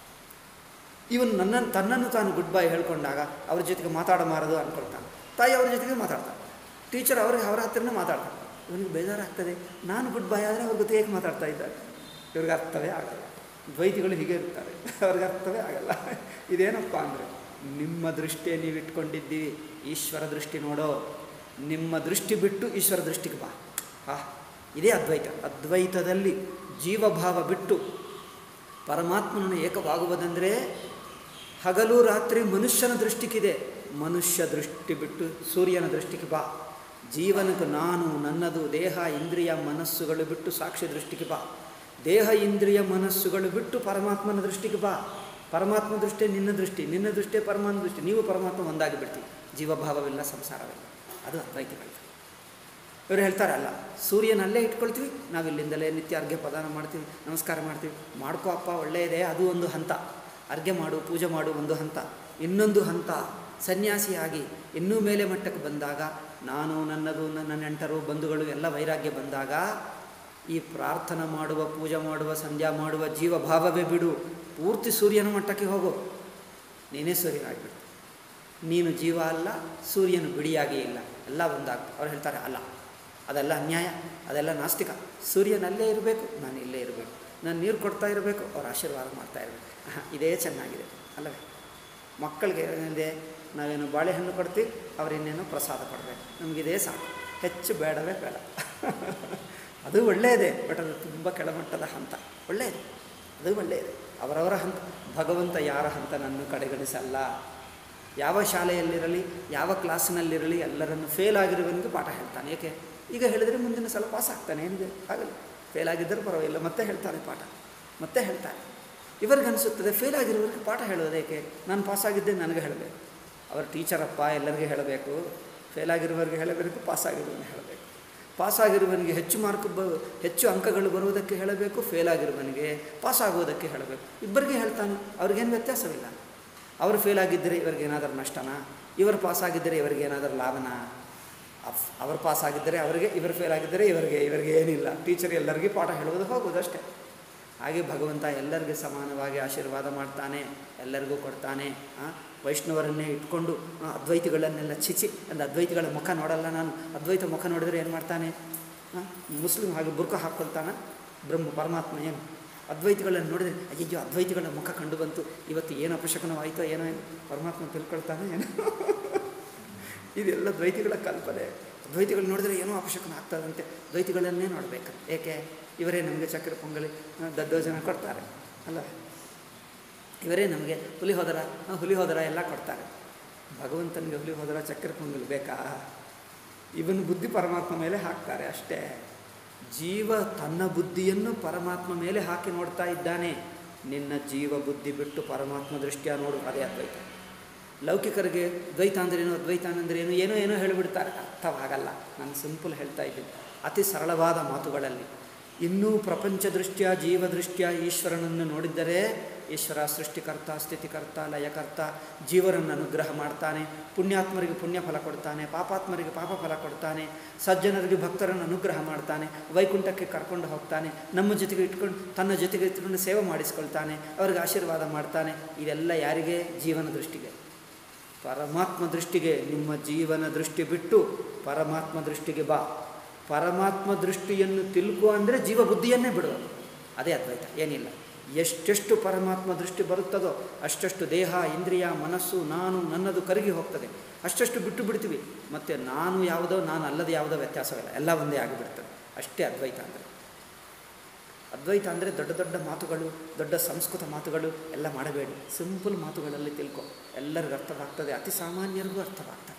ಇವನು ನನ್ನನ್ನು ತನ್ನನ್ನು ತಾನು ಗುಡ್ ಬಾಯ್ ಹೇಳ್ಕೊಂಡಾಗ ಅವ್ರ ಜೊತೆಗೆ ಮಾತಾಡಬಾರದು ಅಂದ್ಕೊಳ್ತಾನೆ ತಾಯಿ ಅವ್ರ ಜೊತೆಗೆ ಮಾತಾಡ್ತಾನೆ ಟೀಚರ್ ಅವ್ರಿಗೆ ಅವರ ಹತ್ರನೇ ಮಾತಾಡ್ತಾರೆ ಇವನಿಗೆ ಬೇಜಾರಾಗ್ತದೆ ನಾನು ಗುಡ್ ಬಾಯ್ ಆದರೆ ಅವ್ರ ಜೊತೆ ಹೇಗೆ ಮಾತಾಡ್ತಾ ಇದ್ದಾರೆ ಇವ್ರಿಗೆ ಅರ್ಥವೇ ಆಗಲ್ಲ ದ್ವೈತಿಗಳು ಹೀಗೆ ಇರ್ತಾರೆ ಅವ್ರಿಗೆ ಅರ್ಥವೇ ಆಗಲ್ಲ ಇದೇನಪ್ಪ ಅಂದರೆ ನಿಮ್ಮ ದೃಷ್ಟಿಯೇ ನೀವು ಇಟ್ಕೊಂಡಿದ್ದೀವಿ ಈಶ್ವರ ದೃಷ್ಟಿ ನೋಡೋ ನಿಮ್ಮ ದೃಷ್ಟಿ ಬಿಟ್ಟು ಈಶ್ವರ ದೃಷ್ಟಿಗೆ ಬಾ ಹಾ ಇದೇ ಅದ್ವೈತ ಅದ್ವೈತದಲ್ಲಿ ಜೀವಭಾವ ಬಿಟ್ಟು ಪರಮಾತ್ಮನನ್ನು ಏಕವಾಗುವುದೆಂದರೆ ಹಗಲು ರಾತ್ರಿ ಮನುಷ್ಯನ ದೃಷ್ಟಿಗಿದೆ ಮನುಷ್ಯ ದೃಷ್ಟಿ ಬಿಟ್ಟು ಸೂರ್ಯನ ದೃಷ್ಟಿಗೆ ಬಾ ಜೀವನಕ್ಕೆ ನಾನು ನನ್ನದು ದೇಹ ಇಂದ್ರಿಯ ಮನಸ್ಸುಗಳು ಬಿಟ್ಟು ಸಾಕ್ಷಿ ದೃಷ್ಟಿಗೆ ಬಾ ದೇಹ ಇಂದ್ರಿಯ ಮನಸ್ಸುಗಳು ಬಿಟ್ಟು ಪರಮಾತ್ಮನ ದೃಷ್ಟಿಗೆ ಬಾ ಪರಮಾತ್ಮ ದೃಷ್ಟಿ ನಿನ್ನ ದೃಷ್ಟಿ ನಿನ್ನ ದೃಷ್ಟಿ ಪರಮಾತ್ಮ ದೃಷ್ಟಿ ನೀವು ಪರಮಾತ್ಮ ಒಂದಾಗಿ ಬಿಡ್ತೀವಿ ಜೀವಭಾವವಿಲ್ಲ ಸಂಸಾರವಿಲ್ಲ ಅದು ಅದ್ವೈತಗಳು ಇವರು ಹೇಳ್ತಾರೆ ಅಲ್ಲ ಸೂರ್ಯನಲ್ಲೇ ಇಟ್ಕೊಳ್ತೀವಿ ನಾವು ಇಲ್ಲಿಂದಲೇ ನಿತ್ಯ ಅರ್ಘ್ಯ ಪ್ರದಾನ ಮಾಡ್ತೀವಿ ನಮಸ್ಕಾರ ಮಾಡ್ತೀವಿ ಮಾಡ್ಕೋ ಅಪ್ಪ ಒಳ್ಳೆಯದೇ ಅದು ಒಂದು ಹಂತ ಅರ್ಘ್ಯ ಮಾಡು ಪೂಜೆ ಮಾಡು ಒಂದು ಹಂತ ಇನ್ನೊಂದು ಹಂತ ಸನ್ಯಾಸಿಯಾಗಿ ಇನ್ನೂ ಮೇಲೆ ಮಟ್ಟಕ್ಕೆ ಬಂದಾಗ ನಾನು ನನ್ನದು ನನ್ನ ನೆಂಟರು ಬಂಧುಗಳು ಎಲ್ಲ ವೈರಾಗ್ಯ ಬಂದಾಗ ಈ ಪ್ರಾರ್ಥನೆ ಮಾಡುವ ಪೂಜೆ ಮಾಡುವ ಸಂಧ್ಯಾ ಮಾಡುವ ಜೀವಭಾವವೇ ಬಿಡು ಪೂರ್ತಿ ಸೂರ್ಯನ ಮಟ್ಟಕ್ಕೆ ಹೋಗು ನೀನೇ ಸೂರ್ಯನಾಗಿಬಿಡು ನೀನು ಜೀವ ಅಲ್ಲ ಸೂರ್ಯನು ಬಿಡಿಯಾಗೇ ಇಲ್ಲ ಎಲ್ಲ ಒಂದಾಗ್ತದೆ ಅವ್ರು ಹೇಳ್ತಾರೆ ಅಲ್ಲ ಅದೆಲ್ಲ ಅನ್ಯಾಯ ಅದೆಲ್ಲ ನಾಸ್ತಿಕ ಸೂರ್ಯನಲ್ಲೇ ಇರಬೇಕು ನಾನು ಇಲ್ಲೇ ಇರಬೇಕು ನಾನು ನೀರು ಕೊಡ್ತಾ ಇರಬೇಕು ಅವ್ರ ಆಶೀರ್ವಾದ ಮಾಡ್ತಾ ಇರಬೇಕು ಆಹಾ, ಇದೇ ಚೆನ್ನಾಗಿದೆ ಅಲ್ಲವೇ ಮಕ್ಕಳಿಗೆ ಏನಿದೆ ನಾವೇನು ಬಾಳೆಹಣ್ಣು ಕೊಡ್ತೀವಿ ಅವರಿನ್ನೇನು ಪ್ರಸಾದ ಕೊಡಬೇಕು ನಮಗಿದೇ ಸಾಕು ಹೆಚ್ಚು ಬೇಡವೇ ಬೇಡ ಅದು ಒಳ್ಳೆಯದೇ ಬಟ್ ಅದು ತುಂಬ ಕೆಳಮಟ್ಟದ ಹಂತ ಒಳ್ಳೆಯದು ಅದು ಒಳ್ಳೆಯದು ಅವರವರ ಹಂತ ಭಗವಂತ ಯಾರ ಹಂತನನ್ನು ಕಡೆಗಣಿಸಲ್ಲ ಯಾವ ಶಾಲೆಯಲ್ಲಿರಲಿ ಯಾವ ಕ್ಲಾಸಿನಲ್ಲಿರಲಿ ಎಲ್ಲರನ್ನು ಫೇಲ್ ಆಗಿರುವವನಿಗೆ ಪಾಠ ಹೇಳ್ತಾನೆ ಏಕೆ ಈಗ ಹೇಳಿದರೆ ಮುಂದಿನ ಸಲ ಪಾಸ್ ಆಗ್ತಾನೆ ಏನಿದೆ ಆಗಲಿ ಫೇಲ್ ಆಗಿದ್ದರೂ ಪರವಾಗಿಲ್ಲ ಮತ್ತೆ ಹೇಳ್ತಾನೆ ಪಾಠ ಮತ್ತೆ ಹೇಳ್ತಾನೆ ಇವರಿಗನ್ನಿಸುತ್ತದೆ ಫೇಲ್ ಆಗಿರುವವರಿಗೆ ಪಾಠ ಹೇಳೋದೇಕೆ ನಾನು ಪಾಸ್ ಆಗಿದ್ದೆ ನನಗೆ ಹೇಳಬೇಕು ಅವರ ಟೀಚರಪ್ಪ ಎಲ್ಲರಿಗೂ ಹೇಳಬೇಕು ಫೇಲ್ ಆಗಿರುವವರಿಗೆ ಹೇಳಬೇಕು ಪಾಸ್ ಆಗಿರುವವನಿಗೆ ಹೇಳಬೇಕು ಪಾಸ್ ಆಗಿರುವವನಿಗೆ ಹೆಚ್ಚು ಮಾರ್ಕ್ ಬ ಹೆಚ್ಚು ಅಂಕಗಳು ಬರುವುದಕ್ಕೆ ಹೇಳಬೇಕು ಫೇಲ್ ಆಗಿರುವವನಿಗೆ ಪಾಸ್ ಆಗುವುದಕ್ಕೆ ಹೇಳಬೇಕು ಇಬ್ಬರಿಗೆ ಹೇಳ್ತಾನೆ ಅವ್ರಿಗೇನು ವ್ಯತ್ಯಾಸವಿಲ್ಲ ಅವರು ಫೇಲ್ ಆಗಿದ್ದರೆ ಇವರಿಗೇನಾದರೂ ನಷ್ಟನಾ ಇವರು ಪಾಸ್ ಆಗಿದ್ದರೆ ಇವರಿಗೇನಾದರೂ ಲಾಭನಾ ಅಫ್ ಅವರು ಪಾಸ್ ಆಗಿದ್ದರೆ ಅವರಿಗೆ ಇವರು ಫೇಲ್ ಆಗಿದ್ದರೆ ಇವರಿಗೆ ಇವರಿಗೆ ಏನಿಲ್ಲ ಟೀಚರ್ ಎಲ್ಲರಿಗೂ ಪಾಠ ಹೇಳುವುದು ಹೋಗುವುದು ಅಷ್ಟೇ ಹಾಗೆ ಭಗವಂತ ಎಲ್ಲರಿಗೂ ಸಮಾನವಾಗಿ ಆಶೀರ್ವಾದ ಮಾಡ್ತಾನೆ ಎಲ್ಲರಿಗೂ ಕೊಡ್ತಾನೆ ಆ, ವೈಷ್ಣವರನ್ನೇ ಇಟ್ಕೊಂಡು ಆ, ಅದ್ವೈತಿಗಳನ್ನೆಲ್ಲ ಚಿಚಿ ಒಂದು ಅದ್ವೈತಿಗಳ ಮುಖ ನೋಡಲ್ಲ ನಾನು ಅದ್ವೈತ ಮುಖ ನೋಡಿದರೆ ಏನು ಮಾಡ್ತಾನೆ ಆ, ಮುಸ್ಲಿಂ ಹಾಗೆ ಬುರ್ಕ ಹಾಕ್ಕೊಳ್ತಾನ ಬ್ರಹ್ಮ ಪರಮಾತ್ಮ ಏನು ಅದ್ವೈತಿಗಳನ್ನು ನೋಡಿದರೆ ಅಯ್ಯಯ್ಯೋ ಅದ್ವೈತಿಗಳ ಮುಖ ಕಂಡು ಬಂತು ಇವತ್ತು ಏನು ಅಪಶಕನವಾಯಿತೋ ಏನೋ ಏನು ಪರಮಾತ್ಮ ತಿಳ್ಕೊಳ್ತಾನೆ ಏನು ಇದೆಲ್ಲ ದ್ವೈತಿಗಳ ಕಲ್ಪನೆ ದ್ವೈತಿಗಳು ನೋಡಿದರೆ ಏನೋ ಅಪಶಕನ ಆಗ್ತದಂತೆ ದ್ವೈತಿಗಳನ್ನೇ ನೋಡಬೇಕು ಏಕೆ ಇವರೇ ನಮಗೆ ಚಕ್ರ ಪೊಂಗಲಿ ಆ, ದದ್ದೋಜನ ಕೊಡ್ತಾರೆ ಅಲ್ಲ ಇವರೇ ನಮಗೆ ಹುಲಿ ಹೋದರ ಆ, ಹುಲಿ ಹೋದರ ಎಲ್ಲ ಕೊಡ್ತಾರೆ ಭಗವಂತನಿಗೆ ಹುಲಿ ಹೋದರ ಚಕ್ರ ಪೊಂಗಲ್ ಬೇಕಾ ಇವನು ಬುದ್ಧಿ ಪರಮಾತ್ಮ ಮೇಲೆ ಹಾಕ್ತಾರೆ ಅಷ್ಟೇ ಜೀವ ತನ್ನ ಬುದ್ಧಿಯನ್ನು ಪರಮಾತ್ಮ ಮೇಲೆ ಹಾಕಿ ನೋಡ್ತಾ ಇದ್ದಾನೆ ನಿನ್ನ ಜೀವ ಬುದ್ಧಿ ಬಿಟ್ಟು ಪರಮಾತ್ಮ ದೃಷ್ಟಿಯ ನೋಡು ಅದೇ ಅದ್ವೈತ ಲೌಕಿಕರಿಗೆ ದ್ವೈತ ಅಂದ್ರೇನು ಅದ್ವೈತ ಅಂದ್ರೇನು ಏನೋ ಏನೋ ಹೇಳಿಬಿಡ್ತಾರೆ ಅರ್ಥವಾಗಲ್ಲ ನಾನು ಸಿಂಪಲ್ ಹೇಳ್ತಾ ಇದ್ದೀನಿ ಅತಿ ಸರಳವಾದ ಮಾತುಗಳಲ್ಲಿ ಇನ್ನೂ ಪ್ರಪಂಚ ದೃಷ್ಟಿಯ ಜೀವ ದೃಷ್ಟಿಯ ಈಶ್ವರನನ್ನು ನೋಡಿದ್ದರೆ ಈಶ್ವರ ಸೃಷ್ಟಿಕರ್ತ ಸ್ಥಿತಿಕರ್ತ ಲಯಕರ್ತ ಜೀವರನ್ನು ಅನುಗ್ರಹ ಮಾಡ್ತಾನೆ ಪುಣ್ಯಾತ್ಮರಿಗೆ ಪುಣ್ಯ ಫಲ ಕೊಡ್ತಾನೆ ಪಾಪಾತ್ಮರಿಗೆ ಪಾಪ ಫಲ ಕೊಡ್ತಾನೆ ಸಜ್ಜನರಿಗೆ ಭಕ್ತರನ್ನು ಅನುಗ್ರಹ ಮಾಡ್ತಾನೆ ವೈಕುಂಠಕ್ಕೆ ಕರ್ಕೊಂಡು ಹೋಗ್ತಾನೆ ನಮ್ಮ ಜೊತೆಗೆ ಇಟ್ಕೊಂಡು ತನ್ನ ಜೊತೆಗೆ ಇಟ್ಕೊಂಡು ಸೇವೆ ಮಾಡಿಸ್ಕೊಳ್ತಾನೆ ಅವ್ರಿಗೆ ಆಶೀರ್ವಾದ ಮಾಡ್ತಾನೆ ಇದೆಲ್ಲ ಯಾರಿಗೆ ಜೀವನ ದೃಷ್ಟಿಗೆ ಪರಮಾತ್ಮ ದೃಷ್ಟಿಗೆ ನಿಮ್ಮ ಜೀವನ ದೃಷ್ಟಿ ಬಿಟ್ಟು ಪರಮಾತ್ಮ ದೃಷ್ಟಿಗೆ ಬಾ ಪರಮಾತ್ಮ ದೃಷ್ಟಿಯನ್ನು ತಿಳ್ಕೊ ಅಂದರೆ ಜೀವ ಬುದ್ಧಿಯನ್ನೇ ಬಿಡುವುದು ಅದೇ ಅದ್ವೈತ ಏನಿಲ್ಲ ಎಷ್ಟೆಷ್ಟು ಪರಮಾತ್ಮ ದೃಷ್ಟಿ ಬರುತ್ತದೋ ಅಷ್ಟಷ್ಟು ದೇಹ ಇಂದ್ರಿಯ ಮನಸ್ಸು ನಾನು ನನ್ನದು ಕರಗಿ ಹೋಗ್ತದೆ ಅಷ್ಟಷ್ಟು ಬಿಟ್ಟು ಬಿಡ್ತೀವಿ ಮತ್ತು ನಾನು ಯಾವುದೋ ನಾನು ಅಲ್ಲದ ಯಾವುದೋ ವ್ಯತ್ಯಾಸವಿಲ್ಲ ಎಲ್ಲ ಒಂದೇ ಆಗಿಬಿಡ್ತದೆ ಅಷ್ಟೇ ಅದ್ವೈತ ಅಂದರೆ ಅದ್ವೈತ ಅಂದರೆ ದೊಡ್ಡ ದೊಡ್ಡ ಮಾತುಗಳು ದೊಡ್ಡ ಸಂಸ್ಕೃತ ಮಾತುಗಳು ಎಲ್ಲ ಮಾಡಬೇಡಿ ಸಿಂಪಲ್ ಮಾತುಗಳಲ್ಲಿ ತಿಳ್ಕೊ ಎಲ್ಲರಿಗೂ ಅರ್ಥವಾಗ್ತದೆ ಅತಿ ಸಾಮಾನ್ಯರಿಗೂ ಅರ್ಥವಾಗ್ತದೆ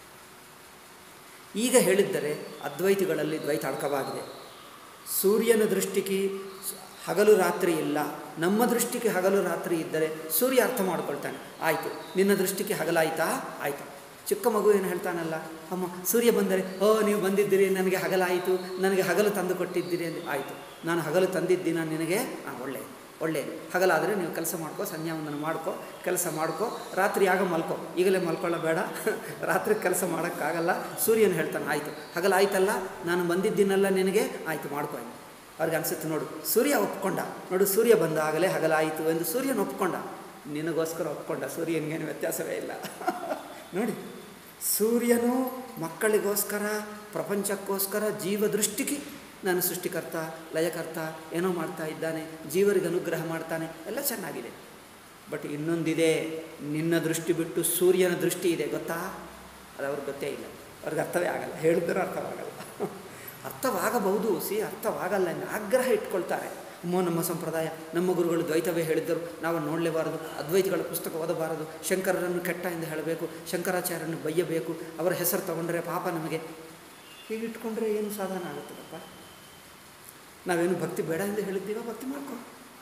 ಈಗ ಹೇಳಿದ್ದರೆ ಅದ್ವೈತಿಗಳಲ್ಲಿ ದ್ವೈತ ಅಡಕವಾಗಿದೆ ಸೂರ್ಯನ ದೃಷ್ಟಿಗೆ ಹಗಲು ರಾತ್ರಿ ಇಲ್ಲ ನಮ್ಮ ದೃಷ್ಟಿಗೆ ಹಗಲು ರಾತ್ರಿ ಇದ್ದರೆ ಸೂರ್ಯ ಅರ್ಥ ಮಾಡ್ಕೊಳ್ತಾನೆ ಆಯಿತು ನಿನ್ನ ದೃಷ್ಟಿಗೆ ಹಗಲಾಯ್ತಾ ಆಯಿತು ಚಿಕ್ಕ ಮಗು ಏನು ಹೇಳ್ತಾನಲ್ಲ ಅಮ್ಮ ಸೂರ್ಯ ಬಂದರೆ ಓ ನೀವು ಬಂದಿದ್ದೀರಿ ನನಗೆ ಹಗಲಾಯಿತು ನನಗೆ ಹಗಲು ತಂದು ಕೊಟ್ಟಿದ್ದೀರಿ ಅಂತ ಆಯಿತು ನಾನು ಹಗಲು ತಂದಿದ್ದೀನ ನಿನಗೆ ಹಾಂ ಒಳ್ಳೆ ಒಳ್ಳೆ ಹಗಲಾದರೆ ನೀವು ಕೆಲಸ ಮಾಡ್ಕೋ ಸಂಧ್ಯಾವಂದನ ಮಾಡ್ಕೋ ಕೆಲಸ ಮಾಡ್ಕೋ ರಾತ್ರಿ ಆಗ ಮಲ್ಕೋ ಈಗಲೇ ಮಲ್ಕೊಳ್ಳಬೇಡ ರಾತ್ರಿ ಕೆಲಸ ಮಾಡೋಕ್ಕಾಗಲ್ಲ ಸೂರ್ಯನ ಹೇಳ್ತಾನೆ ಆಯಿತು ಹಗಲಾಯ್ತಲ್ಲ ನಾನು ಬಂದಿದ್ದೀನಲ್ಲ ನಿನಗೆ ಆಯಿತು ಮಾಡ್ಕೋ ಅಂತ. ಅವ್ರಿಗೆ ಅನಿಸುತ್ತೆ ನೋಡು ಸೂರ್ಯ ಒಪ್ಕೊಂಡ ನೋಡು ಸೂರ್ಯ ಬಂದಾಗಲೇ ಹಗಲಾಯಿತು ಎಂದು ಸೂರ್ಯನ ಒಪ್ಕೊಂಡ ನಿನಗೋಸ್ಕರ ಒಪ್ಕೊಂಡ ಸೂರ್ಯನಿಗೇನು ವ್ಯತ್ಯಾಸವೇ ಇಲ್ಲ ನೋಡಿ ಸೂರ್ಯನು ಮಕ್ಕಳಿಗೋಸ್ಕರ ಪ್ರಪಂಚಕ್ಕೋಸ್ಕರ ಜೀವ ದೃಷ್ಟಿಗೆ ನಾನು ಸೃಷ್ಟಿಕರ್ತ ಲಯಕರ್ತ ಏನೋ ಮಾಡ್ತಾ ಇದ್ದಾನೆ ಜೀವರಿಗೆ ಅನುಗ್ರಹ ಮಾಡ್ತಾನೆ ಎಲ್ಲ ಚೆನ್ನಾಗಿದೆ ಬಟ್ ಇನ್ನೊಂದಿದೆ ನಿನ್ನ ದೃಷ್ಟಿ ಬಿಟ್ಟು ಸೂರ್ಯನ ದೃಷ್ಟಿ ಇದೆ ಗೊತ್ತಾ ಅದು ಅವ್ರಿಗೆ ಗೊತ್ತೇ ಇಲ್ಲ ಅವ್ರಿಗೆ ಅರ್ಥವೇ ಆಗಲ್ಲ ಹೇಳಿದ್ರೂ ಅರ್ಥವಾಗಲ್ಲ ಅರ್ಥವಾಗಬಹುದು ಸಿ ಅರ್ಥವಾಗಲ್ಲ ಎಂದು ಆಗ್ರಹ ಇಟ್ಕೊಳ್ತಾರೆ ಅಮ್ಮೋ ನಮ್ಮ ಸಂಪ್ರದಾಯ ನಮ್ಮ ಗುರುಗಳು ದ್ವೈತವೇ ಹೇಳಿದ್ದರು ನಾವು ನೋಡಲೇಬಾರದು ಅದ್ವೈತಗಳ ಪುಸ್ತಕ ಓದಬಾರದು ಶಂಕರರನ್ನು ಕೆಟ್ಟ ಎಂದು ಹೇಳಬೇಕು ಶಂಕರಾಚಾರ್ಯರನ್ನು ಬಯ್ಯಬೇಕು ಅವರ ಹೆಸರು ತಗೊಂಡ್ರೆ ಪಾಪ ನಮಗೆ ಹೀಗೆ ಇಟ್ಕೊಂಡ್ರೆ ಏನು ಸಾಧನ ಆಗುತ್ತದಪ್ಪ ನಾವೇನು ಭಕ್ತಿ ಬೇಡ ಎಂದು ಹೇಳಿದ್ದೀವ ಭಕ್ತಿ ಮಾಡ್ಕೊ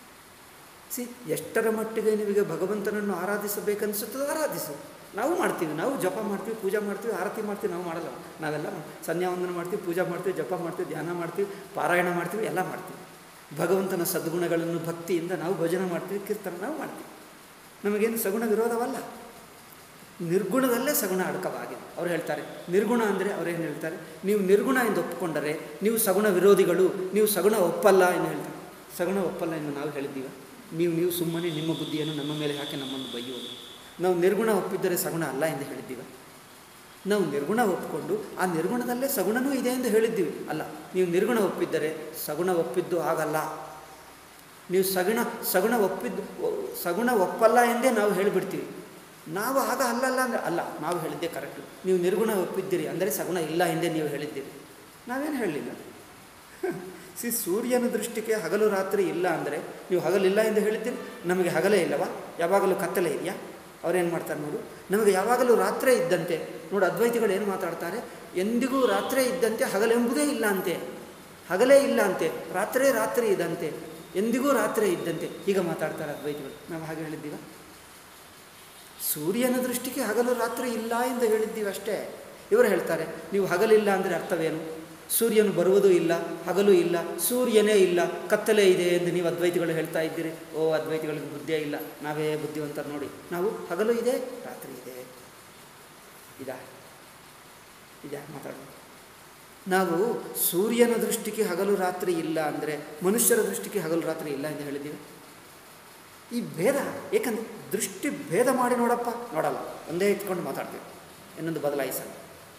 ಸಿ ಎಷ್ಟರ ಮಟ್ಟಿಗೆ ನಿಮಗೆ ಭಗವಂತನನ್ನು ಆರಾಧಿಸಬೇಕನ್ನಿಸುತ್ತದೋ ಆರಾಧಿಸು ನಾವು ಮಾಡ್ತೀವಿ ನಾವು ಜಪ ಮಾಡ್ತೀವಿ ಪೂಜೆ ಮಾಡ್ತೀವಿ ಆರತಿ ಮಾಡ್ತೀವಿ ನಾವು ಮಾಡಲ್ಲ ನಾವೆಲ್ಲ ಸಂಧ್ಯಾವಂದನ ಮಾಡ್ತೀವಿ ಪೂಜೆ ಮಾಡ್ತೀವಿ ಜಪ ಮಾಡ್ತೀವಿ ಧ್ಯಾನ ಮಾಡ್ತೀವಿ ಪಾರಾಯಣ ಮಾಡ್ತೀವಿ ಎಲ್ಲ ಮಾಡ್ತೀವಿ ಭಗವಂತನ ಸದ್ಗುಣಗಳನ್ನು ಭಕ್ತಿಯಿಂದ ನಾವು ಭಜನೆ ಮಾಡ್ತೀವಿ ಕೀರ್ತನ ನಾವು ಮಾಡ್ತೀವಿ ನಮಗೇನು ಸಗುಣ ವಿರೋಧವಲ್ಲ ನಿರ್ಗುಣದಲ್ಲೇ ಸಗುಣ ಅಡಕವಾಗಿದೆ ಅವ್ರು ಹೇಳ್ತಾರೆ ನಿರ್ಗುಣ ಅಂದರೆ ಅವ್ರೇನು ಹೇಳ್ತಾರೆ ನೀವು ನಿರ್ಗುಣ ಎಂದು ಒಪ್ಪಿಕೊಂಡರೆ ನೀವು ಸಗುಣ ವಿರೋಧಿಗಳು ನೀವು ಸಗುಣ ಒಪ್ಪಲ್ಲ ಎಂದು ಹೇಳ್ತಾರೆ ಸಗುಣ ಒಪ್ಪಲ್ಲ ಎಂದು ನಾವು ಹೇಳಿದ್ದೀವ ನೀವು ನೀವು ಸುಮ್ಮನೆ ನಿಮ್ಮ ಬುದ್ಧಿಯನ್ನು ನಮ್ಮ ಮೇಲೆ ಹಾಕಿ ನಮ್ಮನ್ನು ಬೈಯುವುದು ನಾವು ನಿರ್ಗುಣ ಒಪ್ಪಿದ್ದರೆ ಸಗುಣ ಅಲ್ಲ ಎಂದು ಹೇಳಿದ್ದೀವ ನಾವು ನಿರ್ಗುಣ ಒಪ್ಪಿಕೊಂಡು ಆ ನಿರ್ಗುಣದಲ್ಲೇ ಸಗುಣನೂ ಇದೆ ಎಂದು ಹೇಳಿದ್ದೀವಿ ಅಲ್ಲ ನೀವು ನಿರ್ಗುಣ ಒಪ್ಪಿದ್ದರೆ ಸಗುಣ ಒಪ್ಪಿದ್ದು ಆಗಲ್ಲ ನೀವು ಸಗುಣ ಸಗುಣ ಒಪ್ಪಿದ್ದು ಸಗುಣ ಒಪ್ಪಲ್ಲ ಎಂದೇ ನಾವು ಹೇಳಿಬಿಡ್ತೀವಿ ನಾವು ಆಗ ಅಲ್ಲಲ್ಲ ಅಂದರೆ ಅಲ್ಲ ನಾವು ಹೇಳಿದ್ದೆ ಕರೆಕ್ಟು ನೀವು ನಿರ್ಗುಣ ಒಪ್ಪಿದ್ದೀರಿ ಅಂದರೆ ಸಗುಣ ಇಲ್ಲ ಎಂದೇ ನೀವು ಹೇಳಿದ್ದೀರಿ ನಾವೇನು ಹೇಳಲಿಲ್ಲ ಸಿ ಸೂರ್ಯನ ದೃಷ್ಟಿಗೆ ಹಗಲು ರಾತ್ರಿ ಇಲ್ಲ ಅಂದರೆ ನೀವು ಹಗಲಿಲ್ಲ ಎಂದು ಹೇಳಿದ್ದೀರಿ ನಮಗೆ ಹಗಲೇ ಇಲ್ಲವಾ ಯಾವಾಗಲೂ ಕತ್ತಲೆ ಇದೆಯಾ ಅವ್ರೇನು ಮಾಡ್ತಾರೆ ನೋಡು ನಮಗೆ ಯಾವಾಗಲೂ ರಾತ್ರಿ ಇದ್ದಂತೆ ನೋಡು ಅದ್ವೈತಿಗಳು ಏನು ಮಾತಾಡ್ತಾರೆ ಎಂದಿಗೂ ರಾತ್ರಿ ಇದ್ದಂತೆ ಹಗಲೆಂಬುದೇ ಇಲ್ಲ ಅಂತೆ ಹಗಲೇ ಇಲ್ಲ ಅಂತೆ ರಾತ್ರಿ ರಾತ್ರಿ ಇದ್ದಂತೆ ಎಂದಿಗೂ ರಾತ್ರಿ ಇದ್ದಂತೆ ಈಗ ಮಾತಾಡ್ತಾರೆ ಅದ್ವೈತಿಗಳು ನಾವು ಹಾಗೆ ಹೇಳಿದ್ದೀವ ಸೂರ್ಯನ ದೃಷ್ಟಿಗೆ ಹಗಲು ರಾತ್ರಿ ಇಲ್ಲ ಎಂದು ಹೇಳಿದ್ದೀವಿ ಅಷ್ಟೇ ಇವರು ಹೇಳ್ತಾರೆ ನೀವು ಹಗಲಿಲ್ಲ ಅಂದರೆ ಅರ್ಥವೇನು ಸೂರ್ಯನು ಬರುವುದೂ ಇಲ್ಲ ಹಗಲು ಇಲ್ಲ ಸೂರ್ಯನೇ ಇಲ್ಲ ಕತ್ತಲೆ ಇದೆ ಎಂದು ನೀವು ಅದ್ವೈತಿಗಳು ಹೇಳ್ತಾ ಇದ್ದೀರಿ ಓ ಅದ್ವೈತಿಗಳಿಗೆ ಬುದ್ಧಿಯೇ ಇಲ್ಲ ನಾವೇ ಬುದ್ಧಿವಂತರು ನೋಡಿ ನಾವು ಹಗಲು ಇದೆ ರಾತ್ರಿ ಇದೆ ಇದಾ ಇದಾ ಮಾತಾಡೋಣ ನಾವು ಸೂರ್ಯನ ದೃಷ್ಟಿಗೆ ಹಗಲು ರಾತ್ರಿ ಇಲ್ಲ ಅಂದರೆ ಮನುಷ್ಯರ ದೃಷ್ಟಿಗೆ ಹಗಲು ರಾತ್ರಿ ಇಲ್ಲ ಎಂದು ಹೇಳಿದ್ದೀವಿ ಈ ಭೇದ ಏಕೆಂದ್ರೆ ದೃಷ್ಟಿ ಭೇದ ಮಾಡಿ ನೋಡಪ್ಪ ನೋಡಲ್ಲ ಒಂದೇ ಇಟ್ಕೊಂಡು ಮಾತಾಡ್ತೀವಿ ಇನ್ನೊಂದು ಬದಲಾಯಿಸಲ್ಲ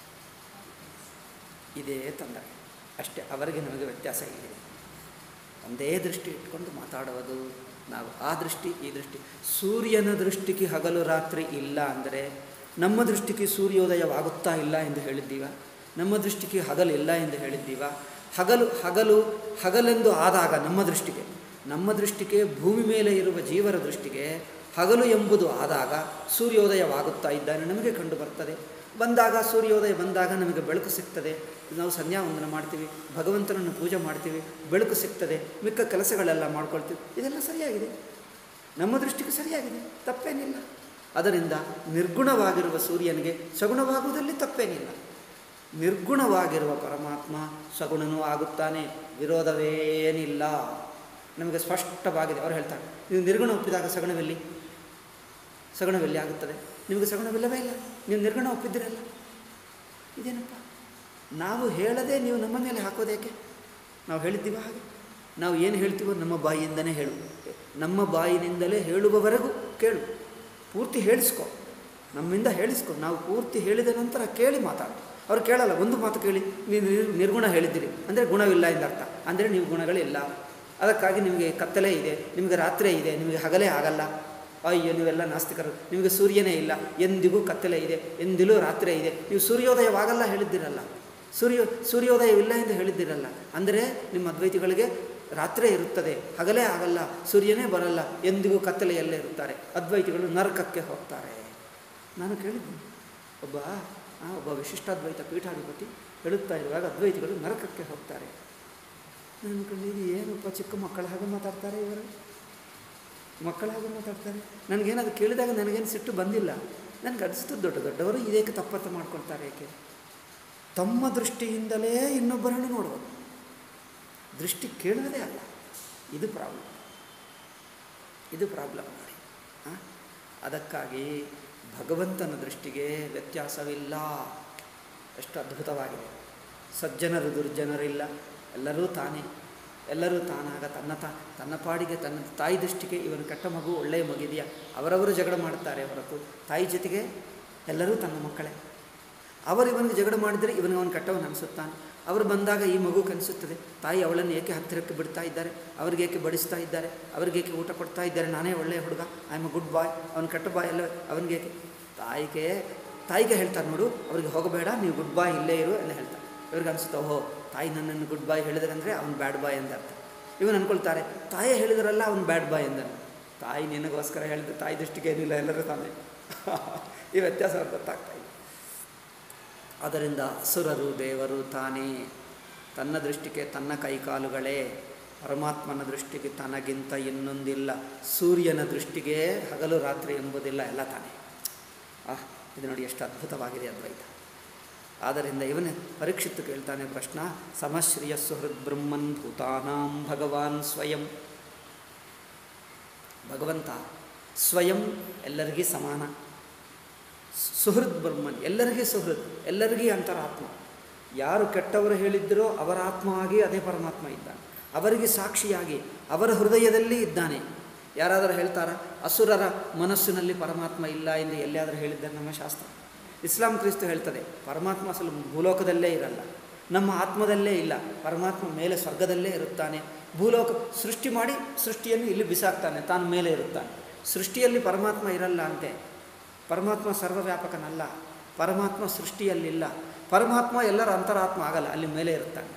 ಇದೇ ತೊಂದರೆ ಅಷ್ಟೇ ಅವರಿಗೆ ನಮಗೆ ವ್ಯತ್ಯಾಸ ಇದೆ ಒಂದೇ ದೃಷ್ಟಿ ಇಟ್ಕೊಂಡು ಮಾತಾಡುವುದು ನಾವು ಆ ದೃಷ್ಟಿ ಈ ದೃಷ್ಟಿ ಸೂರ್ಯನ ದೃಷ್ಟಿಗೆ ಹಗಲು ರಾತ್ರಿ ಇಲ್ಲ ಅಂದರೆ ನಮ್ಮ ದೃಷ್ಟಿಗೆ ಸೂರ್ಯೋದಯವಾಗುತ್ತಾ ಇಲ್ಲ ಎಂದು ಹೇಳಿದ್ದೀವ ನಮ್ಮ ದೃಷ್ಟಿಗೆ ಹಗಲಿಲ್ಲ ಎಂದು ಹೇಳಿದ್ದೀವ ಹಗಲು ಹಗಲು ಹಗಲೆಂದು ಆದಾಗ ನಮ್ಮ ದೃಷ್ಟಿಗೆ ನಮ್ಮ ದೃಷ್ಟಿಗೆ ಭೂಮಿ ಮೇಲೆ ಇರುವ ಜೀವರ ದೃಷ್ಟಿಗೆ ಹಗಲು ಎಂಬುದು ಆದಾಗ ಸೂರ್ಯೋದಯವಾಗುತ್ತಾ ಇದ್ದಾನೆ ನಮಗೆ ಕಂಡು ಬರ್ತದೆ ಬಂದಾಗ ಸೂರ್ಯೋದಯ ಬಂದಾಗ ನಮಗೆ ಬೆಳಕು ಸಿಗ್ತದೆ ನಾವು ಸಂಧ್ಯಾ ವಂದನ ಮಾಡ್ತೀವಿ ಭಗವಂತನನ್ನು ಪೂಜೆ ಮಾಡ್ತೀವಿ ಬೆಳಕು ಸಿಗ್ತದೆ ಮಿಕ್ಕ ಕೆಲಸಗಳೆಲ್ಲ ಮಾಡ್ಕೊಳ್ತೀವಿ ಇದೆಲ್ಲ ಸರಿಯಾಗಿದೆ ನಮ್ಮ ದೃಷ್ಟಿಗೆ ಸರಿಯಾಗಿದೆ ತಪ್ಪೇನಿಲ್ಲ ಅದರಿಂದ ನಿರ್ಗುಣವಾಗಿರುವ ಸೂರ್ಯನಿಗೆ ಸಗುಣವಾಗುವುದಲ್ಲಿ ತಪ್ಪೇನಿಲ್ಲ ನಿರ್ಗುಣವಾಗಿರುವ ಪರಮಾತ್ಮ ಸಗುಣನೂ ಆಗುತ್ತಾನೆ ವಿರೋಧವೇನಿಲ್ಲ ನಮಗೆ ಸ್ಪಷ್ಟವಾಗಿದೆ ಅವ್ರು ಹೇಳ್ತಾರೆ ನೀವು ನಿರ್ಗುಣ ಒಪ್ಪಿದಾಗ ಸಗುಣವೆಲ್ಲಿ ಸಗುಣವೆಲ್ಲಿ ಆಗುತ್ತದೆ ನಿಮಗೆ ಸಗುಣವಿಲ್ಲವೇ ಇಲ್ಲ ನೀವು ನಿರ್ಗುಣ ಒಪ್ಪಿದ್ದೀರಲ್ಲ ಇದೇನಪ್ಪ ನಾವು ಹೇಳದೆ ನೀವು ನಮ್ಮ ಮೇಲೆ ಹಾಕೋದೇಕೆ ನಾವು ಹೇಳಿದ್ದೀವ ಹಾಗೆ ನಾವು ಏನು ಹೇಳ್ತೀವೋ ನಮ್ಮ ಬಾಯಿಯಿಂದನೇ ಹೇಳು ನಮ್ಮ ಬಾಯಿನಿಂದಲೇ ಹೇಳುವವರೆಗೂ ಕೇಳು ಪೂರ್ತಿ ಹೇಳಿಸ್ಕೊ ನಮ್ಮಿಂದ ಹೇಳಿಸ್ಕೊ ನಾವು ಪೂರ್ತಿ ಹೇಳಿದ ನಂತರ ಕೇಳಿ ಮಾತಾಡು ಅವ್ರು ಕೇಳಲ್ಲ ಒಂದು ಮಾತು ಕೇಳಿ ನೀವು ನಿರ್- ನಿರ್ಗುಣ ಹೇಳಿದ್ದೀರಿ ಅಂದರೆ ಗುಣವಿಲ್ಲ ಎಂದರ್ಥ ಅಂದರೆ ನೀವು ಗುಣಗಳಿಲ್ಲ ಅದಕ್ಕಾಗಿ ನಿಮಗೆ ಕತ್ತಲೆ ಇದೆ ನಿಮಗೆ ರಾತ್ರಿ ಇದೆ ನಿಮಗೆ ಹಗಲೇ ಆಗಲ್ಲ ಅಯ್ಯೋ ನೀವೆಲ್ಲ ನಾಸ್ತಿಕರು ನಿಮಗೆ ಸೂರ್ಯನೇ ಇಲ್ಲ ಎಂದಿಗೂ ಕತ್ತಲೆ ಇದೆ ಎಂದಿಲೂ ರಾತ್ರಿ ಇದೆ ನೀವು ಸೂರ್ಯೋದಯವಾಗಲ್ಲ ಹೇಳಿದ್ದೀರಲ್ಲ ಸೂರ್ಯ ಸೂರ್ಯೋದಯವಿಲ್ಲ ಎಂದು ಹೇಳಿದ್ದೀರಲ್ಲ ಅಂದರೆ ನಿಮ್ಮ ಅದ್ವೈತಿಗಳಿಗೆ ರಾತ್ರಿ ಇರುತ್ತದೆ ಹಗಲೇ ಆಗಲ್ಲ ಸೂರ್ಯನೇ ಬರಲ್ಲ ಎಂದಿಗೂ ಕತ್ತಲೆಯಲ್ಲೇ ಇರುತ್ತಾರೆ ಅದ್ವೈತಿಗಳು ನರಕಕ್ಕೆ ಹೋಗ್ತಾರೆ ನಾನು ಕೇಳಿದ್ದೀನಿ ಒಬ್ಬ ಆ, ಒಬ್ಬ ವಿಶಿಷ್ಟಾದ್ವೈತ ಪೀಠಾಧಿಪತಿ ಹೇಳುತ್ತಾ ಇರುವಾಗ ಅದ್ವೈತಿಗಳು ನರಕಕ್ಕೆ ಹೋಗ್ತಾರೆ ನಾನು ಕಂಡಿದ್ದು ಏನಪ್ಪ ಚಿಕ್ಕ ಮಕ್ಕಳ ಹಾಗೆ ಮಾತಾಡ್ತಾರೆ ಇವರು ಮಕ್ಕಳ ಹಾಗೆ ಮಾತಾಡ್ತಾರೆ ನನಗೇನದು ಕೇಳಿದಾಗ ನನಗೇನು ಸಿಟ್ಟು ಬಂದಿಲ್ಲ ನನಗೆ ಅನಿಸ್ತು ದೊಡ್ಡ ದೊಡ್ಡವರು ಇದಕ್ಕೆ ತಪ್ಪರ್ಥ ಮಾಡ್ಕೊಳ್ತಾರೆ ಏಕೆ ತಮ್ಮ ದೃಷ್ಟಿಯಿಂದಲೇ ಇನ್ನೊಬ್ಬರನ್ನು ನೋಡುವುದು ದೃಷ್ಟಿ ಕೇಳುವುದೇ ಅಲ್ಲ ಇದು ಪ್ರಾಬ್ಲಮ್ ಇದು ಪ್ರಾಬ್ಲಮ್ ನೋಡಿ ಆ? ಅದಕ್ಕಾಗಿ ಭಗವಂತನ ದೃಷ್ಟಿಗೆ ವ್ಯತ್ಯಾಸವಿಲ್ಲ ಎಷ್ಟು ಅದ್ಭುತವಾಗಿದೆ ಸಜ್ಜನರು ದುರ್ಜನರಿಲ್ಲ ಎಲ್ಲರೂ ತಾನೇ ಎಲ್ಲರೂ ತಾನಾಗ ತನ್ನ ತಾ ತನ್ನ ಪಾಡಿಗೆ ತನ್ನ ತಾಯಿ ದೃಷ್ಟಿಗೆ ಇವನು ಕೆಟ್ಟ ಮಗು ಒಳ್ಳೆಯ ಮಗಿದೆಯಾ ಅವರವರು ಜಗಳ ಮಾಡುತ್ತಾರೆ ಹೊರತು ತಾಯಿ ಜೊತೆಗೆ ಎಲ್ಲರೂ ತನ್ನ ಮಕ್ಕಳೇ ಅವರು ಇವನಿಗೆ ಜಗಳ ಮಾಡಿದರೆ ಇವನಿಗೆ ಅವನು ಕೆಟ್ಟವನು ಅನಿಸುತ್ತಾನೆ ಅವರು ಬಂದಾಗ ಈ ಮಗು ಕನಿಸುತ್ತದೆ ತಾಯಿ ಅವಳನ್ನು ಏಕೆ ಹತ್ತಿರಕ್ಕೆ ಬಿಡ್ತಾ ಇದ್ದಾರೆ ಅವ್ರಿಗೆ ಏಕೆ ಬಡಿಸ್ತಾ ಇದ್ದಾರೆ ಅವ್ರಿಗೆ ಏಕೆ ಊಟ ಕೊಡ್ತಾ ಇದ್ದಾರೆ ನಾನೇ ಒಳ್ಳೆಯ ಹುಡುಗ I am a good boy ಅವನು ಕೆಟ್ಟ ಬಾಯ್ ಅಲ್ಲ ಅವನಿಗೆ ಏಕೆ ತಾಯಿಗೆ ತಾಯಿಗೆ ಹೇಳ್ತಾರೆ ನೋಡು ಅವ್ರಿಗೆ ಹೋಗಬೇಡ ನೀವು ಗುಡ್ ಬಾಯ್ ಇಲ್ಲೇ ಇರು ಎಲ್ಲ ಹೇಳ್ತಾರೆ ಇವ್ರಿಗೆ ಅನಿಸುತ್ತೆ ಓಹೋ ತಾಯಿ ನನ್ನನ್ನು ಗುಡ್ ಬಾಯ್ ಹೇಳಿದ್ರಂದರೆ ಅವ್ನು ಬ್ಯಾಡ್ ಬಾಯ್ ಅಂತ ಅರ್ಥ ಇವನು ಅಂದ್ಕೊಳ್ತಾರೆ ತಾಯೇ ಹೇಳಿದ್ರಲ್ಲ ಅವ್ನು ಬ್ಯಾಡ್ ಬಾಯ್ ಎಂದನು ತಾಯಿ ನಿನಗೋಸ್ಕರ ಹೇಳಿದ್ರೆ ತಾಯಿ ದೃಷ್ಟಿಗೆ ಏನಿಲ್ಲ ಎಲ್ಲರೂ ತಾನೇ ಈ ವ್ಯತ್ಯಾಸ ಅವ್ರಿಗೆ ಗೊತ್ತಾಗ್ತಾ ಇದೆ ಅದರಿಂದ ಅಸುರರು ದೇವರು ತಾನೇ ತನ್ನ ದೃಷ್ಟಿಗೆ ತನ್ನ ಕೈಕಾಲುಗಳೇ ಪರಮಾತ್ಮನ ದೃಷ್ಟಿಗೆ ತನಗಿಂತ ಇನ್ನೊಂದಿಲ್ಲ ಸೂರ್ಯನ ದೃಷ್ಟಿಗೆ ಹಗಲು ರಾತ್ರಿ ಎಂಬುದಿಲ್ಲ ಎಲ್ಲ ತಾನೇ ಆಹ್ ಇದು ನೋಡಿ ಎಷ್ಟು ಅದ್ಭುತವಾಗಿದೆ ಅದ್ವೈತ ಆದ್ದರಿಂದ ಇವನೇ ಪರೀಕ್ಷಿತ್ತು ಕೇಳ್ತಾನೆ ಪ್ರಶ್ನ ಸಮಶ್ರಿಯ ಸುಹೃದ್ ಬ್ರಹ್ಮನ್ ಭೂತಾನಾಂ ಭಗವಾನ್ ಸ್ವಯಂ ಭಗವಂತ ಸ್ವಯಂ ಎಲ್ಲರಿಗೂ ಸಮಾನ ಸುಹೃದ್ ಬ್ರಹ್ಮನ್ ಎಲ್ಲರಿಗೂ ಸುಹೃದ್ ಎಲ್ಲರಿಗೂ ಅಂತರಾತ್ಮ ಯಾರು ಕೆಟ್ಟವರು ಹೇಳಿದ್ದರೋ ಅವರ ಆತ್ಮ ಆಗಿ ಅದೇ ಪರಮಾತ್ಮ ಇದ್ದಾನೆ ಅವರಿಗೆ ಸಾಕ್ಷಿಯಾಗಿ ಅವರ ಹೃದಯದಲ್ಲಿ ಇದ್ದಾನೆ ಯಾರಾದರೂ ಹೇಳ್ತಾರ ಅಸುರರ ಮನಸ್ಸಿನಲ್ಲಿ ಪರಮಾತ್ಮ ಇಲ್ಲ ಎಂದು ಎಲ್ಲಿಯಾದರೂ ಹೇಳಿದ್ದಾರೆ ನಮ್ಮ ಶಾಸ್ತ್ರ ಇಸ್ಲಾಂ ಕ್ರಿಸ್ತು ಹೇಳ್ತದೆ ಪರಮಾತ್ಮ ಅಸಲು ಭೂಲೋಕದಲ್ಲೇ ಇರಲ್ಲ ನಮ್ಮ ಆತ್ಮದಲ್ಲೇ ಇಲ್ಲ ಪರಮಾತ್ಮ ಮೇಲೆ ಸ್ವರ್ಗದಲ್ಲೇ ಇರುತ್ತಾನೆ ಭೂಲೋಕ ಸೃಷ್ಟಿ ಮಾಡಿ ಸೃಷ್ಟಿಯನ್ನು ಇಲ್ಲಿ ಬಿಸಾಕ್ತಾನೆ ತಾನು ಮೇಲೆ ಇರುತ್ತಾನೆ ಸೃಷ್ಟಿಯಲ್ಲಿ ಪರಮಾತ್ಮ ಇರಲ್ಲ ಅಂತೆ ಪರಮಾತ್ಮ ಸರ್ವವ್ಯಾಪಕನಲ್ಲ ಪರಮಾತ್ಮ ಸೃಷ್ಟಿಯಲ್ಲಿಲ್ಲ ಪರಮಾತ್ಮ ಎಲ್ಲರ ಅಂತರಾತ್ಮ ಆಗಲ್ಲ ಅಲ್ಲಿ ಮೇಲೆ ಇರ್ತಾನೆ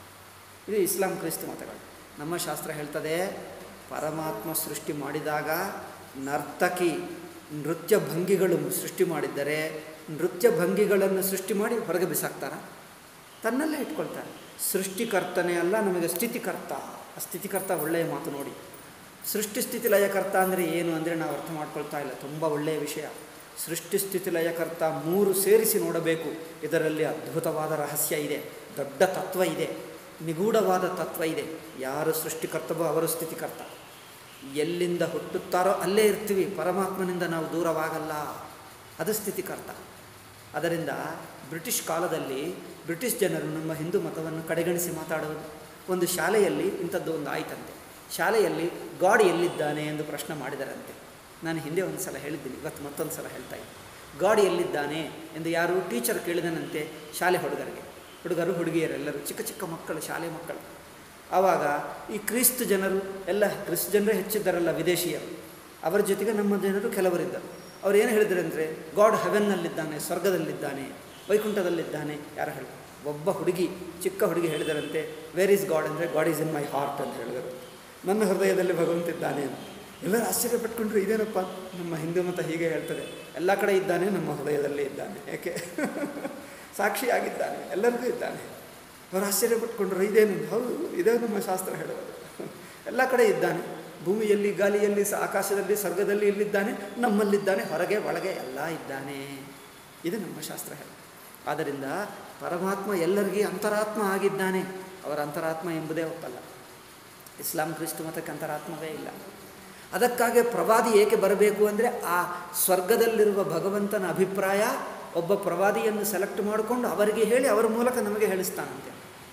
ಇದು ಇಸ್ಲಾಂ ಕ್ರಿಸ್ತ ಮತಗಳು ನಮ್ಮ ಶಾಸ್ತ್ರ ಹೇಳ್ತದೆ ಪರಮಾತ್ಮ ಸೃಷ್ಟಿ ಮಾಡಿದಾಗ ನರ್ತಕಿ ನೃತ್ಯ ಭಂಗಿಗಳು ಸೃಷ್ಟಿ ಮಾಡಿದ್ದರೆ ನೃತ್ಯ ಭಂಗಿಗಳನ್ನು ಸೃಷ್ಟಿ ಮಾಡಿ ಹೊರಗೆ ಬಿಸಾಕ್ತಾರ ತನ್ನಲ್ಲೇ ಇಟ್ಕೊಳ್ತಾರೆ ಸೃಷ್ಟಿಕರ್ತನೇ ಅಲ್ಲ ನಮಗೆ ಸ್ಥಿತಿಕರ್ತ ಆ ಸ್ಥಿತಿಕರ್ತ ಒಳ್ಳೆಯ ಮಾತು ನೋಡಿ ಸೃಷ್ಟಿ ಸ್ಥಿತಿ ಲಯಕರ್ತ ಅಂದರೆ ಏನು ಅಂದರೆ ನಾವು ಅರ್ಥ ಮಾಡ್ಕೊಳ್ತಾ ಇಲ್ಲ ತುಂಬ ಒಳ್ಳೆಯ ವಿಷಯ ಸೃಷ್ಟಿ ಸ್ಥಿತಿ ಲಯಕರ್ತ ಮೂರು ಸೇರಿಸಿ ನೋಡಬೇಕು ಇದರಲ್ಲಿ ಅದ್ಭುತವಾದ ರಹಸ್ಯ ಇದೆ ದೊಡ್ಡ ತತ್ವ ಇದೆ ನಿಗೂಢವಾದ ತತ್ವ ಇದೆ ಯಾರು ಸೃಷ್ಟಿಕರ್ತವೋ ಅವರು ಸ್ಥಿತಿಕರ್ತ ಎಲ್ಲಿಂದ ಹುಟ್ಟುತ್ತಾರೋ ಅಲ್ಲೇ ಇರ್ತೀವಿ ಪರಮಾತ್ಮನಿಂದ ನಾವು ದೂರವಾಗಲ್ಲ ಅದು ಸ್ಥಿತಿಕರ್ತ ಅದರಿಂದ ಬ್ರಿಟಿಷ್ ಕಾಲದಲ್ಲಿ ಬ್ರಿಟಿಷ್ ಜನರು ನಮ್ಮ ಹಿಂದೂ ಮತವನ್ನು ಕಡೆಗಣಿಸಿ ಮಾತಾಡುವುದು ಒಂದು ಶಾಲೆಯಲ್ಲಿ ಇಂಥದ್ದು ಒಂದು ಆಯ್ತಂತೆ ಶಾಲೆಯಲ್ಲಿ ಗಾಡ್ ಎಲ್ಲಿದ್ದಾನೆ ಎಂದು ಪ್ರಶ್ನೆ ಮಾಡಿದರಂತೆ ನಾನು ಹಿಂದೆ ಒಂದು ಸಲ ಹೇಳಿದ್ದೀನಿ ಇವತ್ತು ಮತ್ತೊಂದು ಸಲ ಹೇಳ್ತಾ ಇದ್ದೀನಿ ಗಾಡ್ ಎಲ್ಲಿದ್ದಾನೆ ಎಂದು ಯಾರು ಟೀಚರ್ ಕೇಳಿದನಂತೆ ಶಾಲೆ ಹುಡುಗರಿಗೆ ಹುಡುಗರು ಹುಡುಗಿಯರೆಲ್ಲರೂ ಚಿಕ್ಕ ಚಿಕ್ಕ ಮಕ್ಕಳು ಶಾಲೆ ಮಕ್ಕಳು ಆವಾಗ ಈ ಕ್ರಿಸ್ತ ಜನರು ಎಲ್ಲ ಕ್ರಿಸ್ತ ಜನರೇ ಹೆಚ್ಚಿದ್ದಾರಲ್ಲ ವಿದೇಶಿಯರು ಅವರ ಜೊತೆಗೆ ನಮ್ಮ ಜನರು ಕೆಲವರಿದ್ದರು ಅವ್ರು ಏನು ಹೇಳಿದ್ರು ಅಂದರೆ ಗಾಡ್ ಹೆವೆನ್ನಲ್ಲಿದ್ದಾನೆ ಸ್ವರ್ಗದಲ್ಲಿದ್ದಾನೆ ವೈಕುಂಠದಲ್ಲಿದ್ದಾನೆ ಯಾರು ಹೇಳಿ ಒಬ್ಬ ಹುಡುಗಿ ಚಿಕ್ಕ ಹುಡುಗಿ ಹೇಳಿದರಂತೆ ವೇರ್ ಈಸ್ ಗಾಡ್ ಅಂದರೆ God is in my heart ಅಂತ ಹೇಳಿದರು ನನ್ನ ಹೃದಯದಲ್ಲಿ ಭಗವಂತ ಇದ್ದಾನೆ ಅಂತ ಎಲ್ಲರೂ ಆಶ್ಚರ್ಯಪಟ್ಕೊಂಡ್ರು ಇದೇನಪ್ಪ ನಮ್ಮ ಹಿಂದೂ ಮತ ಹೀಗೆ ಹೇಳ್ತದೆ ಎಲ್ಲ ಕಡೆ ಇದ್ದಾನೆ ನಮ್ಮ ಹೃದಯದಲ್ಲೇ ಇದ್ದಾನೆ ಯಾಕೆ ಸಾಕ್ಷಿಯಾಗಿದ್ದಾನೆ ಎಲ್ಲರಿಗೂ ಇದ್ದಾನೆ ಅವರು ಆಶ್ಚರ್ಯಪಟ್ಕೊಂಡ್ರು ಇದೇನು ಹೌದು ಇದೇ ನಮ್ಮ ಶಾಸ್ತ್ರ ಹೇಳುವುದು ಎಲ್ಲ ಕಡೆ ಇದ್ದಾನೆ ಭೂಮಿಯಲ್ಲಿ ಗಾಳಿಯಲ್ಲಿ ಸ ಆಕಾಶದಲ್ಲಿ ಸ್ವರ್ಗದಲ್ಲಿ ಇಲ್ಲಿದ್ದಾನೆ ನಮ್ಮಲ್ಲಿದ್ದಾನೆ ಹೊರಗೆ ಒಳಗೆ ಎಲ್ಲ ಇದ್ದಾನೆ ಇದು ನಮ್ಮ ಶಾಸ್ತ್ರ ಹೇಳ ಆದ್ದರಿಂದ ಪರಮಾತ್ಮ ಎಲ್ಲರಿಗೂ ಅಂತರಾತ್ಮ ಆಗಿದ್ದಾನೆ ಅವರ ಅಂತರಾತ್ಮ ಎಂಬುದೇ ಒಪ್ಪಲ್ಲ ಇಸ್ಲಾಂ ಕ್ರಿಸ್ತು ಮತಕ್ಕೆ ಅಂತರಾತ್ಮವೇ ಇಲ್ಲ ಅದಕ್ಕಾಗಿ ಪ್ರವಾದಿ ಏಕೆ ಬರಬೇಕು ಅಂದರೆ ಆ ಸ್ವರ್ಗದಲ್ಲಿರುವ ಭಗವಂತನ ಅಭಿಪ್ರಾಯ ಒಬ್ಬ ಪ್ರವಾದಿಯನ್ನು ಸೆಲೆಕ್ಟ್ ಮಾಡಿಕೊಂಡು ಅವರಿಗೆ ಹೇಳಿ ಅವರ ಮೂಲಕ ನಮಗೆ ಹೇಳಿಸ್ತಾನಂತೆ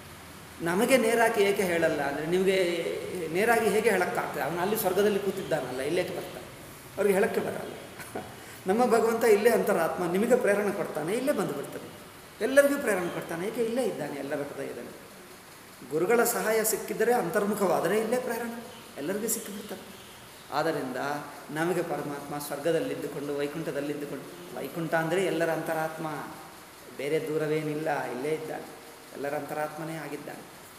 ನಮಗೆ ನೇರಾಗಿ ಏಕೆ ಹೇಳಲ್ಲ ಅಂದರೆ ನಿಮಗೆ ನೇರಾಗಿ ಹೇಗೆ ಹೇಳೋಕ್ಕಾಗ್ತದೆ ಅವನು ಅಲ್ಲಿ ಸ್ವರ್ಗದಲ್ಲಿ ಕೂತಿದ್ದಾನಲ್ಲ ಇಲ್ಲೇಕೆ ಬರ್ತಾನೆ ಅವ್ರಿಗೆ ಹೇಳೋಕ್ಕೆ ಬರಲ್ಲ ನಮ್ಮ ಭಗವಂತ ಇಲ್ಲೇ ಅಂತರಾತ್ಮ ನಿಮಗೆ ಪ್ರೇರಣೆ ಕೊಡ್ತಾನೆ ಇಲ್ಲೇ ಬಂದು ಬಿಡ್ತಾನೆ ಎಲ್ಲರಿಗೂ ಪ್ರೇರಣೆ ಕೊಡ್ತಾನೆ ಏಕೆ ಇಲ್ಲೇ ಇದ್ದಾನೆ ಎಲ್ಲರ ಹೃದಯದಲ್ಲಿ ಗುರುಗಳ ಸಹಾಯ ಸಿಕ್ಕಿದರೆ ಅಂತರ್ಮುಖವಾದರೆ ಇಲ್ಲೇ ಪ್ರೇರಣೆ ಎಲ್ಲರಿಗೂ ಸಿಕ್ಕಿಬಿಡ್ತಾನೆ ಆದ್ದರಿಂದ ನಮಗೆ ಪರಮಾತ್ಮ ಸ್ವರ್ಗದಲ್ಲಿದ್ದುಕೊಂಡು ವೈಕುಂಠದಲ್ಲಿದ್ದುಕೊಂಡು ವೈಕುಂಠ ಅಂದರೆ ಎಲ್ಲರ ಅಂತರಾತ್ಮ ಬೇರೆ ದೂರವೇನಿಲ್ಲ ಇಲ್ಲೇ ಇದ್ದಾನೆ ಎಲ್ಲರ ಅಂತರಾತ್ಮನೇ ಆಗಿದ್ದಾನೆ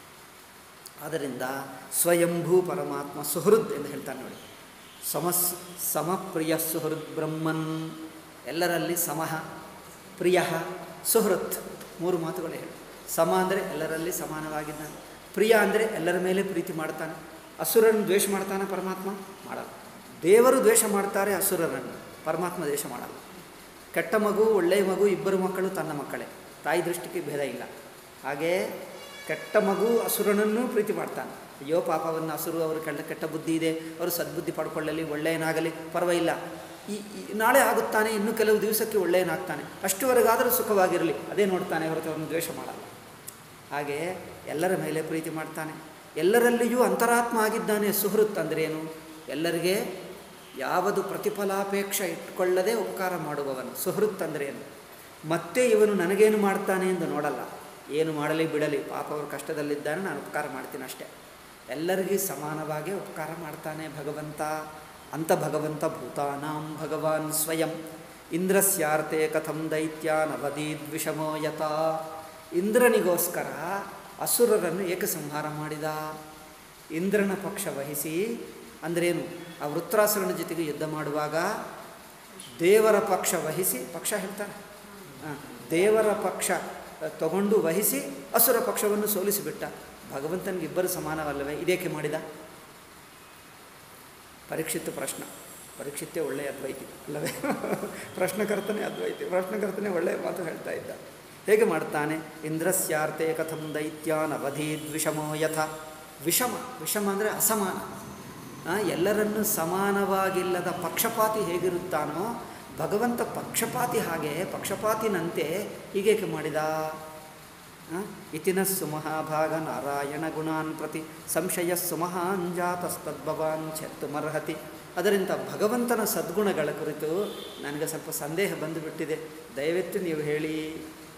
ಆದ್ದರಿಂದ ಸ್ವಯಂಭೂ ಪರಮಾತ್ಮ ಸುಹೃದ್ ಎಂದು ಹೇಳ್ತಾನೆ ನೋಡಿ ಸಮಸ್ ಸಮಪ್ರಿಯ ಸುಹೃದ್ ಬ್ರಹ್ಮನ್ ಎಲ್ಲರಲ್ಲಿ ಸಮಃ ಪ್ರಿಯ ಸುಹೃತ್ ಮೂರು ಮಾತುಗಳೇ ಹೇಳಿ ಸಮ ಅಂದರೆ ಎಲ್ಲರಲ್ಲಿ ಸಮಾನವಾಗಿದ್ದಾನೆ ಪ್ರಿಯ ಅಂದರೆ ಎಲ್ಲರ ಮೇಲೆ ಪ್ರೀತಿ ಮಾಡ್ತಾನೆ ಅಸುರನ್ನು ದ್ವೇಷ ಮಾಡ್ತಾನೆ ಪರಮಾತ್ಮ ಮಾಡಲ್ಲ ದೇವರು ದ್ವೇಷ ಮಾಡ್ತಾರೆ ಅಸುರರನ್ನು ಪರಮಾತ್ಮ ದ್ವೇಷ ಮಾಡಲ್ಲ ಕೆಟ್ಟ ಮಗು ಒಳ್ಳೆಯ ಮಗು ಇಬ್ಬರು ಮಕ್ಕಳು ತನ್ನ ಮಕ್ಕಳೇ ತಾಯಿ ದೃಷ್ಟಿಗೆ ಭೇದ ಇಲ್ಲ ಹಾಗೇ ಕೆಟ್ಟ ಮಗು ಅಸುರನನ್ನು ಪ್ರೀತಿ ಮಾಡ್ತಾನೆ ಅಯ್ಯೋ ಪಾಪವನ್ನು ಹಸುರು ಅವರು ಕೆಟ್ಟ ಕೆಟ್ಟ ಬುದ್ಧಿ ಇದೆ ಅವರು ಸದ್ಬುದ್ಧಿ ಪಡ್ಕೊಳ್ಳಲಿ ಒಳ್ಳೆಯನಾಗಲಿ ಪರವಾಗಿಲ್ಲ ಈ ಈ ನಾಳೆ ಆಗುತ್ತಾನೆ ಇನ್ನು ಕೆಲವು ದಿವಸಕ್ಕೆ ಒಳ್ಳೆಯನಾಗ್ತಾನೆ ಅಷ್ಟುವರೆಗಾದರೂ ಸುಖವಾಗಿರಲಿ ಅದೇ ನೋಡ್ತಾನೆ ಹೊರತು ಅವನು ದ್ವೇಷ ಮಾಡಲ್ಲ ಹಾಗೆ ಎಲ್ಲರ ಮೇಲೆ ಪ್ರೀತಿ ಮಾಡ್ತಾನೆ ಎಲ್ಲರಲ್ಲಿಯೂ ಅಂತರಾತ್ಮ ಆಗಿದ್ದಾನೆ ಸುಹೃತ್ ಅಂದ್ರೇನು ಎಲ್ಲರಿಗೆ ಯಾವುದು ಪ್ರತಿಫಲಾಪೇಕ್ಷ ಇಟ್ಕೊಳ್ಳದೆ ಉಪಕಾರ ಮಾಡುವವನು ಸುಹೃತ್ ಅಂದ್ರೇನು ಮತ್ತೆ ಇವನು ನನಗೇನು ಮಾಡ್ತಾನೆ ಎಂದು ನೋಡಲ್ಲ ಏನು ಮಾಡಲಿ ಬಿಡಲಿ ಪಾಪ ಅವರು ಕಷ್ಟದಲ್ಲಿದ್ದಾನೆ ನಾನು ಉಪಕಾರ ಮಾಡ್ತೀನಿ ಅಷ್ಟೇ ಎಲ್ಲರಿಗೂ ಸಮಾನವಾಗಿ ಉಪಕಾರ ಮಾಡ್ತಾನೆ ಭಗವಂತ ಅಂತ ಭಗವಂತ ಭೂತಾನಾಂ ಭಗವಾನ್ ಸ್ವಯಂ ಇಂದ್ರಸ್ಯಾರ್ತೆ ಕಥಂ ದೈತ್ಯಾನವದೀದ್ ವಿಷಮೋ ಯಥಾ ಇಂದ್ರನಿಗೋಸ್ಕರ ಅಸುರರನ್ನು ಏಕೆ ಸಂಹಾರ ಮಾಡಿದ ಇಂದ್ರನ ಪಕ್ಷ ವಹಿಸಿ ಅಂದ್ರೇನು ಆ ವೃತ್ರಾಸುರನ ಜೊತೆಗೆ ಯುದ್ಧ ಮಾಡುವಾಗ ದೇವರ ಪಕ್ಷ ವಹಿಸಿ ಪಕ್ಷ ಹೇಳ್ತಾರೆ ಆ, ದೇವರ ಪಕ್ಷ ತಗೊಂಡು ವಹಿಸಿ ಅಸುರ ಪಕ್ಷವನ್ನು ಸೋಲಿಸಿಬಿಟ್ಟ ಭಗವಂತನಿಗೆ ಇಬ್ಬರು ಸಮಾನವಲ್ಲವೇ ಇದೇಕೆ ಮಾಡಿದ ಪರೀಕ್ಷಿತ ಪ್ರಶ್ನ ಪರೀಕ್ಷಿತೇ ಒಳ್ಳೆಯ ಅದ್ವೈತಿ ಅಲ್ಲವೇ ಪ್ರಶ್ನಕರ್ತನೇ ಅದ್ವೈತಿ ಪ್ರಶ್ನಕರ್ತನೇ ಒಳ್ಳೆಯ ಮಾತು ಹೇಳ್ತಾ ಇದ್ದ ಹೇಗೆ ಮಾಡ್ತಾನೆ ಇಂದ್ರಸ್ಯಾರ್ತೆ ಕಥಂ ದೈತ್ಯಾನ್ ಅವಧೀದ್ ವಿಷಮೋ ಯಥ ವಿಷಮ ವಿಷಮ ಅಂದರೆ ಅಸಮಾನ ಆ, ಎಲ್ಲರನ್ನೂ ಸಮಾನವಾಗಿಲ್ಲದ ಪಕ್ಷಪಾತಿ ಹೇಗಿರುತ್ತಾನೋ ಭಗವಂತ ಪಕ್ಷಪಾತಿ ಹಾಗೆ ಪಕ್ಷಪಾತಿನಂತೆ ಹೀಗೇಕೆ ಮಾಡಿದ ಆ, ಇತಿನಸ್ಸು ಮಹಾಭಾಗ ನಾರಾಯಣ ಗುಣಾನ್ ಪ್ರತಿ ಸಂಶಯ ಸುಮಹಾಂಜಾತಸ್ತದ್ಭವಾನ್ ಚೆತ್ತುಮರ್ಹತಿ ಅದರಿಂದ ಭಗವಂತನ ಸದ್ಗುಣಗಳ ಕುರಿತು ನನಗೆ ಸ್ವಲ್ಪ ಸಂದೇಹ ಬಂದುಬಿಟ್ಟಿದೆ ದಯವಿಟ್ಟು ನೀವು ಹೇಳಿ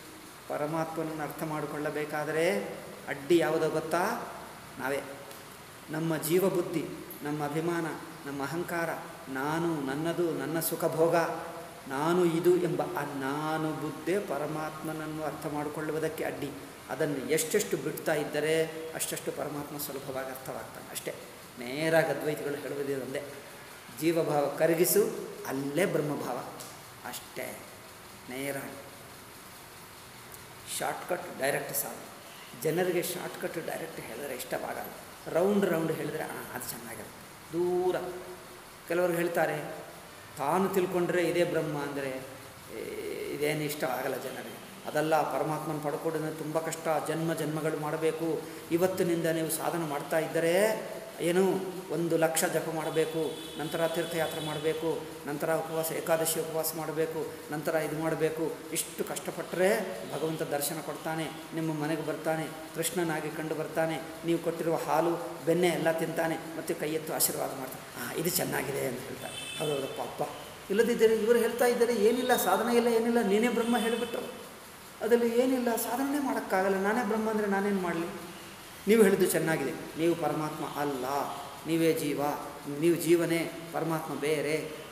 ಪರಮಾತ್ಮನನ್ನು ಅರ್ಥ ಮಾಡಿಕೊಳ್ಳಬೇಕಾದರೆ ಅಡ್ಡಿ ಯಾವುದೋ ಗೊತ್ತಾ ನಾವೇ ನಮ್ಮ ಜೀವ ಬುದ್ಧಿ ನಮ್ಮ ಅಭಿಮಾನ ನಮ್ಮ ಅಹಂಕಾರ ನಾನು ನನ್ನದು ನನ್ನ ಸುಖ ಭೋಗ ನಾನು ಇದು ಎಂಬ ಆ ನಾನು ಬುದ್ಧಿ ಪರಮಾತ್ಮನನ್ನು ಅರ್ಥ ಮಾಡಿಕೊಳ್ಳುವುದಕ್ಕೆ ಅಡ್ಡಿ ಅದನ್ನು ಎಷ್ಟೆಷ್ಟು ಬಿಡ್ತಾ ಇದ್ದರೆ ಅಷ್ಟಷ್ಟು ಪರಮಾತ್ಮ ಸುಲಭವಾಗಿ ಅರ್ಥವಾಗ್ತಾನೆ ಅಷ್ಟೇ ನೇರಾಗಿ ಅದ್ವೈತಿಗಳು ಹೇಳುವುದೇ ಒಂದೇ ಜೀವಭಾವ ಕರಗಿಸು ಅಲ್ಲೇ ಬ್ರಹ್ಮಭಾವ ಅಷ್ಟೇ ನೇರಾಗಿ ಶಾರ್ಟ್ಕಟ್ ಡೈರೆಕ್ಟ್ ಸಾಲು ಜನರಿಗೆ ಶಾರ್ಟ್ಕಟ್ ಡೈರೆಕ್ಟ್ ಹೇಳಿದ್ರೆ ಇಷ್ಟವಾಗಲ್ಲ ರೌಂಡ್ ರೌಂಡ್ ಹೇಳಿದ್ರೆ ಹಾಂ ಅದು ಚೆನ್ನಾಗಿರುತ್ತೆ ದೂರ ಕೆಲವರು ಹೇಳ್ತಾರೆ ತಾನು ತಿಳ್ಕೊಂಡ್ರೆ ಇದೇ ಬ್ರಹ್ಮ ಅಂದರೆ ಇದೇನು ಇಷ್ಟ ಆಗಲ್ಲ ಜನರಿಗೆ ಅದಲ್ಲ ಪರಮಾತ್ಮನ ಪಡ್ಕೊಳ್ಳೋದು ತುಂಬ ಕಷ್ಟ ಜನ್ಮ ಜನ್ಮಗಳು ಮಾಡಬೇಕು ಇವತ್ತಿನಿಂದ ನೀವು ಸಾಧನೆ ಮಾಡ್ತಾ ಇದ್ದರೆ ಏನು ಒಂದು ಲಕ್ಷ ಜಪ ಮಾಡಬೇಕು ನಂತರ ತೀರ್ಥಯಾತ್ರೆ ಮಾಡಬೇಕು ನಂತರ ಉಪವಾಸ ಏಕಾದಶಿ ಉಪವಾಸ ಮಾಡಬೇಕು ನಂತರ ಇದು ಮಾಡಬೇಕು ಇಷ್ಟು ಕಷ್ಟಪಟ್ಟರೆ ಭಗವಂತ ದರ್ಶನ ಕೊಡ್ತಾನೆ ನಿಮ್ಮ ಮನೆಗೆ ಬರ್ತಾನೆ ಕೃಷ್ಣನಾಗಿ ಕಂಡು ಬರ್ತಾನೆ ನೀವು ಕೊಟ್ಟಿರುವ ಹಾಲು ಬೆಣ್ಣೆ ಎಲ್ಲ ತಿಂತಾನೆ ಮತ್ತು ಕೈ ಎತ್ತು ಆಶೀರ್ವಾದ ಮಾಡ್ತಾನೆ ಹಾಂ ಇದು ಚೆನ್ನಾಗಿದೆ ಅಂತ ಹೇಳ್ತಾರೆ ಹೌದೌದಪ್ಪ ಅಪ್ಪ ಇಲ್ಲದಿದ್ದರೆ ಇವರು ಹೇಳ್ತಾ ಇದ್ದಾರೆ ಏನಿಲ್ಲ ಸಾಧನೆ ಇಲ್ಲ ಏನಿಲ್ಲ ನೀನೇ ಬ್ರಹ್ಮ ಹೇಳಿಬಿಟ್ಟು ಅದರಲ್ಲಿ ಏನಿಲ್ಲ ಸಾಧನೆ ಮಾಡೋಕ್ಕಾಗಲ್ಲ ನಾನೇ ಬ್ರಹ್ಮ ಅಂದರೆ ನಾನೇನು ಮಾಡಲಿ ನೀವು ಹೇಳಿದ್ದು ಚೆನ್ನಾಗಿದೆ ನೀವು ಪರಮಾತ್ಮ ಅಲ್ಲ ನೀವೇ ಜೀವ ನೀವು ಜೀವನೇ ಪರಮಾತ್ಮ ಬೇರೆ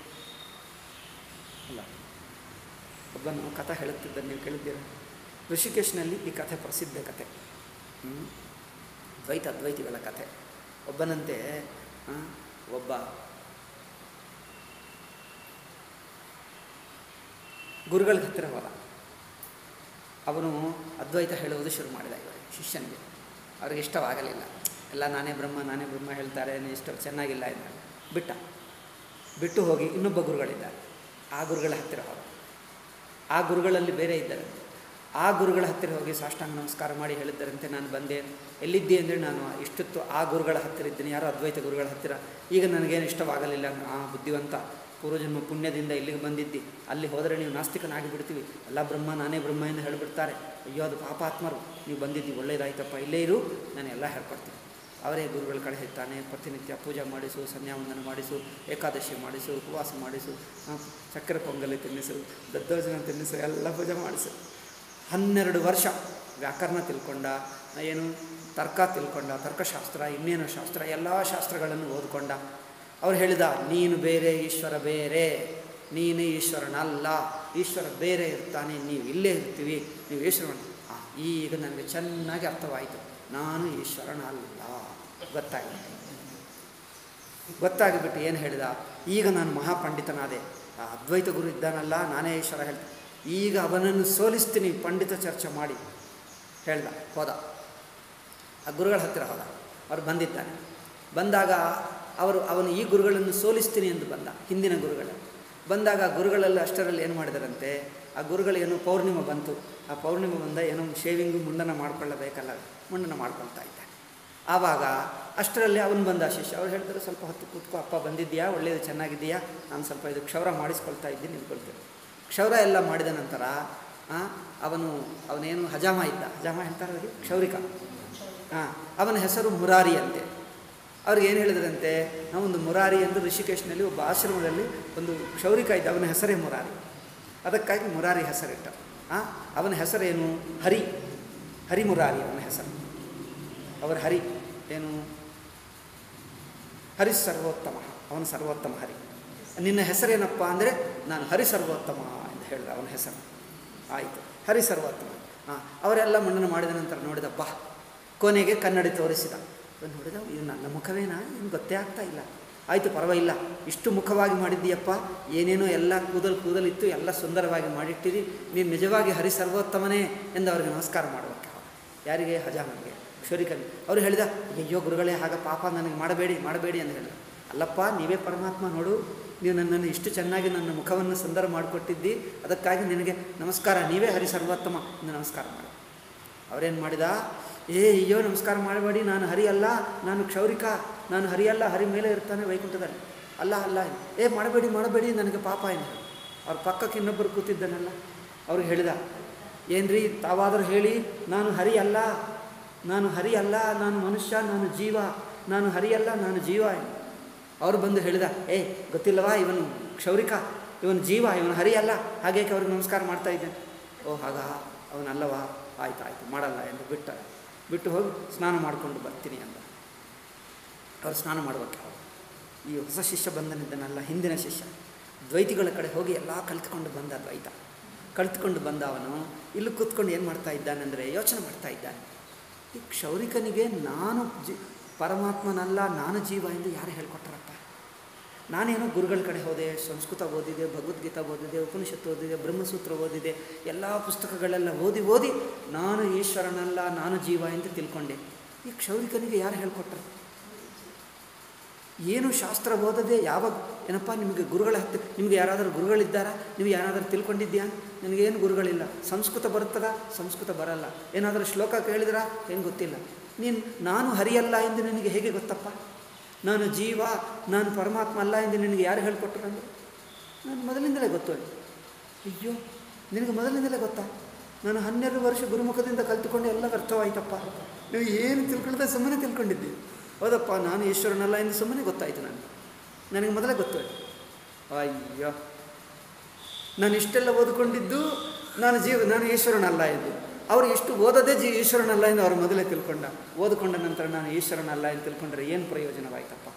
ಅಲ್ಲ ಒಬ್ಬನು ಕಥೆ ಹೇಳುತ್ತಿದ್ದ ನೀವು ಕೇಳಿದ್ದೀರ ಋಷಿಕೇಶ್ನಲ್ಲಿ ಈ ಕಥೆ ಪ್ರಸಿದ್ಧ ಕಥೆ ಹ್ಮ್? ದ್ವೈತ ಅದ್ವೈತಿಗಳ ಕಥೆ ಒಬ್ಬನಂತೆ ಆ, ಒಬ್ಬ ಗುರುಗಳ ಹತ್ತಿರ ಹೋದ ಅವನು ಅದ್ವೈತ ಹೇಳುವುದು ಶುರು ಮಾಡಿದ ಇವರಿಗೆ ಶಿಷ್ಯನಿಗೆ ಅವ್ರಿಗೆ ಇಷ್ಟವಾಗಲಿಲ್ಲ ಎಲ್ಲ ನಾನೇ ಬ್ರಹ್ಮ ನಾನೇ ಬ್ರಹ್ಮ ಹೇಳ್ತಾರೆ ನೀನು ಇಷ್ಟ ಚೆನ್ನಾಗಿಲ್ಲ ಎಂದು ಬಿಟ್ಟ ಬಿಟ್ಟು ಹೋಗಿ ಇನ್ನೊಬ್ಬ ಗುರುಗಳಿದ್ದಾರೆ ಆ ಗುರುಗಳ ಹತ್ತಿರ ಹೋದ ಆ ಗುರುಗಳಲ್ಲಿ ಬೇರೆ ಇದ್ದಾರೆ ಆ ಗುರುಗಳ ಹತ್ತಿರ ಹೋಗಿ ಸಾಷ್ಟಾಂಗ ನಮಸ್ಕಾರ ಮಾಡಿ ಹೇಳಿದ್ದರಂತೆ ನಾನು ಬಂದೆ ಎಲ್ಲಿದ್ದೆ ಅಂದರೆ ನಾನು ಇಷ್ಟೊತ್ತು ಆ ಗುರುಗಳ ಹತ್ತಿರ ಇದ್ದೀನಿ ಯಾರೋ ಅದ್ವೈತ ಗುರುಗಳ ಹತ್ತಿರ ಈಗ ನನಗೇನು ಇಷ್ಟವಾಗಲಿಲ್ಲ ಆ ಬುದ್ಧಿವಂತ ಪೂರ್ವಜನ್ಮ ಪುಣ್ಯದಿಂದ ಇಲ್ಲಿಗೆ ಬಂದಿದ್ದಿ ಅಲ್ಲಿ ಹೋದರೆ ನೀವು ನಾಸ್ತಿಕನಾಗಿ ಬಿಡ್ತೀವಿ ಎಲ್ಲ ಬ್ರಹ್ಮ ನಾನೇ ಬ್ರಹ್ಮ ಎಂದು ಹೇಳಿಬಿಡ್ತಾರೆ ಅಯ್ಯೋ ಅದು ಪಾಪಾತ್ಮರು ನೀವು ಬಂದಿದ್ದಿ ಒಳ್ಳೇದಾಯ್ತಪ್ಪ ಇಲ್ಲೇ ಇರು ನಾನು ಎಲ್ಲ ಹೇಳ್ಕೊಡ್ತೀನಿ ಅವರೇ ಗುರುಗಳ ಕಡೆ ಹೇಳ್ತಾನೆ ಪ್ರತಿನಿತ್ಯ ಪೂಜೆ ಮಾಡಿಸು ಸಂಧ್ಯಾವಂದನ ಮಾಡಿಸು ಏಕಾದಶಿ ಮಾಡಿಸು ಉಪವಾಸ ಮಾಡಿಸು ಆ, ಸಕ್ಕರೆ ಪೊಂಗಲಿ ತಿನ್ನಿಸು ದದ್ದೋಜನ ತಿನ್ನಿಸು ಎಲ್ಲ ಪೂಜೆ ಮಾಡಿಸು ಹನ್ನೆರಡು ವರ್ಷ ವ್ಯಾಕರಣ ತಿಳ್ಕೊಂಡ ಏನು ತರ್ಕ ತಿಳ್ಕೊಂಡ ತರ್ಕಶಾಸ್ತ್ರ ಇನ್ನೇನು ಶಾಸ್ತ್ರ ಎಲ್ಲ ಶಾಸ್ತ್ರಗಳನ್ನು ಓದ್ಕೊಂಡ ಅವ್ರು ಹೇಳಿದ ನೀನು ಬೇರೆ ಈಶ್ವರ ಬೇರೆ ನೀನು ಈಶ್ವರನಲ್ಲ ಈಶ್ವರ ಬೇರೆ ಇರ್ತಾನೆ ನೀವು ಇಲ್ಲೇ ಇರ್ತೀವಿ ನೀವು ಈಶ್ವರನ ಆ, ಈಗ ನನಗೆ ಚೆನ್ನಾಗಿ ಅರ್ಥವಾಯಿತು ನಾನು ಈಶ್ವರನಲ್ಲ ಗೊತ್ತಾಗಿಬಿಟ್ಟು ಗೊತ್ತಾಗಿಬಿಟ್ಟು ಏನು ಹೇಳಿದ ಈಗ ನಾನು ಮಹಾಪಂಡಿತನಾದೆ ಆ ಅದ್ವೈತ ಗುರು ಇದ್ದಾನಲ್ಲ ನಾನೇ ಈಶ್ವರ ಹೇಳ್ತೀನಿ ಈಗ ಅವನನ್ನು ಸೋಲಿಸ್ತೀನಿ ಪಂಡಿತ ಚರ್ಚೆ ಮಾಡಿ ಹೇಳ್ದ ಹೋದ ಆ ಗುರುಗಳ ಹತ್ತಿರ ಹೋದ ಅವ್ರು ಬಂದಿದ್ದಾನೆ ಬಂದಾಗ ಅವರು ಅವನು ಈ ಗುರುಗಳನ್ನು ಸೋಲಿಸ್ತೀನಿ ಎಂದು ಬಂದ ಹಿಂದಿನ ಗುರುಗಳ ಬಂದಾಗ ಆ ಗುರುಗಳೆಲ್ಲ ಅಷ್ಟರಲ್ಲಿ ಏನು ಮಾಡಿದರಂತೆ ಆ ಗುರುಗಳೇನು ಪೌರ್ಣಿಮೆ ಬಂತು ಆ ಪೌರ್ಣಿಮೆ ಬಂದ ಏನೋ ಶೇವಿಂಗು ಮುಂಡನ ಮಾಡ್ಕೊಳ್ಳಬೇಕಲ್ಲ ಮುಂಡನ ಮಾಡ್ಕೊಳ್ತಾ ಇದ್ದಾನೆ ಆವಾಗ ಅಷ್ಟರಲ್ಲಿ ಅವನು ಬಂದ ಶಿಷ್ಯ ಅವ್ರು ಹೇಳ್ತಾರೆ ಸ್ವಲ್ಪ ಹೊತ್ತು ಕೂತ್ಕೋ ಅಪ್ಪ ಬಂದಿದ್ದೀಯಾ ಒಳ್ಳೆಯದು ಚೆನ್ನಾಗಿದೆಯಾ ನಾನು ಸ್ವಲ್ಪ ಇದು ಕ್ಷೌರ ಮಾಡಿಸ್ಕೊಳ್ತಾ ಇದ್ದೀನಿ ನಿಂತ್ಕೊಳ್ತೇನೆ ಕ್ಷೌರ ಎಲ್ಲ ಮಾಡಿದ ನಂತರ ಆ, ಅವನು ಅವನೇನು ಹಜಾಮ ಇದ್ದ ಹಜಾಮ ಹೇಳ್ತಾರೆ ಅವರಿಗೆ ಕ್ಷೌರಿಕ ಹಾಂ ಅವನ ಹೆಸರು ಮುರಾರಿ ಅಂತೆ ಅವ್ರಿಗೆ ಏನು ಹೇಳಿದ್ರಂತೆ ನಾವೊಂದು ಮುರಾರಿ ಎಂದು ಋಷಿಕೇಶ್ನಲ್ಲಿ ಒಬ್ಬ ಆಶ್ರಮದಲ್ಲಿ ಒಂದು ಕ್ಷೌರಿಕ ಇದ್ದ ಅವನ ಹೆಸರೇ ಮುರಾರಿ ಅದಕ್ಕಾಗಿ ಮುರಾರಿ ಹೆಸರಿಟ್ಟ ಆ, ಅವನ ಹೆಸರೇನು ಹರಿ ಹರಿ ಮುರಾರಿ ಅವನ ಹೆಸರು ಅವರ ಹರಿ ಏನು ಹರಿ ಸರ್ವೋತ್ತಮ ಅವನ ಸರ್ವೋತ್ತಮ ಹರಿ ನಿನ್ನ ಹೆಸರೇನಪ್ಪ ಅಂದರೆ ನಾನು ಹರಿ ಸರ್ವೋತ್ತಮ ಎಂದು ಹೇಳಿದ ಅವನ ಹೆಸರು ಆಯಿತು ಹರಿ ಸರ್ವೋತ್ತಮ ಹಾಂ ಅವರೆಲ್ಲ ಮಣ್ಣನ್ನು ಮಾಡಿದ ನಂತರ ನೋಡಿದ ಬಾ ಕೊನೆಗೆ ಕನ್ನಡಿ ತೋರಿಸಿದ ಅವನು ನೋಡಿದ ಇದು ನನ್ನ ಮುಖವೇನಾ ಏನು ಗೊತ್ತೇ ಆಗ್ತಾ ಇಲ್ಲ ಆಯಿತು ಪರವಾಗಿಲ್ಲ ಇಷ್ಟು ಮುಖವಾಗಿ ಮಾಡಿದ್ದೀಯಪ್ಪ ಏನೇನೋ ಎಲ್ಲ ಕೂದಲು ಕೂದಲಿತ್ತು ಎಲ್ಲ ಸುಂದರವಾಗಿ ಮಾಡಿಟ್ಟಿರಿ ನೀನು ನಿಜವಾಗಿ ಹರಿ ಸರ್ವೋತ್ತಮನೇ ಎಂದು ಅವರಿಗೆ ನಮಸ್ಕಾರ ಮಾಡಬೇಕು ಯಾರಿಗೆ ಹಜಾಮನಿಗೆ ಕ್ಷುರಿಕನಿಗೆ ಅವರು ಹೇಳಿದ ಅಯ್ಯೋ ಗುರುಗಳೇ ಆಗ ಪಾಪ ನನಗೆ ಮಾಡಬೇಡಿ ಮಾಡಬೇಡಿ ಅಂತ ಹೇಳಿದ ಅಲ್ಲಪ್ಪ ನೀವೇ ಪರಮಾತ್ಮ ನೋಡು ನೀವು ನನ್ನನ್ನು ಇಷ್ಟು ಚೆನ್ನಾಗಿ ನನ್ನ ಮುಖವನ್ನು ಸುಂದರ ಮಾಡಿಕೊಟ್ಟಿದ್ದಿ ಅದಕ್ಕಾಗಿ ನಿನಗೆ ನಮಸ್ಕಾರ ನೀವೇ ಹರಿ ಸರ್ವೋತ್ತಮ ಎಂದು ನಮಸ್ಕಾರ ಮಾಡು ಅವರೇನು ಮಾಡಿದ ಏ ಅಯ್ಯೋ ನಮಸ್ಕಾರ ಮಾಡಬೇಡಿ ನಾನು ಹರಿ ಅಲ್ಲ ನಾನು ಕ್ಷೌರಿಕ ನಾನು ಹರಿ ಅಲ್ಲ ಹರಿ ಮೇಲೆ ಇರ್ತಾನೆ ವೈಕುಂಠದಲ್ಲಿ ಅಲ್ಲ ಅಲ್ಲ ಏ ಮಾಡಬೇಡಿ ಮಾಡಬೇಡಿ ನನಗೆ ಪಾಪ ಏನು ಅವ್ರ ಪಕ್ಕಕ್ಕೆ ಇನ್ನೊಬ್ಬರು ಕೂತಿದ್ದನಲ್ಲ ಅವ್ರಿಗೆ ಹೇಳಿದ ಏನ್ರಿ ತಾವಾದರೂ ಹೇಳಿ ನಾನು ಹರಿ ಅಲ್ಲ ನಾನು ಹರಿ ಅಲ್ಲ ನಾನು ಮನುಷ್ಯ ನಾನು ಜೀವ ನಾನು ಹರಿ ಅಲ್ಲ ನಾನು ಜೀವ ಅವರು ಬಂದು ಹೇಳಿದ ಏ ಗೊತ್ತಿಲ್ಲವಾ ಇವನು ಕ್ಷೌರಿಕ ಇವನು ಜೀವ ಇವನು ಹರಿ ಅಲ್ಲ ಹಾಗೇಕೆ ಅವ್ರಿಗೆ ನಮಸ್ಕಾರ ಮಾಡ್ತಾ ಇದ್ದೇನೆ ಓ ಹಾಗ ಅವನಲ್ಲವಾ ಆಯ್ತು ಆಯಿತು ಮಾಡಲ್ಲ ಎಂದು ಬಿಟ್ಟ ಬಿಟ್ಟು ಹೋಗಿ ಸ್ನಾನ ಮಾಡಿಕೊಂಡು ಬರ್ತೀನಿ ಅಂದ ಅವರು ಸ್ನಾನ ಮಾಡೋಕ್ಕೆ ಹೋದ ಈ ಹೊಸ ಶಿಷ್ಯ ಬಂದನಿದ್ದನಲ್ಲ ಹಿಂದಿನ ಶಿಷ್ಯ ದ್ವೈತಿಗಳ ಕಡೆ ಹೋಗಿ ಎಲ್ಲ ಕಲ್ತ್ಕೊಂಡು ಬಂದ ದ್ವೈತ ಕಲ್ತ್ಕೊಂಡು ಬಂದ ಅವನು ಇಲ್ಲಿ ಕೂತ್ಕೊಂಡು ಏನು ಮಾಡ್ತಾ ಇದ್ದಾನೆಂದರೆ ಯೋಚನೆ ಮಾಡ್ತಾ ಇದ್ದಾನೆ ಈ ಕ್ಷೌರಿಕನಿಗೆ ನಾನು ಜಿ ಪರಮಾತ್ಮನಲ್ಲ ನಾನು ಜೀವ ಎಂದು ಯಾರು ಹೇಳ್ಕೊಟ್ರಪ್ಪ ನಾನೇನೋ ಗುರುಗಳ ಕಡೆ ಹೋದೆ ಸಂಸ್ಕೃತ ಓದಿದೆ ಭಗವದ್ಗೀತಾ ಓದಿದೆ ಉಪನಿಷತ್ತು ಓದಿದೆ ಬ್ರಹ್ಮಸೂತ್ರ ಓದಿದೆ ಎಲ್ಲ ಪುಸ್ತಕಗಳೆಲ್ಲ ಓದಿ ಓದಿ ನಾನು ಈಶ್ವರನಲ್ಲ ನಾನು ಜೀವ ಎಂದು ತಿಳ್ಕೊಂಡೆ ಈ ಕ್ಷೌರಿಕನಿಗೆ ಯಾರು ಹೇಳ್ಕೊಟ್ರು ಏನು ಶಾಸ್ತ್ರ ಓದದೆ ಯಾವಾಗ ಏನಪ್ಪ ನಿಮಗೆ ಗುರುಗಳ ಹತ್ತು ನಿಮಗೆ ಯಾರಾದರೂ ಗುರುಗಳಿದ್ದಾರಾ ನೀವು ಯಾರಾದರೂ ತಿಳ್ಕೊಂಡಿದ್ಯಾ ನನಗೇನು ಗುರುಗಳಿಲ್ಲ ಸಂಸ್ಕೃತ ಬರುತ್ತದ ಸಂಸ್ಕೃತ ಬರಲ್ಲ ಏನಾದರೂ ಶ್ಲೋಕ ಕೇಳಿದ್ರಾ ಏನು ಗೊತ್ತಿಲ್ಲ ನೀನು ನಾನು ಹರಿಯಲ್ಲ ಎಂದು ನಿನಗೆ ಹೇಗೆ ಗೊತ್ತಪ್ಪ ನಾನು ಜೀವ ನಾನು ಪರಮಾತ್ಮ ಅಲ್ಲ ಎಂದು ನಿನಗೆ ಯಾರು ಹೇಳ್ಕೊಟ್ರು ಅಂದರೆ ನಾನು ಮೊದಲಿಂದಲೇ ಗೊತ್ತು ಅಯ್ಯೋ ನಿನಗೆ ಮೊದಲಿಂದಲೇ ಗೊತ್ತಾ ನಾನು ಹನ್ನೆರಡು ವರ್ಷ ಗುರುಮುಖದಿಂದ ಕಲ್ತುಕೊಂಡು ಎಲ್ಲ ಅರ್ಥವಾಯ್ತಪ್ಪ ನೀವು ಏನು ತಿಳ್ಕೊಳ್ಳದೆ ಸುಮ್ಮನೆ ತಿಳ್ಕೊಂಡಿದ್ದೆ ಹೌದಪ್ಪ ನಾನು ಈಶ್ವರನಲ್ಲ ಎಂದು ಸುಮ್ಮನೆ ಗೊತ್ತಾಯಿತು ನನಗೆ ನನಗೆ ಮೊದಲೇ ಗೊತ್ತು ಅಯ್ಯೋ ನಾನು ಇಷ್ಟೆಲ್ಲ ಓದ್ಕೊಂಡಿದ್ದು ನಾನು ಜೀವ ನಾನು ಈಶ್ವರನಲ್ಲ ಎಂದು ಅವರು ಎಷ್ಟು ಓದದೇ ಜೀ ಈಶ್ವರನಲ್ಲ ಎಂದು ಅವರು ಮೊದಲೇ ತಿಳ್ಕೊಂಡ ಓದ್ಕೊಂಡ ನಂತರ ನಾನು ಈಶ್ವರನಲ್ಲ ಎಂದು ತಿಳ್ಕೊಂಡ್ರೆ ಏನು ಪ್ರಯೋಜನವಾಯ್ತಪ್ಪ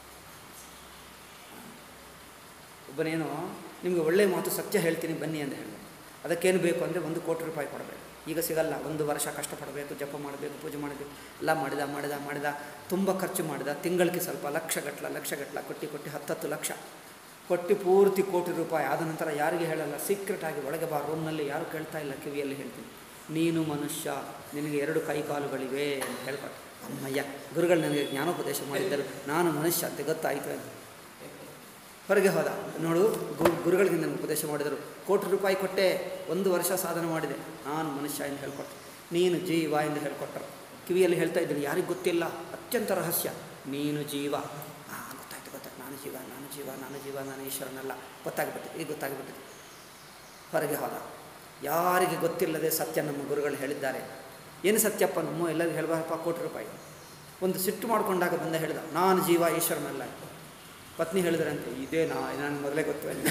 ಒಬ್ಬನೇನೋ ನಿಮಗೆ ಒಳ್ಳೆಯ ಮಾತು ಸತ್ಯ ಹೇಳ್ತೀನಿ ಬನ್ನಿ ಅಂತ ಹೇಳಿ ಅದಕ್ಕೇನು ಬೇಕು ಅಂದರೆ ಒಂದು ಕೋಟಿ ರೂಪಾಯಿ ಕೊಡಬೇಕು ಈಗ ಸಿಗಲ್ಲ ಒಂದು ವರ್ಷ ಕಷ್ಟಪಡಬೇಕು ಜಪ ಮಾಡಬೇಕು ಪೂಜೆ ಮಾಡಬೇಕು ಎಲ್ಲ ಮಾಡಿದ ಮಾಡಿದ ಮಾಡಿದ ತುಂಬ ಖರ್ಚು ಮಾಡಿದ ತಿಂಗಳಿಗೆ ಸ್ವಲ್ಪ ಲಕ್ಷಗಟ್ಲ ಲಕ್ಷಗಟ್ಲ ಕೊಟ್ಟು ಕೊಟ್ಟು ಹತ್ತತ್ತು ಲಕ್ಷ ಕೊಟ್ಟು ಪೂರ್ತಿ ಕೋಟಿ ರೂಪಾಯಿ ಆದ ನಂತರ ಯಾರಿಗೆ ಹೇಳಲ್ಲ ಸೀಕ್ರೆಟಾಗಿ ಒಳಗೆ ಬಾ ರೂಮ್ನಲ್ಲಿ ಯಾರು ಕೇಳ್ತಾ ಇಲ್ಲ ಕಿವಿಯಲ್ಲಿ ಹೇಳ್ತೀನಿ ನೀನು ಮನುಷ್ಯ ನಿನಗೆ ಎರಡು ಕೈ ಕಾಲುಗಳಿವೆ ಅಂತ ಹೇಳ್ಕೊಟ್ಟು ಅಮ್ಮಯ್ಯ ಗುರುಗಳು ನನಗೆ ಜ್ಞಾನೋಪದೇಶ ಮಾಡಿದ್ದರು ನಾನು ಮನುಷ್ಯ ಅಂತ ಗೊತ್ತಾಯಿತು ಅಂತ ಹೊರಗೆ ಹೋದ ನೋಡು ಗು ಗುರುಗಳಿಗೆ ನನಗೆ ಉಪದೇಶ ಮಾಡಿದರು ಕೋಟಿ ರೂಪಾಯಿ ಕೊಟ್ಟೆ ಒಂದು ವರ್ಷ ಸಾಧನೆ ಮಾಡಿದೆ ನಾನು ಮನುಷ್ಯ ಎಂದು ಹೇಳ್ಕೊಟ್ಟೆ ನೀನು ಜೀವ ಎಂದು ಹೇಳ್ಕೊಟ್ಟರು ಕಿವಿಯಲ್ಲಿ ಹೇಳ್ತಾ ಇದ್ದೀನಿ ಯಾರಿಗೆ ಗೊತ್ತಿಲ್ಲ ಅತ್ಯಂತ ರಹಸ್ಯ ನೀನು ಜೀವ ಹಾಂ ಗೊತ್ತಾಯ್ತು ಗೊತ್ತಾಯ್ತು ನಾನು ಜೀವ ನಾನು ಜೀವ ನಾನು ಜೀವ ನಾನು ಈಶ್ವರನಲ್ಲ ಗೊತ್ತಾಗ್ಬಿಟ್ಟು ಈಗ ಗೊತ್ತಾಗ್ಬಿಟ್ಟಿದೆ ಹೊರಗೆ ಹೋದ ಯಾರಿಗೆ ಗೊತ್ತಿಲ್ಲದೆ ಸತ್ಯ ನಮ್ಮ ಗುರುಗಳು ಹೇಳಿದ್ದಾರೆ ಏನು ಸತ್ಯಪ್ಪ ನಮ್ಮ ಎಲ್ಲರಿಗೂ ಹೇಳಬಾರಪ್ಪ ಕೋಟಿ ರೂಪಾಯಿ ಒಂದು ಸಿಟ್ಟು ಮಾಡಿಕೊಂಡಾಗ ಬಂದ ಹೇಳಿದ ನಾನು ಜೀವ ಈಶ್ವರನಲ್ಲ ಪತ್ನಿ ಹೇಳಿದ್ರಂತೆ ಇದೇ ನಾ ನಾನು ಮೊದಲೇ ಗೊತ್ತು ಅಂದೆ.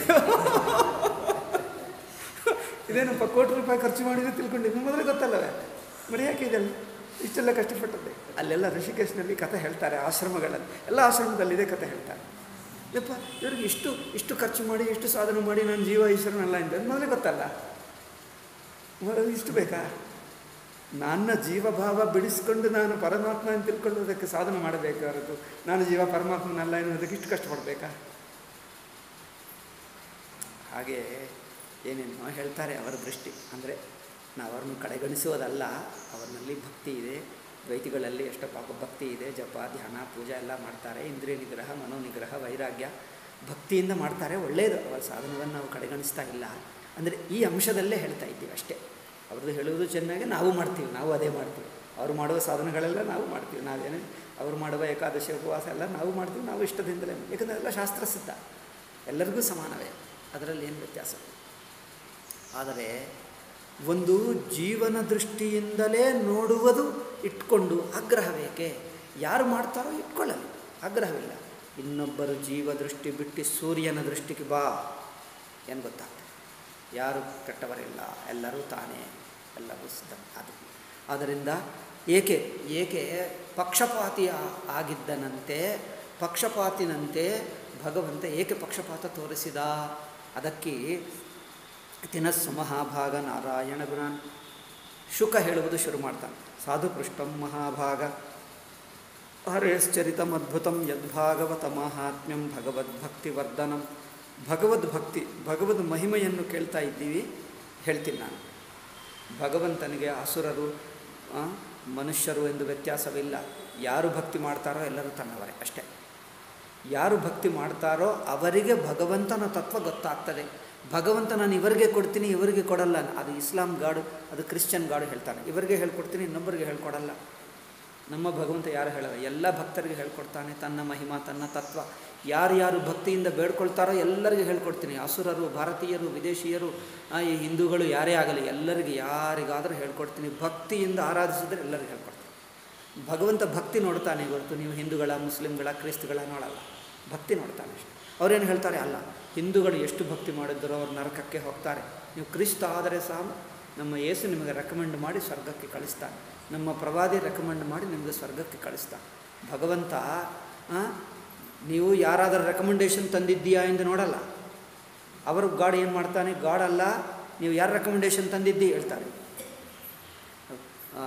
ಇದೇನಪ್ಪ ಕೋಟಿ ರೂಪಾಯಿ ಖರ್ಚು ಮಾಡಿದ್ರೆ ತಿಳ್ಕೊಂಡಿದ್ದು ಮೊದಲೇ ಗೊತ್ತಲ್ಲವೇ ಮರೆಯೋಕೆ ಇದೆಲ್ಲ ಇಷ್ಟೆಲ್ಲ ಕಷ್ಟಪಟ್ಟದ್ದೆ ಅಲ್ಲೆಲ್ಲ ಋಷಿಕೇಶ್ನಲ್ಲಿ ಕಥೆ ಹೇಳ್ತಾರೆ ಆಶ್ರಮಗಳಲ್ಲಿ ಎಲ್ಲ ಆಶ್ರಮದಲ್ಲಿ ಇದೇ ಕಥೆ ಹೇಳ್ತಾರೆ ಯಪ್ಪ ಇವ್ರಿಗೆ ಇಷ್ಟು ಇಷ್ಟು ಖರ್ಚು ಮಾಡಿ ಇಷ್ಟು ಸಾಧನೆ ಮಾಡಿ ನಾನು ಜೀವ ಈಶ್ವರನಲ್ಲ ಅಂತ ಮೊದಲೇ ಗೊತ್ತಲ್ಲ ಮೊದಲು ಇಷ್ಟು ಬೇಕಾ ನನ್ನ ಜೀವಭಾವ ಬಿಡಿಸ್ಕೊಂಡು ನಾನು ಪರಮಾತ್ಮ ಅಂತ ತಿಳ್ಕೊಳ್ಳೋದಕ್ಕೆ ಸಾಧನೆ ಮಾಡಬೇಕು ಹೊರತು ನಾನು ಜೀವ ಪರಮಾತ್ಮನಲ್ಲ ಎನ್ನುವುದಕ್ಕೆ ಇಷ್ಟು ಕಷ್ಟಪಡಬೇಕಾ ಹಾಗೆ ಏನೇನೋ ಹೇಳ್ತಾರೆ ಅವರ ದೃಷ್ಟಿ ಅಂದರೆ ನಾವು ಅವ್ರನ್ನ ಕಡೆಗಣಿಸುವುದಲ್ಲ ಅವರಲ್ಲಿ ಭಕ್ತಿ ಇದೆ ದ್ವೈತಿಗಳಲ್ಲಿ ಎಷ್ಟೋ ಪಾಪ ಭಕ್ತಿ ಇದೆ ಜಪ ಧ್ಯಾನ ಪೂಜೆ ಎಲ್ಲ ಮಾಡ್ತಾರೆ ಇಂದ್ರಿಯ ನಿಗ್ರಹ ಮನೋನಿಗ್ರಹ ವೈರಾಗ್ಯ ಭಕ್ತಿಯಿಂದ ಮಾಡ್ತಾರೆ ಒಳ್ಳೆಯದು ಅವರ ಸಾಧನವನ್ನು ನಾವು ಕಡೆಗಣಿಸ್ತಾ ಇಲ್ಲ ಅಂದರೆ ಈ ಅಂಶದಲ್ಲೇ ಹೇಳ್ತಾ ಇದ್ದೀವಿ ಅಷ್ಟೇ ಅವ್ರದ್ದು ಹೇಳುವುದು ಚೆನ್ನಾಗಿ ನಾವು ಮಾಡ್ತೀವಿ ನಾವು ಅದೇ ಮಾಡ್ತೀವಿ ಅವರು ಮಾಡುವ ಸಾಧನೆಗಳೆಲ್ಲ ನಾವು ಮಾಡ್ತೀವಿ ನಾವೇನೇ ಅವರು ಮಾಡುವ ಏಕಾದಶಿ ಉಪವಾಸ ಎಲ್ಲ ನಾವು ಮಾಡ್ತೀವಿ ನಾವು ಇಷ್ಟದಿಂದಲೇ ಯಾಕಂದರೆ ಎಲ್ಲ ಶಾಸ್ತ್ರಸಿದ್ಧ ಎಲ್ಲರಿಗೂ ಸಮಾನವೇ ಅದರಲ್ಲಿ ಏನು ವ್ಯತ್ಯಾಸ ಆದರೆ ಒಂದು ಜೀವನ ದೃಷ್ಟಿಯಿಂದಲೇ ನೋಡುವುದು ಇಟ್ಕೊಂಡು ಆಗ್ರಹ ಬೇಕೆ ಯಾರು ಮಾಡ್ತಾರೋ ಇಟ್ಕೊಳ್ಳಲಿ ಆಗ್ರಹವಿಲ್ಲ ಇನ್ನೊಬ್ಬರು ಜೀವ ದೃಷ್ಟಿ ಬಿಟ್ಟು ಸೂರ್ಯನ ದೃಷ್ಟಿಗೆ ಬಾ ಏನು ಗೊತ್ತಾಗ್ತದೆ ಯಾರು ಕೆಟ್ಟವರಿಲ್ಲ ಎಲ್ಲರೂ ತಾನೇ ಎಲ್ಲರೂ ಸಿದ್ಧ ಅದು ಆದ್ದರಿಂದ ಏಕೆ ಏಕೆ ಪಕ್ಷಪಾತಿ ಆ- ಆಗಿದ್ದನಂತೆ ಪಕ್ಷಪಾತಿನಂತೆ ಭಗವಂತ ಏಕೆ ಪಕ್ಷಪಾತ ತೋರಿಸಿದ ಅದಕ್ಕೆ ತಿನಸ್ಸು ಮಹಾಭಾಗ ನಾರಾಯಣ ಗುಣಾನ್ ಶುಕ ಹೇಳುವುದು ಶುರು ಮಾಡ್ತಾನೆ ಸಾಧು ಪೃಷ್ಟಂ ಮಹಾಭಾಗ ಹರೇಶ್ಚರಿತಮದ್ಭುತಂ ಯದ್ಭಾಗವತ ಮಾಹಾತ್ಮ್ಯಂ ಭಗವದ್ಭಕ್ತಿವರ್ಧನಂ ಭಗವದ್ಭಕ್ತಿ ಭಗವದ್ ಮಹಿಮೆಯನ್ನು ಕೇಳ್ತಾ ಇದ್ದೀವಿ ಹೇಳ್ತೀನಿ ನಾನು ಭಗವಂತನಿಗೆ ಅಸುರರು ಆ, ಮನುಷ್ಯರು ಎಂದು ವ್ಯತ್ಯಾಸವಿಲ್ಲ ಯಾರು ಭಕ್ತಿ ಮಾಡ್ತಾರೋ ಎಲ್ಲರೂ ತನ್ನವರೇ ಅಷ್ಟೇ ಯಾರು ಭಕ್ತಿ ಮಾಡ್ತಾರೋ ಅವರಿಗೆ ಭಗವಂತನ ತತ್ವ ಗೊತ್ತಾಗ್ತದೆ ಭಗವಂತ ನಾನು ಇವರಿಗೆ ಕೊಡ್ತೀನಿ ಇವರಿಗೆ ಕೊಡಲ್ಲ ಅದು ಇಸ್ಲಾಂ ಗಾಡು ಅದು ಕ್ರಿಶ್ಚಿಯನ್ ಗಾಡು ಹೇಳ್ತಾನೆ ಇವರಿಗೆ ಹೇಳ್ಕೊಡ್ತೀನಿ ಇನ್ನೊಬ್ಬರಿಗೆ ಹೇಳ್ಕೊಡಲ್ಲ ನಮ್ಮ ಭಗವಂತ ಯಾರು ಹೇಳಲ್ಲ ಎಲ್ಲ ಭಕ್ತರಿಗೆ ಹೇಳ್ಕೊಡ್ತಾನೆ ತನ್ನ ಮಹಿಮಾ ತನ್ನ ತತ್ವ ಯಾರ್ಯಾರು ಭಕ್ತಿಯಿಂದ ಬೇಡ್ಕೊಳ್ತಾರೋ ಎಲ್ಲರಿಗೂ ಹೇಳ್ಕೊಡ್ತೀನಿ ಅಸುರರು ಭಾರತೀಯರು ವಿದೇಶಿಯರು ಆ, ಈ ಹಿಂದೂಗಳು ಯಾರೇ ಆಗಲಿ ಎಲ್ಲರಿಗೆ ಯಾರಿಗಾದರೂ ಹೇಳ್ಕೊಡ್ತೀನಿ ಭಕ್ತಿಯಿಂದ ಆರಾಧಿಸಿದ್ರೆ ಎಲ್ಲರಿಗೂ ಹೇಳ್ಕೊಡ್ತೀನಿ ಭಗವಂತ ಭಕ್ತಿ ನೋಡ್ತಾನೆ ಹೊರತು ನೀವು ಹಿಂದೂಗಳ ಮುಸ್ಲಿಮ್ಗಳ ಕ್ರಿಸ್ತಗಳ ನೋಡಲ್ಲ ಭಕ್ತಿ ನೋಡ್ತಾನೆ ಅಷ್ಟೆ ಅವ್ರೇನು ಹೇಳ್ತಾರೆ ಅಲ್ಲ ಹಿಂದೂಗಳು ಎಷ್ಟು ಭಕ್ತಿ ಮಾಡಿದ್ದರೋ ಅವ್ರು ನರಕಕ್ಕೆ ಹೋಗ್ತಾರೆ ನೀವು ಕ್ರಿಸ್ತ ಆದರೆ ಸಹ ನಮ್ಮ ಯೇಸು ನಿಮಗೆ ರೆಕಮೆಂಡ್ ಮಾಡಿ ಸ್ವರ್ಗಕ್ಕೆ ಕಳಿಸ್ತಾನೆ ನಮ್ಮ ಪ್ರವಾದಿ ರೆಕಮೆಂಡ್ ಮಾಡಿ ನಿಮಗೆ ಸ್ವರ್ಗಕ್ಕೆ ಕಳಿಸ್ತಾನೆ ಭಗವಂತ ಆ, ನೀವು ಯಾರಾದರೂ ರೆಕಮೆಂಡೇಶನ್ ತಂದಿದ್ದೀಯಾ ಎಂದು ನೋಡಲ್ಲ ಅವರು ಗಾಡ್ ಏನು ಮಾಡ್ತಾನೆ ಗಾಡ್ ಅಲ್ಲ ನೀವು ಯಾರು ರೆಕಮೆಂಡೇಶನ್ ತಂದಿದ್ದಿ ಹೇಳ್ತಾರೆ ಆ,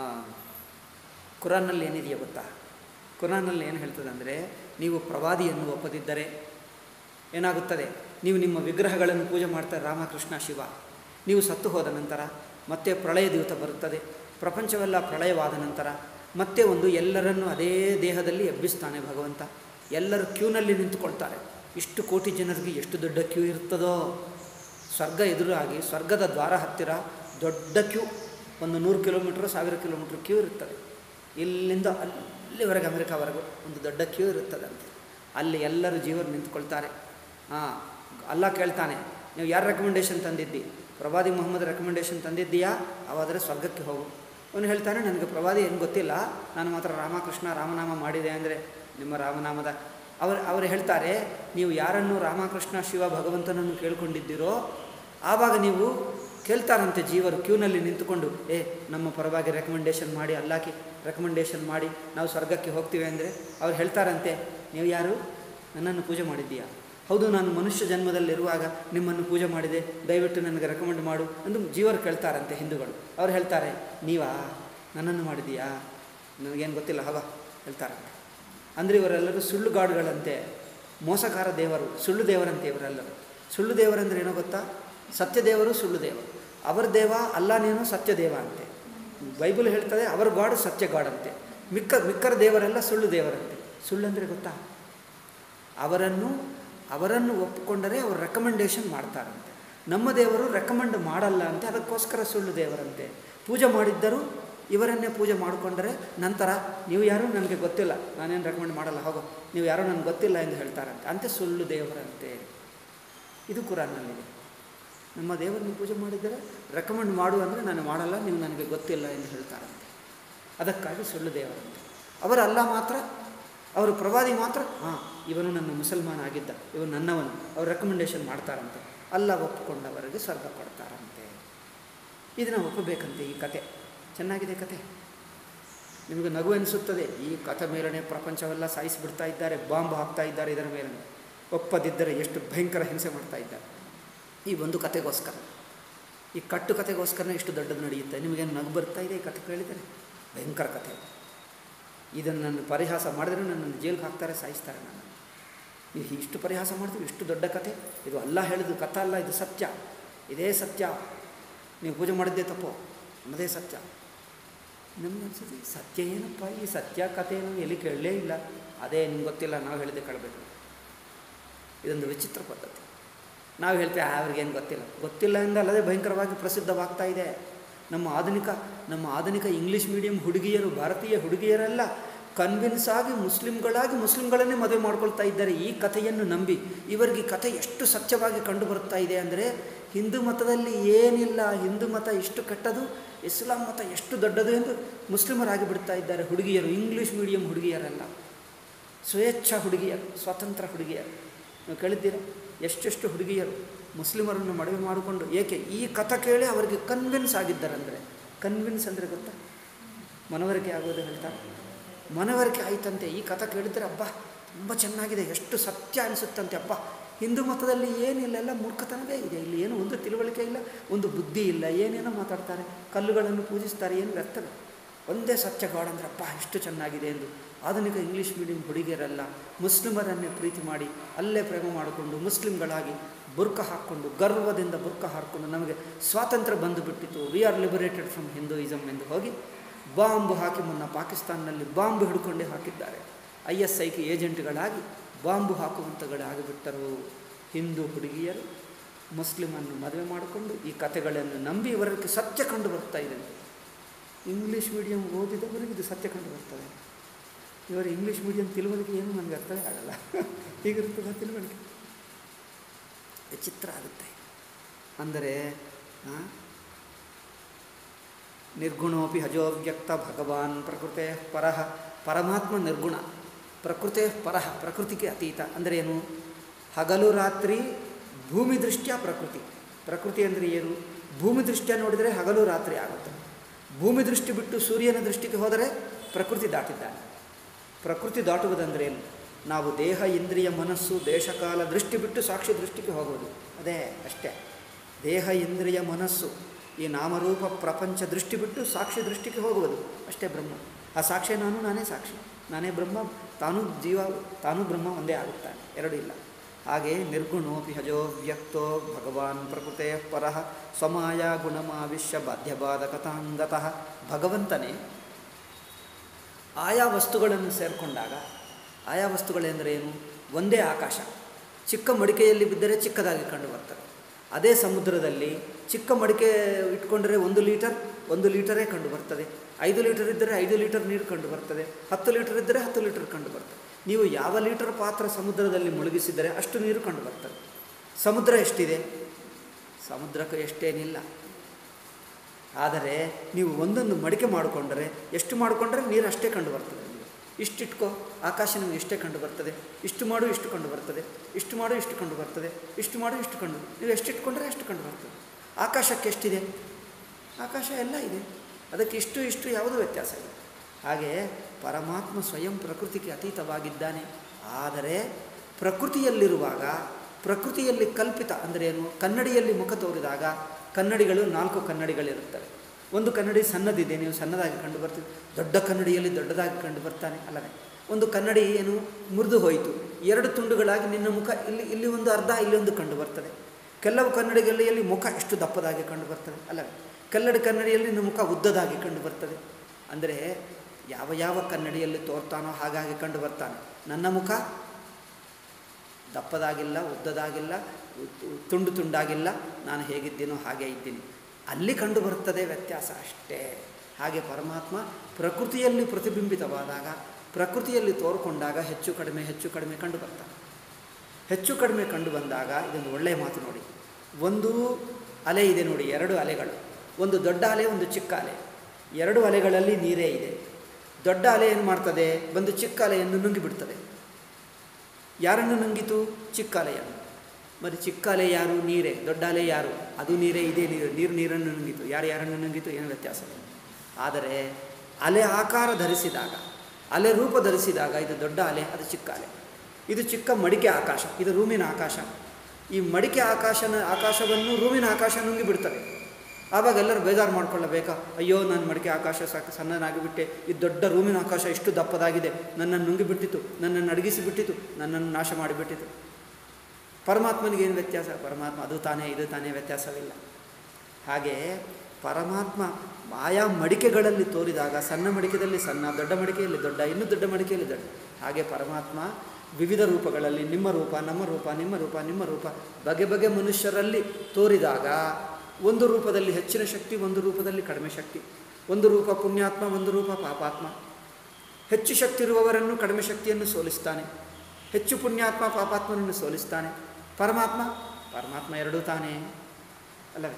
ಕುರಾನ್ನಲ್ಲಿ ಏನಿದೆಯಾ ಗೊತ್ತಾ ಕುರಾನ್ನಲ್ಲಿ ಏನು ಹೇಳ್ತದೆ ಅಂದರೆ ನೀವು ಪ್ರವಾದಿಯನ್ನು ಒಪ್ಪದಿದ್ದರೆ ಏನಾಗುತ್ತದೆ ನೀವು ನಿಮ್ಮ ವಿಗ್ರಹಗಳನ್ನು ಪೂಜೆ ಮಾಡ್ತಾರೆ ರಾಮಕೃಷ್ಣ ಶಿವ ನೀವು ಸತ್ತು ಹೋದ ನಂತರ ಮತ್ತೆ ಪ್ರಳಯ ದಿವಸ ಬರುತ್ತದೆ ಪ್ರಪಂಚವೆಲ್ಲ ಪ್ರಳಯವಾದ ನಂತರ ಮತ್ತೆ ಒಂದು ಎಲ್ಲರನ್ನೂ ಅದೇ ದೇಹದಲ್ಲಿ ಎಬ್ಬಿಸ್ತಾನೆ ಭಗವಂತ ಎಲ್ಲರೂ ಕ್ಯೂನಲ್ಲಿ ನಿಂತುಕೊಳ್ತಾರೆ ಇಷ್ಟು ಕೋಟಿ ಜನರಿಗೆ ಎಷ್ಟು ದೊಡ್ಡ ಕ್ಯೂ ಇರ್ತದೋ ಸ್ವರ್ಗ ಎದುರಾಗಿ ಸ್ವರ್ಗದ ದ್ವಾರ ಹತ್ತಿರ ದೊಡ್ಡ ಕ್ಯೂ ಒಂದು ನೂರು ಕಿಲೋಮೀಟ್ರ್ ಸಾವಿರ ಕಿಲೋಮೀಟ್ರ್ ಕ್ಯೂ ಇರ್ತದೆ ಇಲ್ಲಿಂದ ಅಲ್ಲಿವರೆಗೆ ಅಮೆರಿಕಾವರೆಗೂ ಒಂದು ದೊಡ್ಡ ಕ್ಯೂ ಇರುತ್ತದಂತೆ ಅಲ್ಲಿ ಎಲ್ಲರೂ ಜೀವರು ನಿಂತ್ಕೊಳ್ತಾರೆ ಹಾಂ ಅಲ್ಲ ಕೇಳ್ತಾನೆ ನೀವು ಯಾರು ರೆಕಮೆಂಡೇಶನ್ ತಂದಿದ್ದಿ ಪ್ರವಾದಿ ಮೊಹಮ್ಮದ್ ರೆಕಮೆಂಡೇಶನ್ ತಂದಿದ್ದೀಯಾ ಅವಾದರೆ ಸ್ವರ್ಗಕ್ಕೆ ಹೋಗು ಅವನು ಹೇಳ್ತಾನೆ ನನಗೆ ಪ್ರವಾದಿ ಏನು ಗೊತ್ತಿಲ್ಲ ನಾನು ಮಾತ್ರ ರಾಮಕೃಷ್ಣ ರಾಮನಾಮ ಮಾಡಿದೆ ಅಂದರೆ ನಿಮ್ಮ ರಾಮನಾಮದ ಅವರು ಅವರು ಹೇಳ್ತಾರೆ ನೀವು ಯಾರನ್ನು ರಾಮಕೃಷ್ಣ ಶಿವ ಭಗವಂತನನ್ನು ಕೇಳ್ಕೊಂಡಿದ್ದೀರೋ ಆವಾಗ ನೀವು ಕೇಳ್ತಾರಂತೆ ಜೀವರು ಕ್ಯೂನಲ್ಲಿ ನಿಂತುಕೊಂಡು ಏ ನಮ್ಮ ಪರವಾಗಿ ರೆಕಮೆಂಡೇಶನ್ ಮಾಡಿ ಅಲ್ಲಾಕಿ ರೆಕಮೆಂಡೇಶನ್ ಮಾಡಿ ನಾವು ಸ್ವರ್ಗಕ್ಕೆ ಹೋಗ್ತೀವಿ ಅಂದರೆ ಅವ್ರು ಹೇಳ್ತಾರಂತೆ ನೀವು ಯಾರು ನನ್ನನ್ನು ಪೂಜೆ ಮಾಡಿದ್ದೀಯಾ ಹೌದು ನಾನು ಮನುಷ್ಯ ಜನ್ಮದಲ್ಲಿರುವಾಗ ನಿಮ್ಮನ್ನು ಪೂಜೆ ಮಾಡಿದೆ ದಯವಿಟ್ಟು ನನಗೆ ರೆಕಮೆಂಡ್ ಮಾಡು ಎಂದು ಜೀವರು ಕೇಳ್ತಾರಂತೆ ಹಿಂದೂಗಳು ಅವ್ರು ಹೇಳ್ತಾರೆ ನೀವಾ ನನ್ನನ್ನು ಮಾಡಿದೀಯಾ ನನಗೇನು ಗೊತ್ತಿಲ್ಲ ಹವ ಹೇಳ್ತಾರಂತೆ ಅಂದರೆ ಇವರೆಲ್ಲರೂ ಸುಳ್ಳು ಗಾಡುಗಳಂತೆ ಮೋಸಗಾರ ದೇವರು ಸುಳ್ಳು ದೇವರಂತೆ ಇವರೆಲ್ಲರೂ ಸುಳ್ಳು ದೇವರಂದ್ರೆ ಏನೋ ಗೊತ್ತಾ ಸತ್ಯದೇವರು ಸುಳ್ಳು ದೇವರು ಅವರ ದೇವ ಅಲ್ಲಾನೇನು ಸತ್ಯದೇವ ಅಂತೆ ಬೈಬಲ್ ಹೇಳ್ತದೆ ಅವರ ಗಾಡು ಸತ್ಯ ಗಾಡಂತೆ ಮಿಕ್ಕ ಮಿಕ್ಕರ ದೇವರೆಲ್ಲ ಸುಳ್ಳು ದೇವರಂತೆ ಸುಳ್ಳು ಅಂದರೆ ಗೊತ್ತಾ ಅವರನ್ನು ಅವರನ್ನು ಒಪ್ಪಿಕೊಂಡರೆ ಅವರು ರೆಕಮೆಂಡೇಶನ್ ಮಾಡ್ತಾರಂತೆ ನಮ್ಮ ದೇವರು ರೆಕಮೆಂಡ್ ಮಾಡಲ್ಲ ಅಂತೆ ಅದಕ್ಕೋಸ್ಕರ ಸುಳ್ಳು ದೇವರಂತೆ ಪೂಜೆ ಮಾಡಿದ್ದರೂ ಇವರನ್ನೇ ಪೂಜೆ ಮಾಡಿಕೊಂಡರೆ ನಂತರ ನೀವು ಯಾರೂ ನನಗೆ ಗೊತ್ತಿಲ್ಲ ನಾನೇನು ರೆಕಮೆಂಡ್ ಮಾಡಲ್ಲ ಹೋಗೋ ನೀವು ಯಾರೂ ನನಗೆ ಗೊತ್ತಿಲ್ಲ ಎಂದು ಹೇಳ್ತಾರಂತೆ ಅಂತೆ ಸುಳ್ಳು ದೇವರಂತೆ ಇದು ಕುರಾನ್ನಲ್ಲಿದೆ ನಮ್ಮ ದೇವರನ್ನು ಪೂಜೆ ಮಾಡಿದರೆ ರೆಕಮೆಂಡ್ ಮಾಡು ಅಂದರೆ ನಾನು ಮಾಡಲ್ಲ ನೀವು ನನಗೆ ಗೊತ್ತಿಲ್ಲ ಎಂದು ಹೇಳ್ತಾರಂತೆ ಅದಕ್ಕಾಗಿ ಸುಳ್ಳು ದೇವರಂತೆ ಅವರಲ್ಲ ಮಾತ್ರ ಅವರು ಪ್ರವಾದಿ ಮಾತ್ರ ಹಾಂ ಇವನು ನನ್ನ ಮುಸಲ್ಮಾನ ಆಗಿದ್ದ ಇವನು ನನ್ನವನು ಅವ್ರು ರೆಕಮೆಂಡೇಶನ್ ಮಾಡ್ತಾರಂತೆ ಅಲ್ಲ ಒಪ್ಪಿಕೊಂಡವರಿಗೆ ಸ್ವರ್ಗ ಕೊಡ್ತಾರಂತೆ ಇದನ್ನು ಒಪ್ಪಬೇಕಂತೆ ಈ ಕತೆ ಚೆನ್ನಾಗಿದೆ ಕತೆ ನಿಮಗೆ ನಗು ಅನಿಸುತ್ತದೆ ಈ ಕಥೆ ಮೇಲನೆ ಪ್ರಪಂಚವೆಲ್ಲ ಸಾಯಿಸಿಬಿಡ್ತಾ ಇದ್ದಾರೆ ಬಾಂಬ್ ಹಾಕ್ತಾ ಇದ್ದಾರೆ ಇದರ ಮೇಲೆ ಒಪ್ಪದಿದ್ದರೆ ಎಷ್ಟು ಭಯಂಕರ ಹಿಂಸೆ ಮಾಡ್ತಾ ಇದ್ದಾರೆ ಈ ಒಂದು ಕತೆಗೋಸ್ಕರ ಈ ಕಟ್ಟು ಕತೆಗೋಸ್ಕರನೇ ಇಷ್ಟು ದೊಡ್ಡದು ನಡೆಯುತ್ತೆ ನಿಮಗೇನು ನಗು ಬರ್ತಾ ಇದೆ ಈ ಕತೆ ಕೇಳಿದರೆ ಭಯಂಕರ ಕಥೆ ಇದನ್ನು ನನ್ನ ಪರಿಹಾಸ ಮಾಡಿದ್ರೆ ನನ್ನನ್ನು ಜೈಲಿಗೆ ಹಾಕ್ತಾರೆ ಸಾಯಿಸ್ತಾರೆ ನಾನು ನೀವು ಇಷ್ಟು ಪರಿಹಾಸ ಮಾಡ್ತೀವಿ ಇಷ್ಟು ದೊಡ್ಡ ಕತೆ ಇದು ಅಲ್ಲ ಹೇಳಿದ್ದು ಕಥೆ ಅಲ್ಲ ಇದು ಸತ್ಯ ಇದೇ ಸತ್ಯ ನೀವು ಪೂಜೆ ಮಾಡಿದ್ದೇ ತಪ್ಪು ಅನ್ನೋದೇ ಸತ್ಯ ನಮ್ಗೆ ಅನ್ಸುತ್ತೆ ಸತ್ಯ ಏನಪ್ಪ ಈ ಸತ್ಯ ಕಥೆ ನಾವು ಎಲ್ಲಿ ಕೇಳಲೇ ಇಲ್ಲ ಅದೇ ನಿಮ್ಗೆ ಗೊತ್ತಿಲ್ಲ ನಾವು ಹೇಳಿದೆ ಕೇಳಬೇಕು ಇದೊಂದು ವಿಚಿತ್ರ ಪದ್ಧತಿ ನಾವು ಹೇಳ್ತೇವೆ ಅವ್ರಿಗೇನು ಗೊತ್ತಿಲ್ಲ ಗೊತ್ತಿಲ್ಲ ಎಂದಲ್ಲದೆ ಭಯಂಕರವಾಗಿ ಪ್ರಸಿದ್ಧವಾಗ್ತಾ ಇದೆ ನಮ್ಮ ಆಧುನಿಕ ನಮ್ಮ ಆಧುನಿಕ ಇಂಗ್ಲೀಷ್ ಮೀಡಿಯಂ ಹುಡುಗಿಯರು ಭಾರತೀಯ ಹುಡುಗಿಯರೆಲ್ಲ ಕನ್ವಿನ್ಸ್ ಆಗಿ ಮುಸ್ಲಿಮ್ಗಳಾಗಿ ಮುಸ್ಲಿಮ್ಗಳನ್ನೇ ಮದುವೆ ಮಾಡ್ಕೊಳ್ತಾ ಇದ್ದಾರೆ ಈ ಕಥೆಯನ್ನು ನಂಬಿ ಇವರಿಗೆ ಈ ಕಥೆ ಎಷ್ಟು ಸತ್ಯವಾಗಿ ಕಂಡು ಬರುತ್ತಾ ಇದೆ ಅಂದರೆ ಹಿಂದೂ ಮತದಲ್ಲಿ ಏನಿಲ್ಲ ಹಿಂದೂ ಮತ ಇಷ್ಟು ಕೆಟ್ಟದು ಇಸ್ಲಾಂ ಮತ ಎಷ್ಟು ದೊಡ್ಡದು ಎಂದು ಮುಸ್ಲಿಮರಾಗಿ ಬಿಡ್ತಾ ಇದ್ದಾರೆ ಹುಡುಗಿಯರು ಇಂಗ್ಲೀಷ್ ಮೀಡಿಯಂ ಹುಡುಗಿಯರೆಲ್ಲ ಸ್ವೇಚ್ಛಾ ಹುಡುಗಿಯರು ಸ್ವತಂತ್ರ ಹುಡುಗಿಯರು ನೀವು ಕೇಳಿದ್ದೀರ ಎಷ್ಟೆಷ್ಟು ಹುಡುಗಿಯರು ಮುಸ್ಲಿಮರನ್ನು ಮದುವೆ ಮಾಡಿಕೊಂಡು ಏಕೆ ಈ ಕಥೆ ಕೇಳಿ ಅವರಿಗೆ ಕನ್ವಿನ್ಸ್ ಆಗಿದ್ದಾರಂದರೆ ಕನ್ವಿನ್ಸ್ ಅಂದರೆ ಗೊತ್ತಾ ಮನವರಿಕೆ ಆಗೋದು ಹೇಳ್ತಾರೆ ಮನವರಿಕೆ ಆಯ್ತಂತೆ ಈ ಕಥೆ ಕೇಳಿದರೆ ಅಬ್ಬಾ ತುಂಬ ಚೆನ್ನಾಗಿದೆ ಎಷ್ಟು ಸತ್ಯ ಅನಿಸುತ್ತಂತೆ ಅಪ್ಪ ಹಿಂದೂ ಮತದಲ್ಲಿ ಏನಿಲ್ಲ ಎಲ್ಲ ಮೂರ್ಖತನವೇ ಇದೆ ಇಲ್ಲಿ ಏನು ಒಂದು ತಿಳುವಳಿಕೆ ಇಲ್ಲ ಒಂದು ಬುದ್ಧಿ ಇಲ್ಲ ಏನೇನೋ ಮಾತಾಡ್ತಾರೆ ಕಲ್ಲುಗಳನ್ನು ಪೂಜಿಸ್ತಾರೆ ಏನು ವ್ಯರ್ಥವೇ ಒಂದೇ ಸತ್ಯ ಗಾಡ್ ಅಂದ್ರೆ ಅಪ್ಪ ಎಷ್ಟು ಚೆನ್ನಾಗಿದೆ ಎಂದು ಆಧುನಿಕ ಇಂಗ್ಲೀಷ್ ಮೀಡಿಯಂ ಹುಡುಗಿಯರೆಲ್ಲ ಮುಸ್ಲಿಮರನ್ನೇ ಪ್ರೀತಿ ಮಾಡಿ ಅಲ್ಲೇ ಪ್ರೇಮ ಮಾಡಿಕೊಂಡು ಮುಸ್ಲಿಮ್ಗಳಾಗಿ ಬುರ್ಕ ಹಾಕ್ಕೊಂಡು ಗರ್ವದಿಂದ ಬುರ್ಕ ಹಾಕ್ಕೊಂಡು ನಮಗೆ ಸ್ವಾತಂತ್ರ್ಯ ಬಂದು ಬಿಟ್ಟಿತು we are liberated from Hinduism ಎಂದು ಹೋಗಿ ಬಾಂಬ್ ಹಾಕಿ ಮುನ್ನ ಪಾಕಿಸ್ತಾನದಲ್ಲಿ ಬಾಂಬ್ ಹಿಡ್ಕೊಂಡೇ ಹಾಕಿದ್ದಾರೆ ಐ ಎಸ್ ಐಗೆ ಏಜೆಂಟ್ಗಳಾಗಿ ಬಾಂಬು ಹಾಕುವಂಥಗಳಾಗಿಬಿಟ್ಟರು ಹಿಂದೂ ಹುಡುಗಿಯರು ಮುಸ್ಲಿಮನ್ನು ಮದುವೆ ಮಾಡಿಕೊಂಡು ಈ ಕಥೆಗಳನ್ನು ನಂಬಿ ಇವರಿಗೆ ಸತ್ಯ ಕಂಡು ಬರ್ತಾ ಇದೆ ಇಂಗ್ಲೀಷ್ ಮೀಡಿಯಂ ಓದಿದವರಿಗೆ ಇದು ಸತ್ಯ ಕಂಡು ಬರ್ತದೆ ಇವರು ಇಂಗ್ಲೀಷ್ ಮೀಡಿಯಂ ತಿಳುವಳಿಕೆ ಏನು ನನಗೆ ಅರ್ಥವೇ ಆಗಲ್ಲ ಹೀಗಿರ್ತದೆ ತಿಳುವಳಿಕೆ ವಿಚಿತ್ರ ಆಗುತ್ತೆ ಅಂದರೆ ಆ, ನಿರ್ಗುಣೋಪಿ ಹಜೋವ್ಯಕ್ತ ಭಗವಾನ್ ಪ್ರಕೃತೆ ಪರಃ ಪರಮಾತ್ಮ ನಿರ್ಗುಣ ಪ್ರಕೃತೆ ಪರಃ ಪ್ರಕೃತಿಗೆ ಅತೀತ ಅಂದರೆ ಏನು ಹಗಲು ರಾತ್ರಿ ಭೂಮಿ ದೃಷ್ಟ್ಯ ಪ್ರಕೃತಿ ಪ್ರಕೃತಿ ಅಂದರೆ ಏನು ಭೂಮಿ ದೃಷ್ಟಿಯ ನೋಡಿದರೆ ಹಗಲು ರಾತ್ರಿ ಆಗುತ್ತೆ ಭೂಮಿ ದೃಷ್ಟಿ ಬಿಟ್ಟು ಸೂರ್ಯನ ದೃಷ್ಟಿಗೆ ಹೋದರೆ ಪ್ರಕೃತಿ ದಾಟಿದ್ದಾನೆ ಪ್ರಕೃತಿ ದಾಟುವುದಂದರೆ ಏನು ನಾವು ದೇಹ ಇಂದ್ರಿಯ ಮನಸ್ಸು ದೇಶಕಾಲ ದೃಷ್ಟಿ ಬಿಟ್ಟು ಸಾಕ್ಷಿ ದೃಷ್ಟಿಗೆ ಹೋಗುವುದು ಅದೇ ಅಷ್ಟೇ ದೇಹ ಇಂದ್ರಿಯ ಮನಸ್ಸು ಈ ನಾಮರೂಪ ಪ್ರಪಂಚ ದೃಷ್ಟಿ ಬಿಟ್ಟು ಸಾಕ್ಷಿ ದೃಷ್ಟಿಗೆ ಹೋಗುವುದು ಅಷ್ಟೇ ಬ್ರಹ್ಮ ಆ ಸಾಕ್ಷಿ ನಾನು ನಾನೇ ಸಾಕ್ಷಿ ನಾನೇ ಬ್ರಹ್ಮ ತಾನು ಜೀವ ತಾನು ಬ್ರಹ್ಮ ಒಂದೇ ಆಗುತ್ತಾನೆ ಎರಡೂ ಇಲ್ಲ ಹಾಗೆ ನಿರ್ಗುಣೋಪಿ ಹಜೋ ವ್ಯಕ್ತೋ ಭಗವಾನ್ ಪ್ರಕೃತೆ ಪರಃ ಸ್ವಮಾಯ ಗುಣಮಾವಿಶ್ಯ ಬಾಧ್ಯಬಾಧಕತಾಂಗತಃ ಭಗವಂತನೇ ಆಯಾ ವಸ್ತುಗಳನ್ನು ಸೇರಿಕೊಂಡಾಗ ಆಯಾ ವಸ್ತುಗಳೆಂದರೆ ಏನು ಒಂದೇ ಆಕಾಶ ಚಿಕ್ಕ ಮಡಿಕೆಯಲ್ಲಿ ಬಿದ್ದರೆ ಚಿಕ್ಕದಾಗಿ ಕಂಡು ಬರ್ತದೆ ಅದೇ ಸಮುದ್ರದಲ್ಲಿ ಚಿಕ್ಕ ಮಡಿಕೆ ಇಟ್ಕೊಂಡ್ರೆ ಒಂದು ಲೀಟರ್ ಒಂದು ಲೀಟರೇ ಕಂಡು ಬರ್ತದೆ ಐದು ಲೀಟರ್ ಇದ್ದರೆ ಐದು ಲೀಟರ್ ನೀರು ಕಂಡು ಬರ್ತದೆ ಹತ್ತು ಲೀಟರ್ ಇದ್ದರೆ ಹತ್ತು ಲೀಟರ್ ಕಂಡು ಬರ್ತದೆ ನೀವು ಯಾವ ಲೀಟರ್ ಪಾತ್ರ ಸಮುದ್ರದಲ್ಲಿ ಮುಳುಗಿಸಿದರೆ ಅಷ್ಟು ನೀರು ಕಂಡು ಬರ್ತದೆ ಸಮುದ್ರ ಎಷ್ಟಿದೆ ಸಮುದ್ರಕ್ಕೆ ಎಷ್ಟೇನಿಲ್ಲ ಆದರೆ ನೀವು ಒಂದೊಂದು ಮಡಿಕೆ ಮಾಡಿಕೊಂಡರೆ ಎಷ್ಟು ಮಾಡಿಕೊಂಡ್ರೆ ನೀರು ಅಷ್ಟೇ ಕಂಡು ಬರ್ತದೆ ನಿಮಗೆ ಇಷ್ಟಿಟ್ಕೋ ಆಕಾಶ ನಿಮಗೆ ಇಷ್ಟೇ ಕಂಡು ಬರ್ತದೆ ಇಷ್ಟು ಮಾಡು ಇಷ್ಟು ಕಂಡು ಬರ್ತದೆ ಇಷ್ಟು ಮಾಡು ಇಷ್ಟು ಕಂಡು ಬರ್ತದೆ ಇಷ್ಟು ಮಾಡು ಇಷ್ಟು ಕಂಡು ನೀವು ಎಷ್ಟು ಇಟ್ಕೊಂಡ್ರೆ ಅಷ್ಟು ಕಂಡು ಬರ್ತದೆ ಆಕಾಶಕ್ಕೆ ಎಷ್ಟಿದೆ ಆಕಾಶ ಎಲ್ಲ ಇದೆ ಅದಕ್ಕೆ ಇಷ್ಟು ಇಷ್ಟು ಯಾವುದೂ ವ್ಯತ್ಯಾಸ ಇಲ್ಲ ಹಾಗೆ ಪರಮಾತ್ಮ ಸ್ವಯಂ ಪ್ರಕೃತಿಗೆ ಅತೀತವಾಗಿದ್ದಾನೆ ಆದರೆ ಪ್ರಕೃತಿಯಲ್ಲಿರುವಾಗ ಪ್ರಕೃತಿಯಲ್ಲಿ ಕಲ್ಪಿತ ಅಂದರೆ ಏನು ಕನ್ನಡಿಯಲ್ಲಿ ಮುಖ ತೋರಿದಾಗ ಕನ್ನಡಿಗಳು ನಾಲ್ಕು ಕನ್ನಡಿಗಳಿರುತ್ತವೆ ಒಂದು ಕನ್ನಡಿ ಸಣ್ಣದಿದೆ ನೀವು ಸಣ್ಣದಾಗಿ ಕಂಡು ಬರ್ತೀವಿ ದೊಡ್ಡ ಕನ್ನಡಿಯಲ್ಲಿ ದೊಡ್ಡದಾಗಿ ಕಂಡು ಬರ್ತಾನೆ ಅಲ್ಲವೇ ಒಂದು ಕನ್ನಡಿ ಏನು ಮುರಿದು ಹೋಯಿತು ಎರಡು ತುಂಡುಗಳಾಗಿ ನಿನ್ನ ಮುಖ ಇಲ್ಲಿ ಇಲ್ಲಿ ಒಂದು ಅರ್ಧ ಇಲ್ಲಿ ಒಂದು ಕಂಡು ಬರ್ತದೆ ಕೆಲವು ಕನ್ನಡಿಗಳಲ್ಲಿ ಮುಖ ಎಷ್ಟು ದಪ್ಪದಾಗಿ ಕಂಡು ಬರ್ತದೆ ಅಲ್ಲವೇ ಕೆಲವು ಕನ್ನಡಿಯಲ್ಲಿ ನಿನ್ನ ಮುಖ ಉದ್ದದಾಗಿ ಕಂಡು ಬರ್ತದೆ ಅಂದರೆ ಯಾವ ಯಾವ ಕನ್ನಡಿಯಲ್ಲಿ ತೋರ್ತಾನೋ ಹಾಗಾಗಿ ಕಂಡು ಬರ್ತಾನೆ ನನ್ನ ಮುಖ ದಪ್ಪದಾಗಿಲ್ಲ ಉದ್ದದಾಗಿಲ್ಲ ತುಂಡು ತುಂಡಾಗಿಲ್ಲ ನಾನು ಹೇಗಿದ್ದೀನೋ ಹಾಗೆ ಇದ್ದೀನಿ ಅಲ್ಲಿ ಕಂಡು ಬರ್ತದೆ ವ್ಯತ್ಯಾಸ ಅಷ್ಟೇ ಹಾಗೆ ಪರಮಾತ್ಮ ಪ್ರಕೃತಿಯಲ್ಲಿ ಪ್ರತಿಬಿಂಬಿತವಾದಾಗ ಪ್ರಕೃತಿಯಲ್ಲಿ ತೋರ್ಕೊಂಡಾಗ ಹೆಚ್ಚು ಕಡಿಮೆ ಹೆಚ್ಚು ಕಡಿಮೆ ಕಂಡು ಬರ್ತಾನೆ ಹೆಚ್ಚು ಕಡಿಮೆ ಕಂಡು ಬಂದಾಗ ಇದೊಂದು ಒಳ್ಳೆಯ ಮಾತು ನೋಡಿ ಒಂದು ಅಲೆ ಇದೆ ನೋಡಿ ಎರಡು ಅಲೆಗಳು ಒಂದು ದೊಡ್ಡ ಅಲೆ ಒಂದು ಚಿಕ್ಕ ಅಲೆ ಎರಡು ಅಲೆಗಳಲ್ಲಿ ನೀರೇ ಇದೆ ದೊಡ್ಡ ಅಲೆ ಏನು ಮಾಡ್ತದೆ ಒಂದು ಚಿಕ್ಕ ಅಲೆಯನ್ನು ನುಂಗಿಬಿಡ್ತದೆ ಯಾರನ್ನು ನುಂಗಿತು ಚಿಕ್ಕ ಅಲೆಯನ್ನು ಮತ್ತು ಚಿಕ್ಕ ಅಲೆ ಯಾರು ನೀರೇ ದೊಡ್ಡ ಅಲೆ ಯಾರು ಅದು ನೀರೇ ಇದೇ ನೀರು ನೀರು ನೀರನ್ನು ನುಂಗಿತು ಯಾರು ಯಾರನ್ನು ನುಂಗಿತು ಏನು ವ್ಯತ್ಯಾಸ ಆದರೆ ಅಲೆ ಆಕಾರ ಧರಿಸಿದಾಗ ಅಲೆ ರೂಪ ಧರಿಸಿದಾಗ ಇದು ದೊಡ್ಡ ಅಲೆ ಅದು ಚಿಕ್ಕ ಅಲೆ ಇದು ಚಿಕ್ಕ ಮಡಿಕೆ ಆಕಾಶ ಇದು ರೂಮಿನ ಆಕಾಶ ಈ ಮಡಿಕೆ ಆಕಾಶನ ಆಕಾಶವನ್ನು ರೂಮಿನ ಆಕಾಶ ನುಂಗಿ ಬಿಡ್ತದೆ ಆವಾಗ ಎಲ್ಲರೂ ಬೇಜಾರು ಮಾಡ್ಕೊಳ್ಳಬೇಕಾ ಅಯ್ಯೋ ನಾನು ಮಡಿಕೆ ಆಕಾಶ ಸಾಕು ಸಣ್ಣನಾಗಿಬಿಟ್ಟೆ ಈ ದೊಡ್ಡ ರೂಮಿನ ಆಕಾಶ ಇಷ್ಟು ದಪ್ಪದಾಗಿದೆ ನನ್ನನ್ನು ನುಂಗಿಬಿಟ್ಟಿತು ನನ್ನನ್ನು ಅಡಗಿಸಿ ಬಿಟ್ಟಿತು ನನ್ನನ್ನು ನಾಶ ಮಾಡಿಬಿಟ್ಟಿತು ಪರಮಾತ್ಮನಿಗೆ ಏನು ವ್ಯತ್ಯಾಸ ಪರಮಾತ್ಮ ಅದು ತಾನೇ ಇದು ತಾನೇ ವ್ಯತ್ಯಾಸವಿಲ್ಲ ಹಾಗೆ ಪರಮಾತ್ಮ ಆಯಾ ಮಡಿಕೆಗಳಲ್ಲಿ ತೋರಿದಾಗ ಸಣ್ಣ ಮಡಿಕೆಯಲ್ಲಿ ಸಣ್ಣ ದೊಡ್ಡ ಮಡಿಕೆಯಲ್ಲಿ ದೊಡ್ಡ ಇನ್ನೂ ದೊಡ್ಡ ಮಡಿಕೆಯಲ್ಲಿ ದೊಡ್ಡ ಹಾಗೆ ಪರಮಾತ್ಮ ವಿವಿಧ ರೂಪಗಳಲ್ಲಿ ನಿಮ್ಮ ರೂಪ ನಮ್ಮ ರೂಪ ನಿಮ್ಮ ರೂಪ ನಿಮ್ಮ ರೂಪ ಬಗೆ ಬಗೆ ಮನುಷ್ಯರಲ್ಲಿ ತೋರಿದಾಗ ಒಂದು ರೂಪದಲ್ಲಿ ಹೆಚ್ಚಿನ ಶಕ್ತಿ ಒಂದು ರೂಪದಲ್ಲಿ ಕಡಿಮೆ ಶಕ್ತಿ ಒಂದು ರೂಪ ಪುಣ್ಯಾತ್ಮ ಒಂದು ರೂಪ ಪಾಪಾತ್ಮ ಹೆಚ್ಚು ಶಕ್ತಿ ಇರುವವರನ್ನು ಕಡಿಮೆ ಶಕ್ತಿಯನ್ನು ಸೋಲಿಸ್ತಾನೆ ಹೆಚ್ಚು ಪುಣ್ಯಾತ್ಮ ಪಾಪಾತ್ಮನನ್ನು ಸೋಲಿಸ್ತಾನೆ ಪರಮಾತ್ಮ ಪರಮಾತ್ಮ ಎರಡೂ ತಾನೇ ಅಲ್ಲವೇ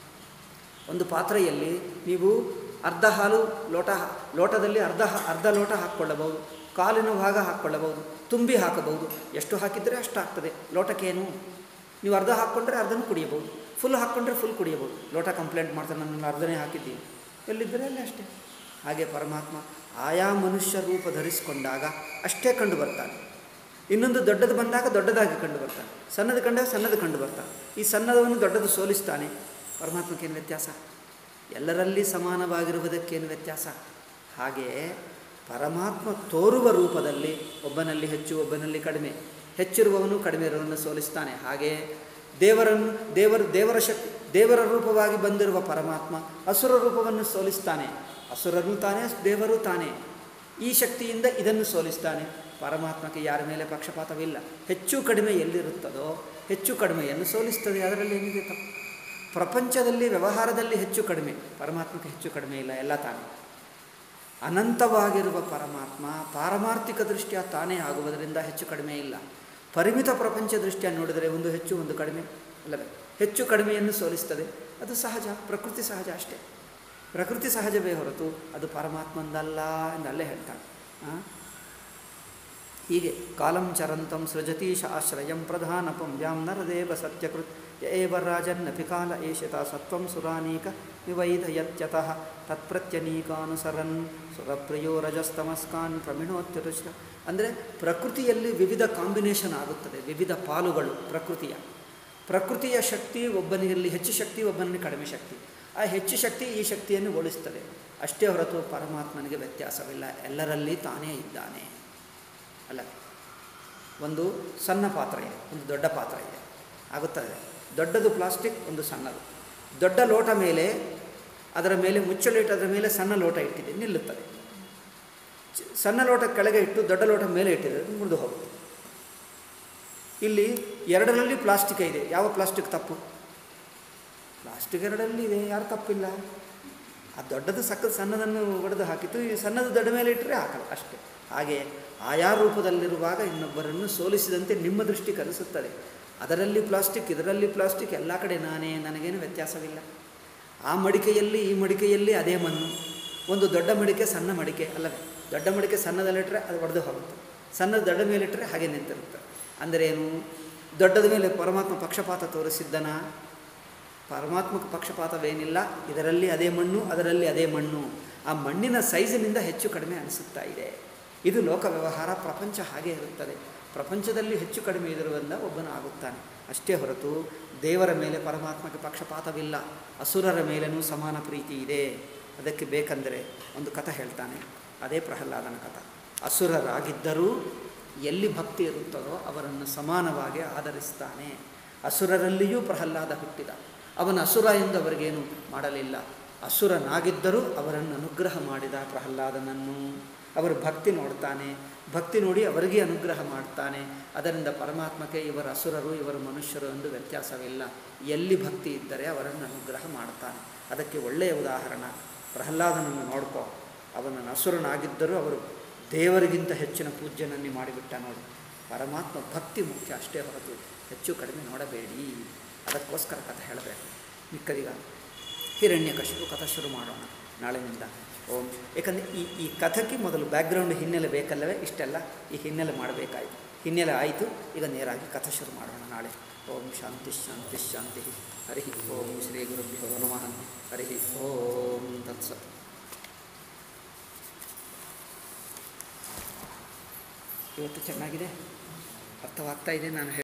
ಒಂದು ಪಾತ್ರೆಯಲ್ಲಿ ನೀವು ಅರ್ಧ ಹಾಲು ಲೋಟ ಲೋಟದಲ್ಲಿ ಅರ್ಧ ಅರ್ಧ ಲೋಟ ಹಾಕ್ಕೊಳ್ಳಬಹುದು ಕಾಲಿನ ಭಾಗ ಹಾಕ್ಕೊಳ್ಳಬಹುದು ತುಂಬಿ ಹಾಕಬಹುದು ಎಷ್ಟು ಹಾಕಿದರೆ ಅಷ್ಟು ಆಗ್ತದೆ ಲೋಟಕ್ಕೇನು ನೀವು ಅರ್ಧ ಹಾಕ್ಕೊಂಡ್ರೆ ಅರ್ಧನೂ ಕುಡಿಯಬಹುದು ಫುಲ್ ಹಾಕ್ಕೊಂಡ್ರೆ ಫುಲ್ ಕುಡಿಯಬಹುದು ಲೋಟ ಕಂಪ್ಲೇಂಟ್ ಮಾಡ್ತಾರೆ ನನ್ನನ್ನು ಅರ್ಧನೇ ಹಾಕಿದ್ದೀನಿ ಎಲ್ಲಿದ್ದರೆ ಅಲ್ಲಿ ಅಷ್ಟೇ ಹಾಗೆ ಪರಮಾತ್ಮ ಆಯಾ ಮನುಷ್ಯ ರೂಪ ಧರಿಸಿಕೊಂಡಾಗ ಅಷ್ಟೇ ಕಂಡು ಬರ್ತಾನೆ ಇನ್ನೊಂದು ದೊಡ್ಡದು ಬಂದಾಗ ದೊಡ್ಡದಾಗಿ ಕಂಡು ಬರ್ತಾನೆ ಸಣ್ಣದು ಕಂಡಾಗ ಸಣ್ಣದು ಕಂಡು ಬರ್ತಾನೆ ಈ ಸಣ್ಣದವನ್ನು ದೊಡ್ಡದು ಸೋಲಿಸ್ತಾನೆ ಪರಮಾತ್ಮಕ್ಕೇನು ವ್ಯತ್ಯಾಸ ಎಲ್ಲರಲ್ಲಿ ಸಮಾನವಾಗಿರುವುದಕ್ಕೇನು ವ್ಯತ್ಯಾಸ ಹಾಗೆಯೇ ಪರಮಾತ್ಮ ತೋರುವ ರೂಪದಲ್ಲಿ ಒಬ್ಬನಲ್ಲಿ ಹೆಚ್ಚು ಒಬ್ಬನಲ್ಲಿ ಕಡಿಮೆ ಹೆಚ್ಚಿರುವವನು ಕಡಿಮೆ ಇರುವವನು ಸೋಲಿಸ್ತಾನೆ ಹಾಗೆಯೇ ದೇವರನ್ನು ದೇವರ ದೇವರ ಶಕ್ತಿ ದೇವರ ರೂಪವಾಗಿ ಬಂದಿರುವ ಪರಮಾತ್ಮ ಅಸುರ ರೂಪವನ್ನು ಸೋಲಿಸ್ತಾನೆ ಅಸುರನು ತಾನೇ ದೇವರು ತಾನೇ ಈ ಶಕ್ತಿಯಿಂದ ಇದನ್ನು ಸೋಲಿಸ್ತಾನೆ ಪರಮಾತ್ಮಕ್ಕೆ ಯಾರ ಮೇಲೆ ಪಕ್ಷಪಾತವಿಲ್ಲ ಹೆಚ್ಚು ಕಡಿಮೆ ಎಲ್ಲಿರುತ್ತದೋ ಹೆಚ್ಚು ಕಡಿಮೆಯನ್ನು ಸೋಲಿಸ್ತದೆ ಅದರಲ್ಲಿ ಏನಿದೆ ತಪ್ಪು ಪ್ರಪಂಚದಲ್ಲಿ ವ್ಯವಹಾರದಲ್ಲಿ ಹೆಚ್ಚು ಕಡಿಮೆ ಪರಮಾತ್ಮಕ್ಕೆ ಹೆಚ್ಚು ಕಡಿಮೆ ಇಲ್ಲ ಎಲ್ಲ ತಾನೇ ಅನಂತವಾಗಿರುವ ಪರಮಾತ್ಮ ಪಾರಮಾರ್ಥಿಕ ದೃಷ್ಟಿಯ ತಾನೇ ಆಗುವುದರಿಂದ ಹೆಚ್ಚು ಕಡಿಮೆ ಇಲ್ಲ ಪರಿಮಿತ ಪ್ರಪಂಚ ದೃಷ್ಟಿಯ ನೋಡಿದರೆ ಒಂದು ಹೆಚ್ಚು ಒಂದು ಕಡಿಮೆ ಅಲ್ಲವೇ ಹೆಚ್ಚು ಕಡಿಮೆಯನ್ನು ಸೋಲಿಸ್ತದೆ ಅದು ಸಹಜ ಪ್ರಕೃತಿ ಸಹಜ ಅಷ್ಟೇ ಪ್ರಕೃತಿ ಸಹಜವೇ ಹೊರತು ಅದು ಪರಮಾತ್ಮಂದಲ್ಲ ಎಂದು ಅಲ್ಲೇ ಹೇಳ್ತಾನೆ ಹೀಗೆ ಕಾಲಂ ಚರಂತಂ ಸೃಜತೀಶ ಆಶ್ರಯಂ ಪ್ರಧಾನಪಂ ವ್ಯಾಂ ನರದೇವ ಸತ್ಯಕೃತ್ ಯ ಏವ ರಾಜನ್ನಪಿ ಕಾಲ ಏಷತ ಸತ್ವಂ ಸುರಾನೀಕ ವಿವೈಧಯತ್ಯತಃ ತತ್ಪ್ರತ್ಯನೀಕಾನುಸರನ್ ಸುರಪ್ರಿಯೋ ರಜಸ್ತಮಸ್ಕಾನ್ ಪ್ರಮಿಣೋತ್ಯರುಷ ಅಂದರೆ ಪ್ರಕೃತಿಯಲ್ಲಿ ವಿವಿಧ ಕಾಂಬಿನೇಷನ್ ಆಗುತ್ತದೆ ವಿವಿಧ ಪಾಲುಗಳು ಪ್ರಕೃತಿಯ ಪ್ರಕೃತಿಯ ಶಕ್ತಿ ಒಬ್ಬನಿಗೆ ಹೆಚ್ಚು ಶಕ್ತಿ ಒಬ್ಬನಿಗೆ ಕಡಿಮೆ ಶಕ್ತಿ ಆ ಹೆಚ್ಚು ಶಕ್ತಿ ಈ ಶಕ್ತಿಯನ್ನು ಹೋಲಿಸ್ತದೆ ಅಷ್ಟೇ ಹೊರತು ಪರಮಾತ್ಮನಿಗೆ ವ್ಯತ್ಯಾಸವಿಲ್ಲ ಎಲ್ಲರಲ್ಲಿ ತಾನೇ ಇದ್ದಾನೆ ಅಲ್ಲ ಒಂದು ಸಣ್ಣ ಪಾತ್ರ ಇದೆ ಒಂದು ದೊಡ್ಡ ಪಾತ್ರ ಇದೆ ಆಗುತ್ತದೆ ದೊಡ್ಡದು ಪ್ಲಾಸ್ಟಿಕ್ ಒಂದು ಸಣ್ಣದು ದೊಡ್ಡ ಲೋಟ ಮೇಲೆ ಅದರ ಮೇಲೆ ಮುಚ್ಚಳಿಟ್ಟು ಅದರ ಮೇಲೆ ಸಣ್ಣ ಲೋಟ ಇಟ್ಟಿದೆ ನಿಲ್ಲುತ್ತದೆ ಚ- ಸಣ್ಣ ಲೋಟ ಕೆಳಗೆ ಇಟ್ಟು ದೊಡ್ಡ ಲೋಟ ಮೇಲೆ ಇಟ್ಟಿದೆ ಅದು ಮುರಿದು ಹೋಗುತ್ತೆ ಇಲ್ಲಿ ಎರಡರಲ್ಲಿ ಪ್ಲಾಸ್ಟಿಕ್ ಇದೆ ಯಾವ ಪ್ಲಾಸ್ಟಿಕ್ ತಪ್ಪು ಪ್ಲಾಸ್ಟಿಕ್ ಎರಡರಲ್ಲಿ ಇದೆ ಯಾರು ತಪ್ಪಿಲ್ಲ ಆ ದೊಡ್ಡದು ಸಕ್ಕ ಸಣ್ಣದನ್ನು ಒಡೆದು ಹಾಕಿತ್ತು ಈ ಸಣ್ಣದು ದೊಡ್ಡ ಮೇಲೆ ಇಟ್ಟರೆ ಹಾಕಲ್ಲ ಅಷ್ಟೇ ಹಾಗೆ ಆಯಾ ರೂಪದಲ್ಲಿರುವಾಗ ಇನ್ನೊಬ್ಬರನ್ನು ಸೋಲಿಸಿದಂತೆ ನಿಮ್ಮ ದೃಷ್ಟಿ ಕಲಿಸುತ್ತದೆ ಅದರಲ್ಲಿ ಪ್ಲಾಸ್ಟಿಕ್ ಇದರಲ್ಲಿ ಪ್ಲಾಸ್ಟಿಕ್ ಎಲ್ಲ ಕಡೆ ನಾನೇ ನನಗೇನು ವ್ಯತ್ಯಾಸವಿಲ್ಲ ಆ ಮಡಿಕೆಯಲ್ಲಿ ಈ ಮಡಿಕೆಯಲ್ಲಿ ಅದೇ ಮಣ್ಣು ಒಂದು ದೊಡ್ಡ ಮಡಿಕೆ ಸಣ್ಣ ಮಡಿಕೆ ಅಲ್ಲವೇ ದೊಡ್ಡ ಮಡಿಕೆ ಸಣ್ಣದಲ್ಲಿಟ್ಟರೆ ಅದು ಒಡೆದು ಹೋಗುತ್ತೆ ಸಣ್ಣದು ದೊಡ್ಡ ಮೇಲಿಟ್ಟರೆ ಹಾಗೆ ನಿಂತಿರುತ್ತೆ ಅಂದರೆ ಏನು ದೊಡ್ಡದ ಮೇಲೆ ಪರಮಾತ್ಮ ಪಕ್ಷಪಾತ ತೋರಿಸಿದ್ದನ ಪರಮಾತ್ಮಕ ಪಕ್ಷಪಾತವೇನಿಲ್ಲ ಇದರಲ್ಲಿ ಅದೇ ಮಣ್ಣು ಅದರಲ್ಲಿ ಅದೇ ಮಣ್ಣು ಆ ಮಣ್ಣಿನ ಸೈಜಿನಿಂದ ಹೆಚ್ಚು ಕಡಿಮೆ ಅನಿಸುತ್ತಾ ಇದೆ ಇದು ಲೋಕ ವ್ಯವಹಾರ ಪ್ರಪಂಚ ಹಾಗೆ ಇರುತ್ತದೆ ಪ್ರಪಂಚದಲ್ಲಿ ಹೆಚ್ಚು ಕಡಿಮೆ ಇರುವುದರಿಂದ ಒಬ್ಬನು ಆಗುತ್ತಾನೆ ಅಷ್ಟೇ ಹೊರತು ದೇವರ ಮೇಲೆ ಪರಮಾತ್ಮಕ್ಕೆ ಪಕ್ಷಪಾತವಿಲ್ಲ ಅಸುರರ ಮೇಲೇನೂ ಸಮಾನ ಪ್ರೀತಿ ಇದೆ ಅದಕ್ಕೆ ಬೇಕಂದರೆ ಒಂದು ಕಥೆ ಹೇಳ್ತಾನೆ ಅದೇ ಪ್ರಹ್ಲಾದನ ಕಥ ಅಸುರರಾಗಿದ್ದರೂ ಎಲ್ಲಿ ಭಕ್ತಿ ಇರುತ್ತದೋ ಅವರನ್ನು ಸಮಾನವಾಗಿ ಆಧರಿಸ್ತಾನೆ ಅಸುರರಲ್ಲಿಯೂ ಪ್ರಹ್ಲಾದ ಹುಟ್ಟಿದ ಅವನ ಅಸುರ ಎಂದು ಅವರಿಗೇನು ಮಾಡಲಿಲ್ಲ ಅಸುರನಾಗಿದ್ದರೂ ಅವರನ್ನು ಅನುಗ್ರಹ ಮಾಡಿದ ಪ್ರಹ್ಲಾದನನ್ನು ಅವರು ಭಕ್ತಿ ನೋಡ್ತಾನೆ ಭಕ್ತಿ ನೋಡಿ ಅವರಿಗೆ ಅನುಗ್ರಹ ಮಾಡ್ತಾನೆ ಅದರಿಂದ ಪರಮಾತ್ಮಕ್ಕೆ ಇವರ ಅಸುರರು ಇವರು ಮನುಷ್ಯರು ಎಂದು ವ್ಯತ್ಯಾಸವಿಲ್ಲ ಎಲ್ಲಿ ಭಕ್ತಿ ಇದ್ದರೆ ಅವರನ್ನು ಅನುಗ್ರಹ ಮಾಡ್ತಾನೆ ಅದಕ್ಕೆ ಒಳ್ಳೆಯ ಉದಾಹರಣೆ ಪ್ರಹ್ಲಾದನನ್ನು ನೋಡ್ಕೋ ಅವನನ್ನು ಅಸುರನಾಗಿದ್ದರೂ ಅವರು ದೇವರಿಗಿಂತ ಹೆಚ್ಚಿನ ಪೂಜ್ಯನನ್ನೇ ಮಾಡಿಬಿಟ್ಟ ನೋಡಿ ಪರಮಾತ್ಮ ಭಕ್ತಿ ಮುಖ್ಯ ಅಷ್ಟೇ ಹೊರತು ಹೆಚ್ಚು ಕಡಿಮೆ ನೋಡಬೇಡಿ ಅದಕ್ಕೋಸ್ಕರ ಕಥೆ ಹೇಳಬೇಕು ಮಿಕ್ಕದೀಗ ಹಿರಣ್ಯಕಶಿಪು ಕಥೆ ಶುರು ಮಾಡೋಣ ನಾಳೆನಿಂದ ಓಂ ಏಕೆಂದರೆ ಈ ಈ ಕಥೆಗೆ ಮೊದಲು ಬ್ಯಾಕ್ಗ್ರೌಂಡ್ ಹಿನ್ನೆಲೆ ಬೇಕಲ್ಲವೇ ಇಷ್ಟೆಲ್ಲ ಈ ಹಿನ್ನೆಲೆ ಮಾಡಬೇಕಾಯಿತು ಹಿನ್ನೆಲೆ ಆಯಿತು ಈಗ ನೇರಾಗಿ ಕಥೆ ಶುರು ಮಾಡೋಣ ನಾಳೆ ಓಂ ಶಾಂತಿ ಶಾಂತಿ ಶಾಂತಿ ಹರಿ ಓಂ ಶ್ರೀ ಗುರುಭ್ಯೋ ನಮಃ ಹರಿ ಓಂ ತತ್ಸತ್ ಇವತ್ತು ಚೆನ್ನಾಗಿದೆ ಅರ್ಥವಾಗ್ತಾ ಇದೆ ನಾನು